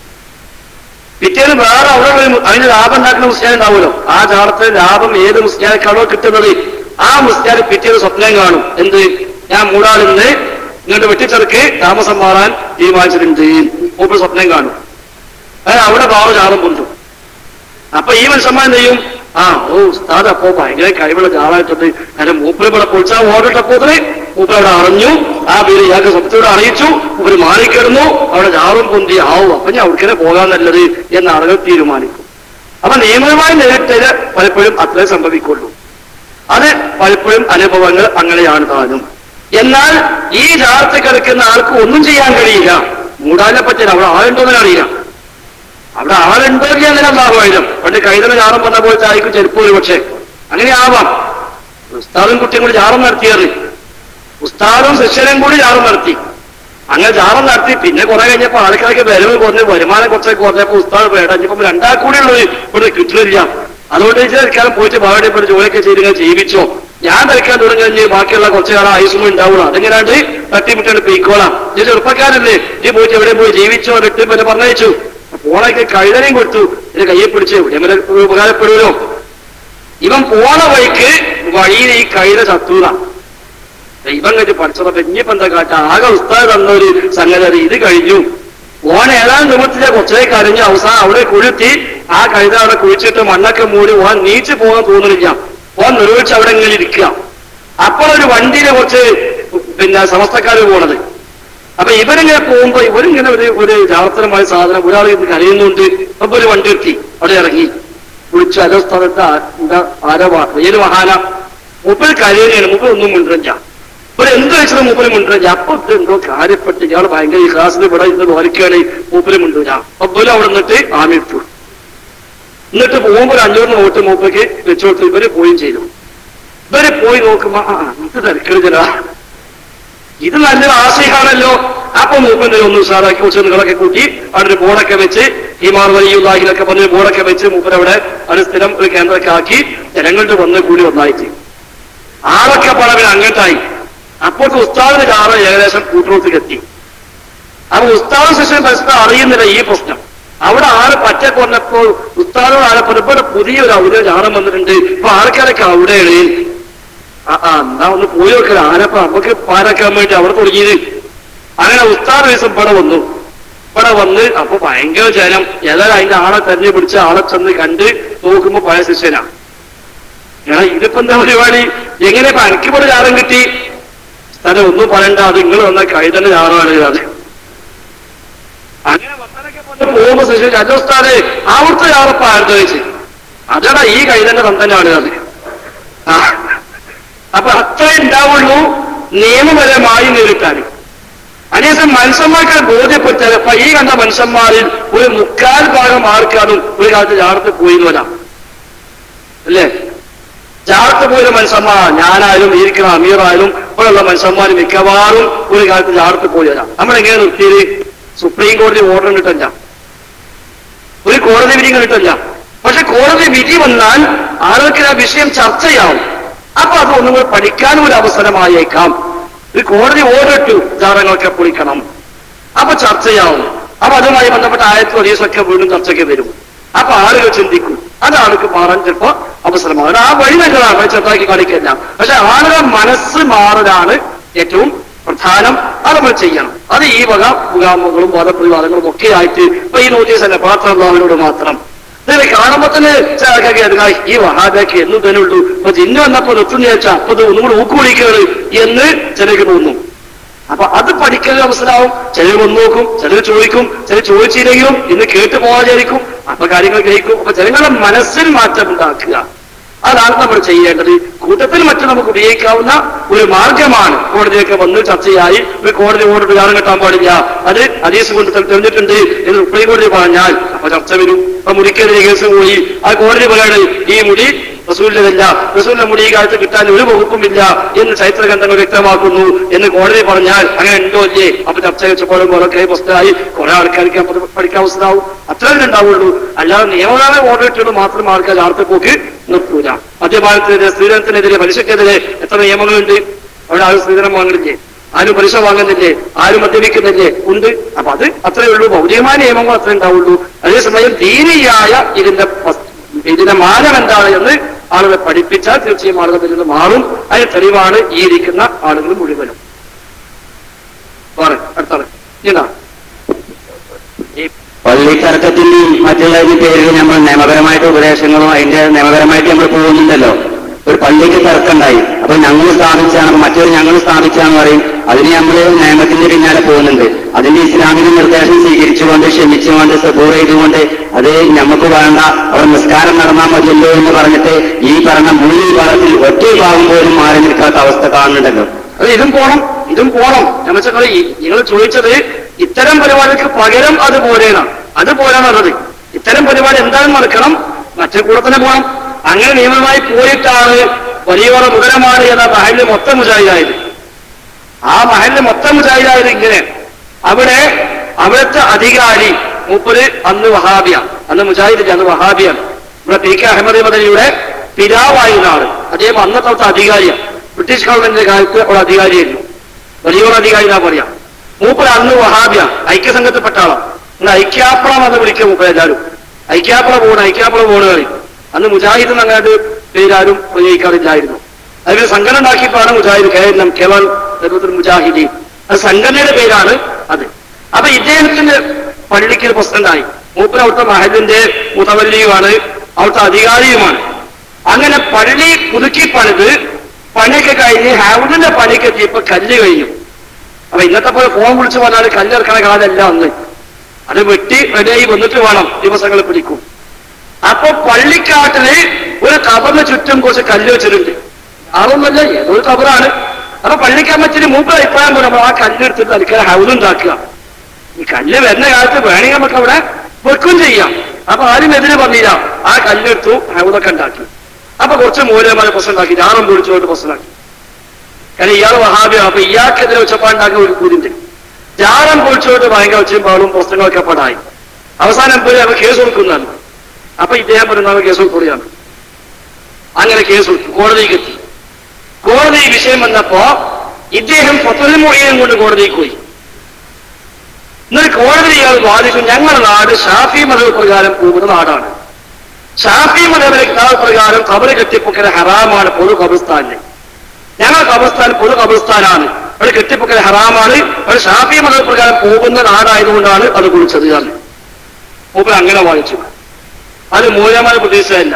പിറ്റേന്ന് വേറെ അവിടെ ഒരു മു- അതിന് ലാഭം ഉണ്ടാക്കുന്ന മുസ്ലിം ഉണ്ടാവുമല്ലോ ആ ജാറത്തെ ലാഭം ഏത് മുസ്ലിയാർക്കാണോ കിട്ടുന്നത് ആ മുസ്ലിയാർ പിറ്റേന്ന് സ്വപ്നം കാണും എന്ത് ഞാൻ മൂടാളിന്ന് ഇങ്ങോട്ട് വെട്ടിച്ചെറുക്ക് താമസം മാറാൻ തീരുമാനിച്ചിട്ടുണ്ട് മൂപ്പർ സ്വപ്നം കാണും അതായത് അവിടെ ബാബു ജാറം പൊന്തും അപ്പൊ ഈ മനുഷ്യന്മാർ എന്ത് ചെയ്യും ആ ഓ ഉസ്താദ് അപ്പോ ഭയങ്കര കഴിവുള്ള ജാറായിട്ടുണ്ട് കാരണം മൂപ്പര് ഇവിടെ പൊളിച്ചാ ഓടിട്ടപ്പോത്തിന് മൂപ്പര് അവിടെ അറിഞ്ഞു ആ പേര് ഇയാൾക്ക് സ്വപ്നത്തോട് അറിയിച്ചു മൂപ്പര് മാറിക്കിടന്നു അവിടെ ജാറും പൊന്തി ആവും അപ്പൊ ഞാൻ അവിടേക്ക് പോകാൻ നല്ലത് എന്ന് ആളുകൾ തീരുമാനിക്കും അപ്പൊ നിയമപരമായി നേരിട്ടത് പലപ്പോഴും അത്രേ സംഭവിക്കുള്ളൂ അത് പലപ്പോഴും അനുഭവങ്ങൾ അങ്ങനെയാണ് താനും എന്നാൽ ഈ ജാറത്ത് കിടക്കുന്ന ആൾക്ക് ഒന്നും ചെയ്യാൻ കഴിയില്ല മൂടാനെ പറ്റില്ല അവിടെ ആളുണ്ടോന്ന് അറിയില്ല അവിടെ ആളുണ്ടോ ഇല്ല അങ്ങനെ ഉണ്ടാവുമായിരുന്നു പണ്ട് കൈതല ജാറം വന്ന പോലത്തെ ആയിരിക്കും ചെരുപ്പ് ഒരു പക്ഷേ അങ്ങനെ ആവാം ഉസ്താദും കുട്ടിയും കൂടി ജാറം നടത്തിയത് ഉസ്താദും ശിഷ്യനും കൂടി ജാറം നടത്തി അങ്ങനെ ജാറം നടത്തി പിന്നെ കുറെ കഴിഞ്ഞപ്പോ ആൾക്കാർക്ക് വരവ് കുറഞ്ഞ് വരുമാനം കുറച്ചൊക്കെ കുറഞ്ഞപ്പോ ഉസ്താദ് വേണ്ട ഇനിയിപ്പോ രണ്ടാ കൂടി ഉള്ളത് ഇവിടെ കിട്ടുന്നില്ല അതുകൊണ്ട് തൽക്കാലം പോയിട്ട് ഭാവയുടെ ഇപ്പോൾ ജോലിയൊക്കെ ചെയ്ത് ഇങ്ങനെ ജീവിച്ചോ ഞാൻ തൽക്കാലം തുടങ്ങി കഴിഞ്ഞ് ബാക്കിയുള്ള കുറച്ച് കാലം ആയുസും ഉണ്ടാവുള്ളൂ അതെങ്ങനെയാണ്ട് തട്ടിമുട്ടാണ് പെയ്ക്കോളാം ഇത് ചെറുപ്പക്കാരല്ലേ ഇത് പോയിട്ട് എവിടെ പോയി ജീവിച്ചോ എന്നിട്ട് പിന്നെ പറഞ്ഞയച്ചു പോണൊക്കെ കഴുതനെയും കൊടുത്തു ഇതിനെ കയ്യെ പിടിച്ച് എവിടെ ഉപകാരപ്പെടുമല്ലോ ഇവൻ പോണ വഴിക്ക് വഴിയിൽ ഈ കഴുത ചത്തൂല ഇവൻ കഴിഞ്ഞ് പഠിച്ചതപ്പോ ഇനിയിപ്പോ എന്താ കാട്ട ആകെ ഉസ്താദ് തന്നൊരു സംഗതി അത് ഇത് കഴിഞ്ഞു ഓൻ ഏതാനും നിമിഷത്തിലെ കുറച്ചേക്ക് അറിഞ്ഞ് അവസാനം അവിടെ കുഴുത്തി ആ കഴുത അവിടെ കുഴിച്ചിട്ട് മണ്ണൊക്കെ മൂടി ഓൻ നീച്ചു പോകാൻ തോന്നുന്നില്ല ഓൻ നിർവഹിച്ച് അവിടെ ഇങ്ങനെ ഇരിക്കുക അപ്പോൾ ഒരു വണ്ടിയിലെ കുറച്ച് പിന്നെ സമസ്തക്കാർ പോണത് അപ്പൊ ഇവരിങ്ങനെ പോകുമ്പോ ഇവരിങ്ങനെ ഒരു ഒരു ജാഗ്രതമായ സാധനം ഒരാൾ ഇത് കരയുന്നുണ്ട് അപ്പൊ ഒരു വണ്ടി എത്തി അവിടെ ഇറങ്ങി വിളിച്ചു അതോ സ്ഥലത്ത് ആ- എന്താ ആരോ വാ- ഏത് മഹാന മൂപ്പര് കരയുകയാണ് മൂപ്പര് ഒന്നും മുണ്ടില്ല ഇവർ എന്ത് വെച്ചത് മൂപ്പര് മുണ്ടില്ല അപ്പൊ ഇത് എന്തോ കാര്യപ്പെട്ട് ഇയാൾ ഭയങ്കര ഈ ക്ലാസ്സിൽ ഇവിടെ ഇന്ന് വരയ്ക്കുകയാണ് മൂപ്പര് മുണ്ടില്ല അപ്പൊ ഇവര് അവിടെ നിന്നിട്ട് ആമി ഇട്ടു എന്നിട്ട് പോകുമ്പോൾ ഒരു അഞ്ഞൂറ് നോട്ട് മൂപ്പയ്ക്ക് വെച്ചു കൊടുത്തു ഇവര് പോയും ചെയ്തു ഇവര് പോയി നോക്കുമ്പോ ആ ഇത് തിരക്കരുതല്ല ഇത് നല്ലൊരു ആശയമാണല്ലോ അപ്പൊ മൂപ്പന്റെ ഒന്ന് ഉഷാറാക്കി കുറച്ച് നിങ്ങളൊക്കെ കൂട്ടി അവിടെ ഒരു ബോർഡൊക്കെ വെച്ച് ഈ മാർവലിയുള്ളാഹിലൊക്കെ പറഞ്ഞ ബോർഡൊക്കെ വെച്ച് മൂപ്പർ അവിടെ ഒരു സ്ഥിരം ഒരു കേന്ദ്രമൊക്കെ ആക്കി ജനങ്ങളുടെ വന്ന് കൂടി ഒന്നായിട്ട് ആളൊക്കെ പടവിൽ അങ്ങോട്ടായി അപ്പോഴത്തെ ഉസ്താദിന്റെ കാറ് ഏകദേശം കൂട്ടുറോത്തേക്ക് എത്തി അപ്പൊ ഉസ്താദ് ശിഷ്യൻ പരസ്പരം അറിയുന്നില്ല ഈ പ്രശ്നം അവിടെ ആള് പറ്റ കൊന്നപ്പോൾ ഉസ്താദോട് ആളെ ഇവിടെ പുതിയൊരു ഔദ്യോഗിക ജാറം വന്നിട്ടുണ്ട് ഇപ്പൊ ആൾക്കാരൊക്കെ അവിടെയാണ് ആ ആ എന്നാ ഒന്ന് പോയി നോക്കല ആരപ്പ നമുക്ക് പാരാക്കാൻ വേണ്ടി അവിടെ തുടങ്ങിയത് അങ്ങനെ ഉസ്താദ് ദിവസം ഇവിടെ വന്നു ഇവിടെ വന്ന് അപ്പൊ ഭയങ്കര ജനം ഏതായാലും അതിന്റെ ആളെ തെരഞ്ഞു പിടിച്ച് ആളെ ചെന്ന് കണ്ട് നോക്കുമ്പോ പഴയ ശിഷ്യനാ എടാ ഇതിപ്പോ എന്താ പരിപാടി എങ്ങനെ ഇപ്പൊ എനിക്ക് ഇവിടെ ജാറം കിട്ടി സ്ഥലം ഒന്നും പറയണ്ട അത് നിങ്ങൾ വന്ന കൈതന്റെ ജാറമാണ് അത് അങ്ങനെ വർത്തനൊക്കെ പറഞ്ഞ് പോകുമ്പോ ശിഷ്യൻ അജോസ്താദ് അവിടുത്തെ ജാറപ്പ ആയിരുന്നു ചോദിച്ചു അതെടാ ഈ കൈതന്റെ തന്തനാണ് അത് ആ അപ്പൊ അത്രേ ഉണ്ടാവുള്ളൂ നിയമപരമായി നേരിട്ടാൽ അതേസം മനുഷ്യന്മാർക്ക് ബോധ്യപ്പെട്ടാൽ അപ്പൊ ഈ കണ്ട മനുഷ്യന്മാരിൽ ഒരു മുക്കാൽ ഭാഗം ആർക്കാനും ഒരു കാലത്ത് ജാറത്ത് പോയി എന്ന് വരാം അല്ലേ ജാറത്ത് പോയ മനുഷ്യന്മാർ ഞാനായാലും ഇരിക്കുന്ന അമീറായാലും ഇവിടെയുള്ള മനുഷ്യന്മാർ മിക്കവാറും ഒരു കാലത്ത് ജാറത്ത് പോയി വരാം നമ്മളെങ്ങനെ നിർത്തിയത് സുപ്രീം കോടതി ഓർഡർ കിട്ടില്ല ഒരു കോടതി വിധി കിട്ടില്ല പക്ഷെ കോടതി വിധി വന്നാൽ ആളുകൾക്ക് ആ വിഷയം ചർച്ചയാവും അപ്പൊ അത് ഒന്നും കൂടെ പഠിക്കാനും ഒരു അവസരമായേക്കാം ഒരു കോടതി ഓടിട്ടു ജാറങ്ങളൊക്കെ പൊളിക്കണം അപ്പൊ ചർച്ചയാവും അപ്പൊ അതുമായി ബന്ധപ്പെട്ട ആയത്തും ഹദീസൊക്കെ വീണ്ടും ചർച്ചയ്ക്ക് വരും അപ്പൊ ആളുകൾ ചിന്തിക്കും അത് ആൾക്ക് മാറാൻ ചിലപ്പോ അവസരമാണ് ആ വഴി നല്ലതാണ് അത് ചെറുതാക്കി കാണിക്കില്ല പക്ഷെ ആളുടെ മനസ്സ് മാറലാണ് ഏറ്റവും പ്രധാനം അത് നമ്മൾ ചെയ്യണം അത് ഈ വക മുഖാമുകളും വാദപ്രതിവാദങ്ങളും ഒക്കെ ആയിട്ട് ഇപ്പൊ ഈ നോട്ടീസ് അല്ല പാത്രമുള്ളവരോട് മാത്രം ഇതിനെ കാണുമ്പോ തന്നെ ചില ആൾക്കാർക്ക് അത് കാ- ഈ വഹാബിക്ക് എന്ന് തന്നെ ഉള്ളൂ അപ്പൊ ജിന്നു വന്നപ്പോ നിർത്തുന്ന ചോദിച്ചാൽ അപ്പൊ ഇത് ഒന്നും കൂടെ ഊക്കുപിടിക്കുകയാണ് എന്ന് ചിലർക്ക് തോന്നും അപ്പൊ അത് പഠിക്കാൻ മനസ്സിലാവും ചിലർ വന്നു നോക്കും ചിലർ ചോദിക്കും ചിലർ ചോദിച്ചില്ലെങ്കിലും ഇന്ന് കേട്ട് പോകാതിരിക്കും അപ്പൊ കാര്യങ്ങൾ ഗ്രഹിക്കും അപ്പൊ ജനങ്ങളുടെ മനസ്സിൽ മാറ്റം ഉണ്ടാക്കുക അതാണ് നമ്മൾ ചെയ്യേണ്ടത് കൂട്ടത്തിൽ മറ്റും നമുക്ക് ഉപയോഗിക്കാവുന്ന ഒരു മാർഗമാണ് കോടതിയൊക്കെ വന്ന് ചർച്ചയായി ഒരു കോടതി ഓർഡർ ജാതം കെട്ടാൻ പാടില്ല അത് അതീസ് കൊണ്ട് തെളിഞ്ഞിട്ടുണ്ട് എന്ന് സുപ്രീം കോടതി പറഞ്ഞാൽ അപ്പൊ ചർച്ച വരും അപ്പൊ മുടിക്കെതിരെ കേസ് പോയി ആ കോടതി പറയാണ് ഈ മുടി റസൂലിനല്ല റസൂലിന്റെ മുടി ഈ കാലത്ത് കിട്ടാൻ ഒരു വകുപ്പുമില്ല എന്ന് ചരിത്ര ഗ്രന്ഥങ്ങൾ വ്യക്തമാക്കുന്നു എന്ന് കോടതി പറഞ്ഞാൽ അങ്ങനെ ഉണ്ടോ ഇല്ലേ അപ്പൊ ചർച്ച വെച്ചപ്പോഴും കുറെ പുസ്തകമായി കുറെ ആൾക്കാർക്ക് അപ്പൊ പഠിക്കാൻ അവസ്ഥയാവും അത്രയും ഉണ്ടാവുള്ളൂ അല്ലാതെ നിയമപരമായ ഓർഡർ ഇട്ടുകൊണ്ട് മാത്രം ആൾക്കാർ ആർത്തെ പോക്ക് നിർത്തൂല മദ്യപാനത്തിനെതിരെ സ്ത്രീധനത്തിനെതിരെ പലിശക്കെതിരെ എത്ര നിയമങ്ങളുണ്ട് അവിടെ ആരും സ്ത്രീധനം വാങ്ങുന്നില്ലേ ആരും പലിശ വാങ്ങുന്നില്ലേ ആരും മദ്യപിക്കുന്നില്ലേ ഉണ്ട് അപ്പൊ അത് അത്രയേ ഉള്ളൂ ഭൗതികമായ നിയമങ്ങൾ അത്രേ ഉണ്ടാവുള്ളൂ അതേസമയം ദീനിയായ ഇതിന്റെ വസ്- ഇതിന്റെ മാനം എന്താണ് എന്ന് ആളുകളെ പഠിപ്പിച്ചാൽ തീർച്ചയായും ആളുകൾ ഇതിൽ നിന്ന് മാറും അതിന് തെളിവാണ് ഈ ഇരിക്കുന്ന ആളുകൾ മുഴുവനും പറ അടുത്താണ് ഇതാ ഈ പള്ളിത്തർക്കത്തിന്റെയും മറ്റുള്ളതിന്റെ പേരിൽ നമ്മൾ നിയമപരമായിട്ട് ഉപദേശങ്ങളും അതിന്റെ നിയമപരമായിട്ട് നമ്മൾ പോകുന്നുണ്ടല്ലോ ഒരു പള്ളിക്ക് തർക്കമുണ്ടായി അപ്പൊ ഞങ്ങൾ സ്ഥാപിച്ചാണ് അപ്പൊ മറ്റൊരു ഞങ്ങൾ സ്ഥാപിച്ചാന്ന് പറയും അതിന് നമ്മൾ നിയമത്തിന്റെ പിന്നാലെ പോകുന്നുണ്ട് അതിന്റെ ഇസ്ലാമിക നിർദ്ദേശം സ്വീകരിച്ചുകൊണ്ട് ക്ഷമിച്ചുകൊണ്ട് സബൂർ ചെയ്തുകൊണ്ട് അത് നമുക്ക് വേണ്ട അവിടെ നിസ്കാരം നടന്നാൽ മതിയല്ലോ എന്ന് പറഞ്ഞിട്ട് ഈ പറഞ്ഞ മൂന്ന് വിഭാഗത്തിൽ ഒറ്റ വിഭാഗം പോലും മാറി നിൽക്കാത്ത അവസ്ഥ കാണുന്നുണ്ടല്ലോ അത് ഇതും പോണം ഇതും പോണം എന്നുവെച്ചാൽ നിങ്ങൾ ചോദിച്ചത് ഇത്തരം പരിപാടിക്ക് പകരം അത് പോരേനാണ് അത് പോരാണുള്ളത് ഇത്തരം പരിപാടി എന്താണെന്ന് നടക്കണം മറ്റേ കൂടെ തന്നെ പോകണം അങ്ങനെ നിയമമായി പോയിട്ടാണ് വലിയവറ മുതലമാണ് എന്ന മഹലിൽ മൊത്തം മുജാഹിദായത് ആ മഹലിൽ മൊത്തം മുജാഹിദായത് ഇങ്ങനെ അവിടെ അവിടുത്തെ അധികാരി മൂപ്പര് അന്ന് വഹാബിയ അന്ന് മുജാഹിദ് അന്ന് വഹാബിയാണ് ഇവിടെ പി കെ അഹമ്മദ് മദനിയുടെ പിതാവായിരുന്ന ആള് അദ്ദേഹം അന്നത്തെ അവിടുത്തെ അധികാരിയാണ് ബ്രിട്ടീഷ് ഗവൺമെന്റിന്റെ കാലത്ത് അവിടെ അധികാരിയായിരുന്നു വലിയൊരു അധികാരി എന്നാ പറയാം മൂപ്പർ അന്ന് വഹാബിയ ഐക്യസംഘത്തിൽപ്പെട്ട ആളാണ് ഇന്ന് ഐക്യാപ്പളം എന്ന് വിളിക്കുക മൂപ്പർ എല്ലാവരും ഐക്യാപ്പള പോണ് ഐക്യാപ്പള പോണ് കളി അന്ന് മുജാഹിദ് എന്ന് അങ്ങനെ പേരാരും ഉപയോഗിക്കാറില്ലായിരുന്നു അതിന് സംഘടന ഉണ്ടാക്കിയപ്പോഴാണ് മുജാഹിദ് കെ എൻ എം കേവൽ നേതൃത്വത്തിൽ മുജാഹിദീൻ അത് സംഘടനയുടെ പേരാണ് അത് അപ്പൊ ഇദ്ദേഹത്തിന്റെ പള്ളിക്ക് ഒരു പ്രസിഡന്റായി മൂപ്പർ അവിടുത്തെ മഹലിന്റെ മുതവല്ലിയുമാണ് അവിടുത്തെ അധികാരിയുമാണ് അങ്ങനെ പള്ളി പുതുക്കി പണിത് പണിയൊക്കെ കഴിഞ്ഞ് ഹാവുഡിന്റെ പണിക്ക് എത്തിയപ്പോ കല്ല് കഴിഞ്ഞു അപ്പൊ ഇന്നത്തെ പോലെ ഫോൺ വിളിച്ച് പറഞ്ഞാൽ കല്ലിറക്കണ കാലമല്ല അന്ന് അത് വെട്ടി റെഡിയായി വന്നിട്ട് വേണം ദിവസങ്ങൾ പിടിക്കും അപ്പൊ പള്ളിക്കാട്ടില് ഒരു കബറിന് ചുറ്റും കുറച്ച് കല്ല് വെച്ചിട്ടുണ്ട് ആളൊന്നല്ല ഏതോ ഒരു കബറാണ് അപ്പൊ പള്ളിക്കമ്മച്ചിന് മൂപ്പർ അഭിപ്രായം പറയുമ്പോൾ ആ കല്ലെടുത്തിട്ട് തൽക്കാലം ഹൗലുണ്ടാക്കുക ഈ കല്ല് വരുന്ന കാലത്ത് വേണമെങ്കിൽ നമുക്ക് അവിടെ വെക്കും ചെയ്യാം അപ്പൊ ആരും എതിരെ പറഞ്ഞില്ല ആ കല്ലെടുത്തു ഹൗലൊക്കെ ഉണ്ടാക്കി അപ്പൊ കുറച്ച് മൂലമായ പ്രശ്നം ഉണ്ടാക്കി ഞാനും പൊളിച്ചുകൊണ്ട് പ്രശ്നമാക്കി കാരണം ഇയാൾ വഹാബിയാണ് അപ്പൊ ഇയാൾക്കെതിരെ ഒച്ചപ്പാടുണ്ടാക്കുന്ന ഒരു കൂരിണ്ട് ജാറം പൊളിച്ചുകൊണ്ട് ഭയങ്കര ഒച്ചയും പാളും പ്രശ്നങ്ങളൊക്കെ പടായി അവസാനം പോയി അവർ കേസ് കൊടുക്കുന്നതാണ് അപ്പൊ ഇദ്ദേഹം പറയുന്ന കേസ് കൊടുക്കുകയാണ് അങ്ങനെ കേസ് കൊടുത്തു കോടതിക്ക് എത്തി കോടതി ഈ വിഷയം വന്നപ്പോ ഇദ്ദേഹം ഫത്തുൽ മൊഴിയും കൊണ്ട് കോടതിക്ക് പോയി എന്നിട്ട് കോടതി ഇയാൾ വാദിക്കും ഞങ്ങളുടെ നാട് ഷാഫി മതവ് പ്രകാരം പോകുന്ന നാടാണ് ഷാഫി മതവിലെ കിതാബ് പ്രകാരം കബറ് കെട്ടിപ്പൊക്കൽ ഹറാമാണ് പൊതു കബർസ്ഥാനിൽ ഞങ്ങൾ കബർസ്ഥാൻ പൊതു കബർസ്ഥാനാണ് അവിടെ കെട്ടിപ്പൊക്കൽ ഹറാമാണ് അവിടെ ഷാഫി മതവ് പ്രകാരം പോകുന്ന നാടായതുകൊണ്ടാണ് അത് കുറിച്ചത് എന്ന് മൂപ്പർ അങ്ങനെ വാദിച്ചു അത് മൂലമായ പ്രതീക്ഷയല്ല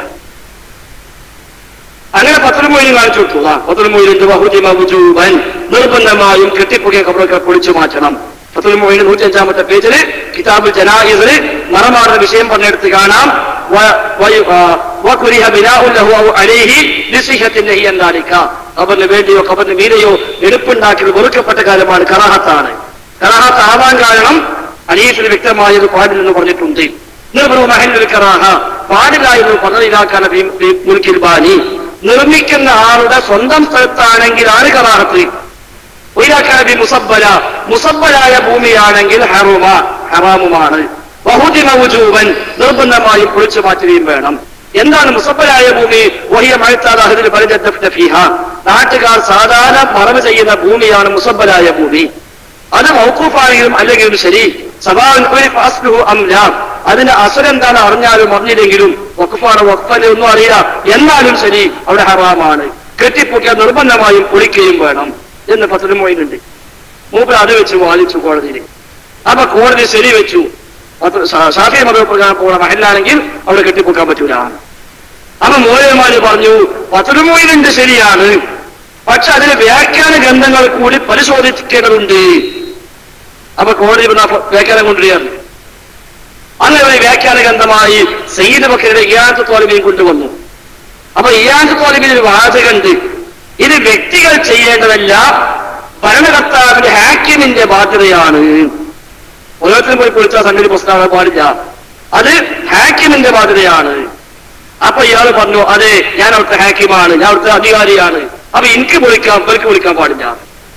അങ്ങനെ പത്രം മൊഴി കാണിച്ചു കൊടുത്തു ആ പത്രം മൊഴിന്റെ ബഹുദിമ വുജൂബൻ നിർബന്ധമായും കെട്ടിപ്പൊക്കിയ കബറൊക്കെ പൊളിച്ചു മാറ്റണം പത്രം മൊഴിയുടെ നൂറ്റി അഞ്ചാമത്തെ പേജില് കിതാബുൽ ജനായിസില് മറമാറുന്ന വിഷയം പറഞ്ഞെടുത്ത് കാണാം വ- വയു- ആ, വകുരിഹ ബിനാഉ ലഹു ഔ അലൈഹി ലിസിഹത്തിൻ നഹി അൻ ദാലിക. ഖബറിന് വേണ്ടിയോ ഖബറിന് മീരെയോ എടുപ്പുണ്ടാക്കിയത് വെറുക്കപ്പെട്ട കാര്യമാണ് കറാഹത്താണ് കറാഹത്ത് ആവാൻ കാരണം അനീസിന് വ്യക്തമായത് പാടില്ലെന്ന് പറഞ്ഞിട്ടുണ്ട് നിർഭവ മഹൽ കറാഹ പാടില്ല എന്ന് പറഞ്ഞതിലാക്കാണ് മുൽക്കിൽ ബാനി നിർമ്മിക്കുന്ന ആളുടെ സ്വന്തം സ്ഥലത്താണെങ്കിലാണ് കറാഹത്ത് ഒരാക്കാനബി മുസബ്ബല മുസബ്ബലായ ഭൂമിയാണെങ്കിൽ ഹറുമ ഹറാമുമാണ് ബഹുദിമ വുജൂബൻ നിർബന്ധമായും പൊളിച്ചു മാറ്റുകയും വേണം എന്താണ് മുസബ്ബലായ ഭൂമി വഹിയ മഴത്താദാഹത്തിൽ ഫീഹ നാട്ടുകാർ സാധാരണ മറവ് ചെയ്യുന്ന ഭൂമിയാണ് മുസബ്ബലായ ഭൂമി അത് മൗക്കൂഫാണെങ്കിലും അല്ലെങ്കിലും ശരി സഭാഹു അംലാം അതിന്റെ അസുരം എന്താണ് അറിഞ്ഞാലും അറിഞ്ഞില്ലെങ്കിലും വഖഫാണ് വഖഫനെ ഒന്നും അറിയില്ല എന്നാലും ശരി അവിടെ ഹറാമാണ് കെട്ടിപ്പൊക്കിയാൽ നിർബന്ധമായും പൊളിക്കുകയും വേണം എന്ന് പത്രം മൊയിലുണ്ട് മൂപ്പർ അത് വെച്ച് വാദിച്ചു കോടതിയിൽ അപ്പൊ കോടതി ശരി വെച്ചു ഷാഫി മതപ്രകാരം പോകണ മഹലാണെങ്കിൽ അവിടെ കെട്ടിപ്പൊക്കാൻ പറ്റൂല അപ്പൊ മോയന്മാര് പറഞ്ഞു പത്രമൊയിലുണ്ട് ശരിയാണ് പക്ഷെ അതിന് വ്യാഖ്യാന ഗ്രന്ഥങ്ങൾ കൂടി പരിശോധിക്കേണ്ടതുണ്ട് അപ്പൊ കോടതി വന്ന വ്യാഖ്യാനം കൊണ്ടുവരികയാണ് അങ്ങനെ ഒരു വ്യാഖ്യാന ഗ്രന്ഥമായി സയ്യിദ് ബക്കരുടെ ഇയാത്ത് തോലബിയും കൊണ്ടുവന്നു അപ്പൊ ഇയാത്ത് തോലബിൽ ഒരു വാചകമുണ്ട് ഇത് വ്യക്തികൾ ചെയ്യേണ്ടതല്ല ഭരണകർത്താവിന്റെ ഹാക്കിമിന്റെ ബാധ്യതയാണ് ഓരോരുത്തരും പോയി കുളിച്ചാൽ സംഗതി പുസ്തകം പാടില്ല അത് ഹാക്കിമിന്റെ ബാധ്യതയാണ് അപ്പൊ ഇയാൾ പറഞ്ഞു അതെ ഞാൻ അവിടുത്തെ ഹാക്കിമാണ് ഞാൻ അവിടുത്തെ അധികാരിയാണ് അപ്പൊ എനിക്ക് പൊളിക്കാം ഇവർക്ക് പൊളിക്കാൻ പാടില്ല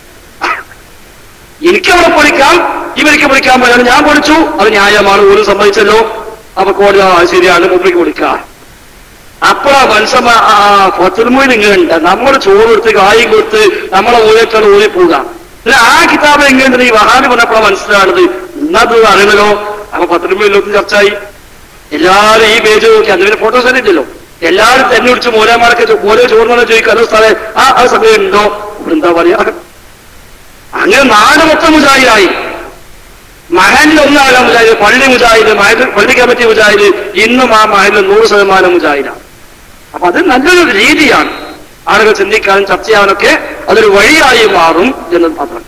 എനിക്ക് അവിടെ പൊളിക്കാം ഇവർക്ക് പൊളിക്കാൻ പാടില്ല ഞാൻ പൊളിച്ചു അത് ന്യായമാണ് ഒരു സമ്മതിച്ചല്ലോ അപ്പൊ കോടതി ആ ശരിയാണ് മുമ്പിലേക്ക് പൊളിക്കാം അപ്പോഴാ മനുഷ്യന്മാ ആ പത്തുമൂന്ന് ഇങ്ങനെയുണ്ട് നമ്മൾ ചോറ് കൊടുത്ത് കായും കൊടുത്ത് നമ്മളെ ഊരക്കാണ് ഊരി പോവുക പിന്നെ ആ കിതാബ് എങ്ങനെയുണ്ട് ഈ വഹാബി പറഞ്ഞപ്പോഴാണ് മനസ്സിലാണത് ഇന്നത് അറിയണല്ലോ അപ്പൊ പത്തുമൂന്നിലൊന്നും ചർച്ചയായി എല്ലാവരും ഈ പേജ് നോക്കി അതിന് ഫോട്ടോസ് തന്നെ ഇല്ലല്ലോ എല്ലാവരും തന്നെ വിളിച്ച് മൂലമാർക്ക് മൂല ചോറിനെ ചോദിക്കും അത് സ്ഥലം ആ ആ സമയം ഉണ്ടോ ഇവിടെ എന്താ പറയാ അങ്ങനെ നാല് മൊത്തം മുജാഹിദായി മഹലിൽ ഒന്നാകാൻ മുജാഹിദ് പള്ളി മുജാഹിദ് മഹൽ പള്ളി കമ്മിറ്റി മുജാഹിദ് ഇന്നും ആ മഹലിൽ നൂറ് ശതമാനം മുജാഹിദാണ് അപ്പൊ അത് നല്ലൊരു രീതിയാണ് ആളുകൾ ചിന്തിക്കാനും ചർച്ച ചെയ്യാനൊക്കെ അതൊരു വഴിയായി മാറും എന്ന് മാത്രം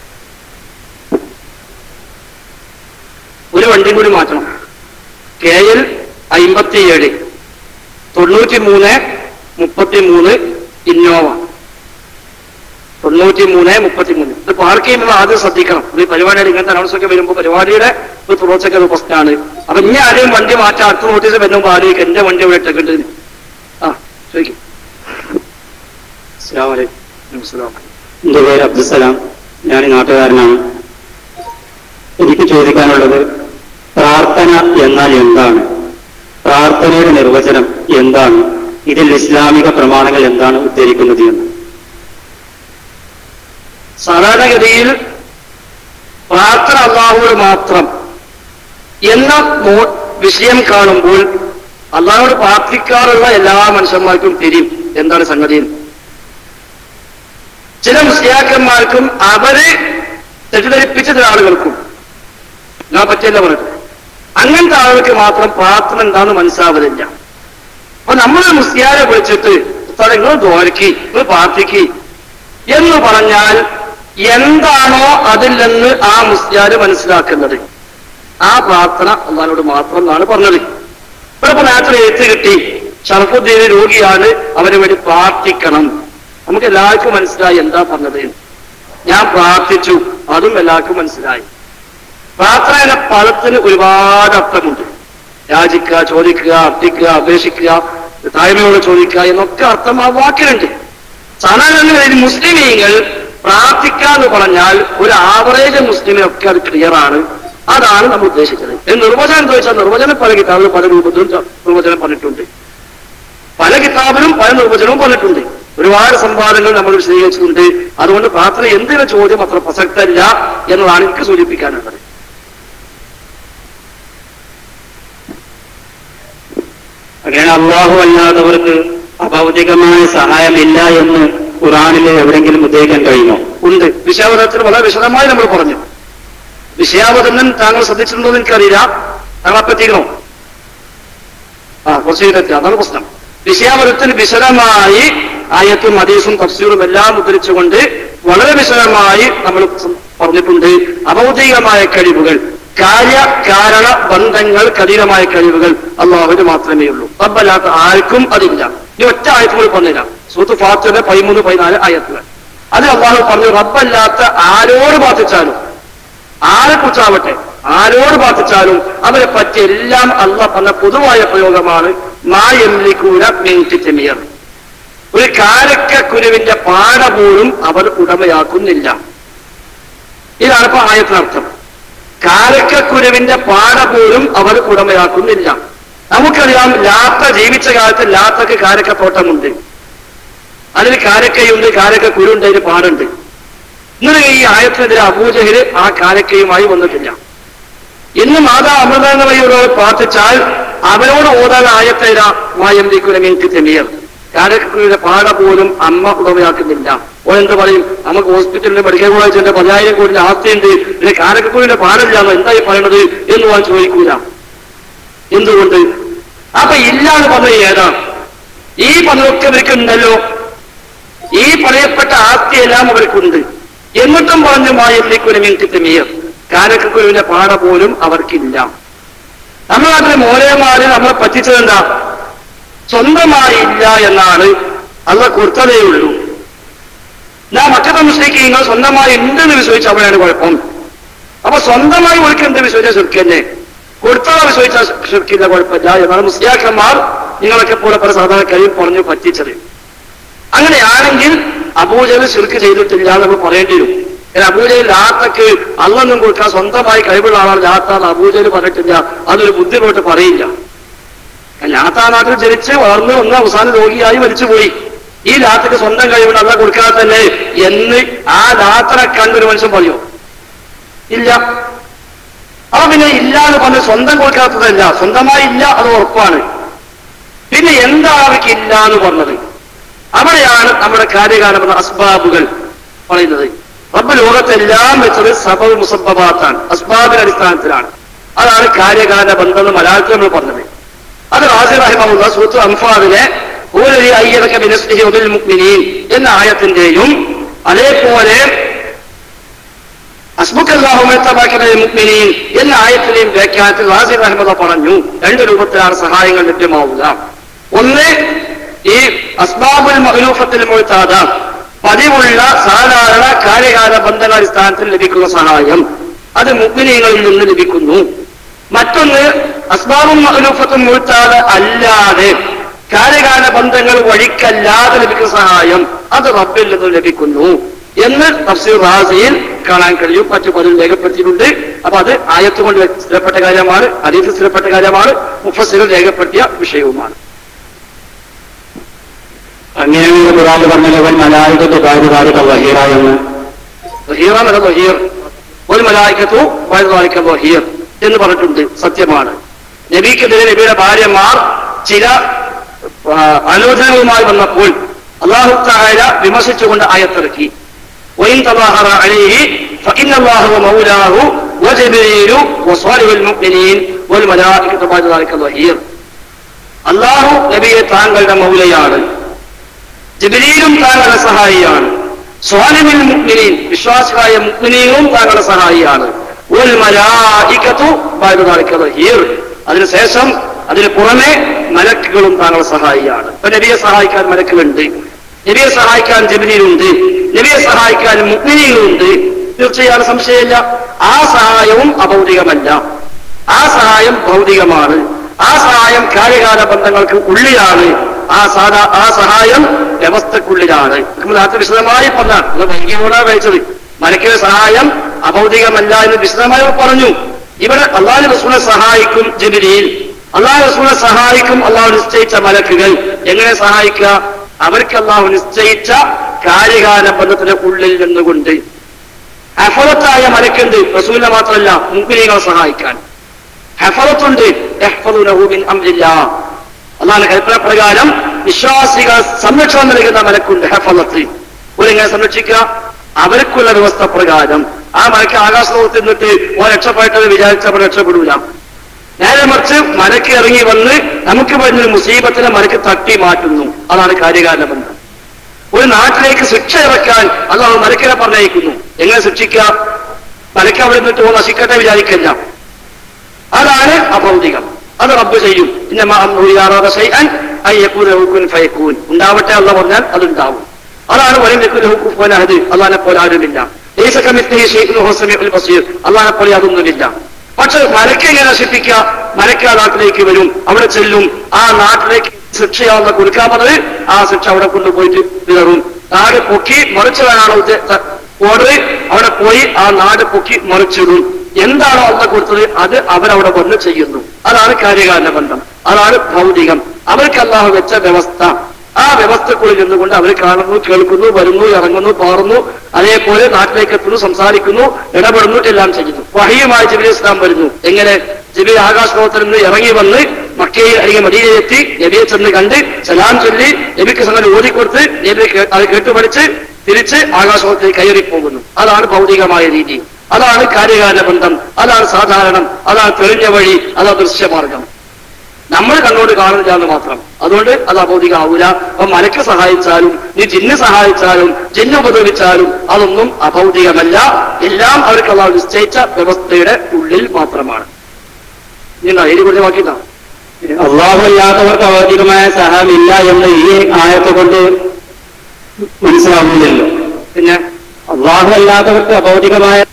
ഒരു വണ്ടി കൂടി മാറ്റണം കെ എൽ അമ്പത്തിയേഴ് തൊണ്ണൂറ്റി മൂന്ന് മുപ്പത്തി മൂന്ന് ഇന്നോവ തൊണ്ണൂറ്റി മൂന്ന് മുപ്പത്തി മൂന്ന് ഇത് പാർക്ക് ചെയ്യുമ്പോൾ ആദ്യം ശ്രദ്ധിക്കണം ഇത് പരിപാടിയുടെ ഇങ്ങനത്തെ അനൗൺസ് ഒക്കെ വരുമ്പോൾ പരിപാടിയുടെ ഒരു തുടർച്ചയ്ക്ക് അത് പ്രശ്നമാണ് അപ്പൊ ഇനി ആരെയും വണ്ടി മാറ്റാൻ അടുത്ത നോട്ടീസ് വരുമ്പോൾ ആലോചിക്കും എന്റെ വണ്ടി ഇവിടെ ഇട്ടേക്കേണ്ടത് ആ ചോദിക്കും അസ്സലാമു അലൈക്കും അസ്സലാം എന്റെ പേര് അബ്ദുസലാം ഞാൻ ഈ നാട്ടുകാരനാണ് എനിക്ക് ചോദിക്കാനുള്ളത് പ്രാർത്ഥന എന്നാൽ എന്താണ് പ്രാർത്ഥനയുടെ നിർവചനം എന്താണ് ഇതിൽ ഇസ്ലാമിക പ്രമാണങ്ങൾ എന്താണ് ഉദ്ധരിക്കുന്നത് എന്ന് സാധാരണഗതിയിൽ പ്രാർത്ഥന അള്ളാഹുവോട് മാത്രം എന്ന മോ- വിഷയം കാണുമ്പോൾ അള്ളാഹുവോട് പ്രാർത്ഥിക്കാറുള്ള എല്ലാ മനുഷ്യന്മാർക്കും തിരിയും എന്താണ് സംഗതി എന്ന്. ചില മുസ്ലിയാക്കന്മാർക്കും അവര് തെറ്റിദ്ധരിപ്പിച്ച ചില ആളുകൾക്കും ഞാൻ പറ്റില്ല പറഞ്ഞു അങ്ങനത്തെ ആളുകൾക്ക് മാത്രം പ്രാർത്ഥന എന്താണെന്ന് മനസ്സിലാവതില്ല അപ്പൊ നമ്മൾ മുസ്ലിയാരെ വിളിച്ചിട്ട് ഉസ്താദേ, നിങ്ങൾ ദ്വാരക്കി നിങ്ങൾ പ്രാർത്ഥിക്കി എന്ന് പറഞ്ഞാൽ എന്താണോ അതിൽ നിന്ന് ആ മുസ്ലിയാര് മനസ്സിലാക്കുന്നത് ആ പ്രാർത്ഥന അള്ളഹാനോട് മാത്രം എന്നാണ് പറഞ്ഞത് ഇവിടെ ഇപ്പൊ നേരത്തെ എഴുത്ത് കിട്ടി ഷറഫുദ്ദീൻ രോഗിയാണ് അവന് വേണ്ടി പ്രാർത്ഥിക്കണം നമുക്ക് എല്ലാവർക്കും മനസ്സിലായി എന്താ പറഞ്ഞത് എന്ന്. ഞാൻ പ്രാർത്ഥിച്ചു അതും എല്ലാവർക്കും മനസ്സിലായി പ്രാർത്ഥന എന്ന പദത്തിന് ഒരുപാട് അർത്ഥമുണ്ട് യാചിക്കുക ചോദിക്കുക അർത്ഥിക്കുക അപേക്ഷിക്കുക തായ്മയോട് ചോദിക്കുക എന്നൊക്കെ അർത്ഥം ആ വാക്കിലുണ്ട് സാധാരണ മുസ്ലിമീങ്ങൾ പ്രാർത്ഥിക്കുക എന്ന് പറഞ്ഞാൽ ഒരു ആവറേജ് മുസ്ലിമിനൊക്കെ അത് ക്ലിയർ ആണ് അതാണ് നമ്മൾ ഉദ്ദേശിച്ചത് ഈ നിർവചനം ചോദിച്ചാൽ നിർവചനം പല കിതാബിലും പല രൂപത്തിലും ച- നിർവചനം പറഞ്ഞിട്ടുണ്ട് പല കിതാബിലും പല നിർവചനവും പറഞ്ഞിട്ടുണ്ട് ഒരുപാട് സംവാദങ്ങൾ നമ്മൾ വിശദീകരിച്ചിട്ടുണ്ട് അതുകൊണ്ട് പ്രാർത്ഥന എന്തിനു ചോദ്യം അത്ര പ്രസക്തല്ല എന്നതാണ് എനിക്ക് സൂചിപ്പിക്കാനുള്ളത് അങ്ങനെ അള്ളാഹു അല്ലാത്തവർക്ക് അഭൗതികമായ സഹായമില്ല എന്ന് ഖുറാനിൽ എവിടെയെങ്കിലും ഉദ്ധരിക്കാൻ കഴിയുമോ ഉണ്ട് വിഷയാവതരണത്തിൽ വളരെ വിശദമായി നമ്മൾ പറഞ്ഞു വിഷയാവതരണം താങ്കൾ ശ്രദ്ധിച്ചിട്ടുണ്ടോ എന്ന് എനിക്കറിയില്ല താങ്കൾ അപ്പം എത്തിക്കണോ ആ കുറച്ച് കഴിഞ്ഞെത്തി അതാണ് പ്രശ്നം വിഷയാവതരണത്തിൽ വിശദമായി ആയത്തും ഹദീസും തഫ്സീറും എല്ലാം ഉദ്ധരിച്ചുകൊണ്ട് വളരെ വിശദമായി നമ്മൾ സം- പറഞ്ഞിട്ടുണ്ട് അഭൗതികമായ കഴിവുകൾ കാര്യ കാരണ ബന്ധങ്ങൾ കഠിനമായ കഴിവുകൾ അള്ളാഹുവിന് മാത്രമേ ഉള്ളൂ റബ്ബല്ലാത്ത ആർക്കും അതില്ല ഈ ഒറ്റ ആയത്തുകൾ പറഞ്ഞുതരാം സൂത്ത് ഫാത്തിയുടെ പതിമൂന്ന് പതിനാല് ആയത്തുകൾ അത് അള്ളാഹു പറഞ്ഞു റബ്ബല്ലാത്ത ആരോട് ബാധിച്ചാലും ആരെ കുറിച്ചാവട്ടെ ആരോട് ബാധിച്ചാലും അവരെ പറ്റി എല്ലാം അല്ല പറഞ്ഞ പൊതുവായ പ്രയോഗമാണ് മായമ്ലിക്കൂര മെയിൻറ്റിമിയർ ഒരു കാരക്കുരുവിന്റെ പാട പോലും അവർ ഉടമയാക്കുന്നില്ല ഇതാണ് ഇപ്പൊ ആയത്തിനർത്ഥം കാരക്കുരുവിന്റെ പാട പോലും അവർ ഉടമയാക്കുന്നില്ല നമുക്കറിയാം ലാത്ത ജീവിച്ച കാലത്ത് ലാത്തക്ക് കാരക്കത്തോട്ടമുണ്ട് അതിന് കാരക്കയുണ്ട് കാരക്ക കുരുണ്ട് അതിന് പാടുണ്ട് ഇന്നലെ ഈ ആയത്തിനെതിരെ അബൂജഹില് ആ കാരക്കയുമായി വന്നിട്ടില്ല ഇന്ന് മാതാ അമൃതാനവയോട് പ്രാർത്ഥിച്ചാൽ അവരോട് ഓതാൻ ആയത്തേരാ മായന്തിക്കുലമിക്ക് തെമിയർ കാരക്കുഴിയുടെ പാട പോലും അമ്മ ഉടമയാക്കുന്നില്ല ഓ എന്ത് പറയും നമുക്ക് ഹോസ്പിറ്റലിന്റെ മെഡിക്കൽ കോളേജിന്റെ പതിനായിരം കോടിന്റെ ആസ്തിയുണ്ട് പിന്നെ കാരക്കുഴിയുടെ പാടില്ലാന്നോ എന്തായി പറയണത് എന്ന് ഞാൻ ചോദിക്കൂല എന്തുകൊണ്ട് അപ്പൊ ഇല്ല എന്ന് പറഞ്ഞത് ഏതാണ് ഈ പണമൊക്കെ ഇവർക്കുണ്ടല്ലോ ഈ പറയപ്പെട്ട ആസ്തിയെല്ലാം അവർക്കുണ്ട് എന്നിട്ടും പറഞ്ഞു മായല്ലിക്കുലമിക്ക് തെമിയർ കാരക്കുരുവിന്റെ പാട പോലും അവർക്കില്ല നമ്മുടെ നാട്ടിലെ മോലയന്മാര് നമ്മളെ പറ്റിച്ചതെന്താ സ്വന്തമായി ഇല്ല എന്നാണ് അല്ല കൊടുത്തതേ ഉള്ളൂ ഞാൻ മറ്റത്തെ മുസ്ലിക്ക് നിങ്ങൾ സ്വന്തമായി ഉണ്ടെന്ന് വിശ്വസിച്ച അവിടെയാണ് കുഴപ്പം അപ്പൊ സ്വന്തമായി ഒരിക്കൽ എന്ത് വിശ്വസിച്ച ശുർക്കന്നെ കൊടുത്തതാ വിശ്വസിച്ച ശുർക്കില്ല കുഴപ്പമില്ല എന്നാണ് മുസ്ലിയാക്കന്മാർ നിങ്ങളൊക്കെ പോലെ പല സാധാരണക്കാരെയും പറഞ്ഞു പറ്റിച്ചത് അങ്ങനെയാണെങ്കിൽ അബൂജൽ ശിർക്ക് ചെയ്തിട്ടില്ല എന്ന് നമ്മൾ പറയേണ്ടി വരും കാരണം അബൂജൽ ലാത്തക്ക് അള്ളൊന്നും കൊടുക്കാൻ സ്വന്തമായി കഴിവുള്ള ആളാണ് ലാത്താന്ന് അബൂജൽ പറഞ്ഞിട്ടില്ല അതൊരു ബുദ്ധിമുട്ട് പറയില്ല ലാത്ത നാട്ടിൽ ജനിച്ച് വളർന്ന് ഒന്ന് അവസാന രോഗിയായി മരിച്ചുപോയി ഈ ലാത്തക്ക് സ്വന്തം കഴിവുണ്ട് അല്ല കൊടുക്കാതെ തന്നെ എന്ന് ആ ലാത്തനെ കണ്ടൊരു മനുഷ്യൻ പറയോ ഇല്ല അപ്പൊ പിന്നെ ഇല്ല എന്ന് പറഞ്ഞ് സ്വന്തം കൊടുക്കാത്തതല്ല സ്വന്തമായി ഇല്ല അത് ഉറപ്പാണ് പിന്നെ എന്താണ് അവർക്ക് ഇല്ല എന്ന് പറഞ്ഞത് അവിടെയാണ് നമ്മുടെ കാര്യകാലം അസ്ബാബുകൾ പറയുന്നത് റബ്ബ് ലോകത്തെല്ലാം വെച്ചത് സബബ് മുസബബാത്താണ് അസ്ബാബിന്റെ അടിസ്ഥാനത്തിലാണ് അതാണ് കാര്യകാല ബന്ധം എന്ന് മലയാളത്തിൽ നമ്മൾ പറഞ്ഞത് അത് റാസി റഹിമുള്ള സൂത്ത് അംഫാദിലെ ഊരരി അയ്യതൊക്കെ ബിനസ്ലിഹി ഒബിൽ മുക്മിനീൻ എന്ന ആയത്തിന്റെയും അതേപോലെ അസ്മുക്കല്ലാഹുമത്തബാക്കിലെ മുക്മിനീൻ എന്ന ആയത്തിന്റെയും വ്യാഖ്യാനത്തിൽ റാസി റഹ്മദ പറഞ്ഞു രണ്ട് രൂപത്തിലാണ് സഹായങ്ങൾ ലഭ്യമാവുക ഒന്ന് ഈ അസ്ബാബുൽ മഹലൂഫത്തിൽ മുഴുത്താത പതിവുള്ള സാധാരണ കാര്യകാല ബന്ധനാടിസ്ഥാനത്തിൽ ലഭിക്കുന്ന സഹായം അത് മുഗ്നീങ്ങളിൽ നിന്ന് ലഭിക്കുന്നു മറ്റൊന്ന് അസ്ബാബും മഹലൂഫത്തും മുഴുത്താതെ അല്ലാതെ കാര്യകാല ബന്ധങ്ങൾ വഴിക്കല്ലാതെ ലഭിക്കുന്ന സഹായം അത് റബ്ബിൽ നിന്ന് ലഭിക്കുന്നു എന്ന് തഫ്സീർ റാസിയിൽ കാണാൻ കഴിയും മറ്റു പലരും രേഖപ്പെടുത്തിയിട്ടുണ്ട് അപ്പൊ അത് ആയത്ത് കൊണ്ട് സ്ഥിരപ്പെട്ട കാര്യമാണ് അതീത് സ്ഥിരപ്പെട്ട കാര്യമാണ് മുഫസിൽ രേഖപ്പെടുത്തിയ വിഷയവുമാണ് അങ്ങനെയുള്ള ഖുറാൻ പറഞ്ഞവൻ മലായികത്ത് കാര്യകാരിക വഹീറ എന്ന് വഹീറ എന്ന വഹീർ ഒരു മലായിക്കത്തു വയറുവാലിക്ക വഹീർ എന്ന് പറഞ്ഞിട്ടുണ്ട് സത്യമാണ് നബിക്കെതിരെ നബിയുടെ ഭാര്യമാർ ചില ആ, ആലോചനകളുമായി വന്നപ്പോൾ അള്ളാഹു താര വിമർശിച്ചുകൊണ്ട് ആയത്തിറക്കി وإن تظاهر عليه فإن الله ومولاه وجبريل وصالح المؤمنين والملائكة بعد ذلك ظهير അള്ളാഹു നബിയെ താങ്കളുടെ മൗലയാണ് ജബിലീലും താങ്കളുടെ സഹായിയാണ് സ്വാലിമിൽ മുക്മിനീൻ വിശ്വാസികളായ മുക്മിനീനും താങ്കളുടെ സഹായിയാണ് ഒരു മലായിക്കത്തു ഹീർ അതിനുശേഷം അതിന് പുറമെ മലക്കുകളും താങ്കളുടെ സഹായിയാണ് ഇപ്പൊ നബിയെ സഹായിക്കാൻ മലക്കുകളുണ്ട് നബിയെ സഹായിക്കാൻ ജബിലിയിലുണ്ട് നബിയെ സഹായിക്കാൻ മുക്മിനിയിലുണ്ട് തീർച്ചയായും സംശയമില്ല ആ സഹായവും അഭൗതികമല്ല ആ സഹായം ഭൗതികമാണ് ആ സഹായം കാര്യകാല ബന്ധങ്ങൾക്ക് ഉള്ളിലാണ് ആ സാധാ ആ സഹായം വ്യവസ്ഥക്കുള്ളിലാണ് നമ്മൾ അത് വിശദമായി പറഞ്ഞാൽ വൈകിയോടാ കഴിച്ചത് മലക്കിലെ സഹായം അഭൗതികമല്ല എന്ന് വിശദമായി പറഞ്ഞു ഇവിടെ അള്ളാഹു റസൂലെ സഹായിക്കും ജബിരിയിൽ അള്ളാഹു റസൂലെ സഹായിക്കും അള്ളാഹു നിശ്ചയിച്ച മലക്കുകൾ എങ്ങനെ സഹായിക്കുക അവർക്ക് അള്ളാഹു നിശ്ചയിച്ച കാര്യകാല ബന്ധത്തിന്റെ ഉള്ളിൽ നിന്നുകൊണ്ട് അഫലത്തായ മലക്കുണ്ട് റസൂലിനെ മാത്രമല്ല മുമ്പിനെ സഹായിക്കാൻ ഹെഫറത്തുണ്ട് യഹ്ഫദുനഹു മിൻ അംരില്ലാ. അള്ളാഹുവിന്റെ കൽപ്പന പ്രകാരം വിശ്വാസികൾ സംരക്ഷണം നൽകുന്ന മലക്കുണ്ട് ഹെഫലത്ത് ഒരെങ്ങനെ സംരക്ഷിക്കുക അവർക്കുള്ള വ്യവസ്ഥ പ്രകാരം ആ മലക്ക് ആകാശലോകത്ത് നിന്നിട്ട് ഓ രക്ഷപ്പെട്ടത് വിചാരിച്ചവർ രക്ഷപ്പെടൂല നേരെ മറിച്ച് മലക്ക് ഇറങ്ങി വന്ന് നമുക്ക് വരുന്നൊരു മുസീബത്തിനെ മലക്ക് തട്ടി മാറ്റുന്നു അതാണ് കാര്യകാല ബന്ധം ഒരു നാട്ടിലേക്ക് ശിക്ഷ ഇറക്കാൻ അള്ളാഹു മലക്കിനെ പറഞ്ഞയക്കുന്നു എങ്ങനെ ശിക്ഷിക്കുക മലക്ക് അവിടെ നിന്നിട്ട് ഓ നശിക്കട്ടെ വിചാരിക്കല്ല അതാണ് അഭൗതികം അത് റബ്ബ് ചെയ്യും ഇന്നമാ അമ്രു ഇദാ അറാദ ശൈഅൻ അൻ യകൂന ലഹു കുൻ ഫയകൂൻ ഉണ്ടാവട്ടെ അല്ല പറഞ്ഞാൽ അതുണ്ടാവും അതാണ് വലം യകുൻ ലഹു കുഫുവൻ അഹദ് അള്ളാഹിനെ പോലെ ആരുമില്ല ലൈസ കമിത്ലിഹി ഷൈഉൻ വഹുവ സമീഉൽ ബസീർ അള്ളാഹിനെ പോലെ അതൊന്നുമില്ല പക്ഷെ മലക്ക് എങ്ങനെ നശിപ്പിക്കുക മലക്ക് ആ നാട്ടിലേക്ക് വരും അവിടെ ചെല്ലും ആ നാട്ടിലേക്ക് ശിക്ഷയാവുന്ന കൊടുക്കാൻ പറഞ്ഞത് ആ ശിക്ഷ അവിടെ കൊണ്ടുപോയിട്ട് വിതറും നാട് പൊക്കി മറിച്ചതാണ് ഓർഡർ അവിടെ പോയി ആ നാട് പൊക്കി മറിച്ചിടും എന്താണോ അള്ള കൊടുത്തത് അത് അവരവിടെ വന്ന് ചെയ്യുന്നു അതാണ് കാര്യകാല ബന്ധം അതാണ് ഭൗതികം അവർക്ക് അള്ളാഹു വെച്ച വ്യവസ്ഥ ആ വ്യവസ്ഥക്കുള്ളിൽ നിന്നുകൊണ്ട് അവർ കാണുന്നു കേൾക്കുന്നു വരുന്നു ഇറങ്ങുന്നു പാറുന്നു അതേപോലെ നാട്ടിലേക്ക് എത്തുന്നു സംസാരിക്കുന്നു ഇടപെടുന്നു എല്ലാം ചെയ്യുന്നു വഹിയുമായി ജിബിലി ഇസ്ലാം വരുന്നു എങ്ങനെ ജിബിൽ ആകാശലോകത്തിൽ നിന്ന് ഇറങ്ങി വന്ന് മക്കയിൽ അല്ലെങ്കിൽ മദീനയിലെത്തി നബിയെ ചെന്ന് കണ്ട് സലാം ചൊല്ലി നബിക്ക് സംഗതി ഓതിക്കൊടുത്ത് നബി കേ- അത് കേട്ടുപഠിച്ച് തിരിച്ച് ആകാശലോകത്തിൽ കയറി പോകുന്നു അതാണ് ഭൗതികമായ രീതി അതാണ് കാര്യകാല ബന്ധം അതാണ് സാധാരണം അതാണ് തെളിഞ്ഞ വഴി അതാണ് ദൃശ്യമാർഗം നമ്മൾ കണ്ണോട് കാണുന്നില്ല എന്ന് മാത്രം അതുകൊണ്ട് അത് അഭൗതികമാവൂല അപ്പൊ മലക്ക് സഹായിച്ചാലും നീ ജിന്ന് സഹായിച്ചാലും ജിന്ന് ഉപദ്രവിച്ചാലും അതൊന്നും അഭൗതികമല്ല എല്ലാം അവർക്ക് അള്ളാഹു നിശ്ചയിച്ച വ്യവസ്ഥയുടെ ഉള്ളിൽ മാത്രമാണ് ഇനി അതിനെ കുറിച്ച് വാക്കിട്ടാ അള്ളാഹു അല്ലാത്തവർക്ക് ഭൗതികമായ സഹായമില്ല എന്ന് ഈ ആയത്ത് കൊണ്ട് മനസ്സിലാവുന്നില്ലല്ലോ പിന്നെ അള്ളാഹു അല്ലാത്തവർക്ക് അഭൗതികമായ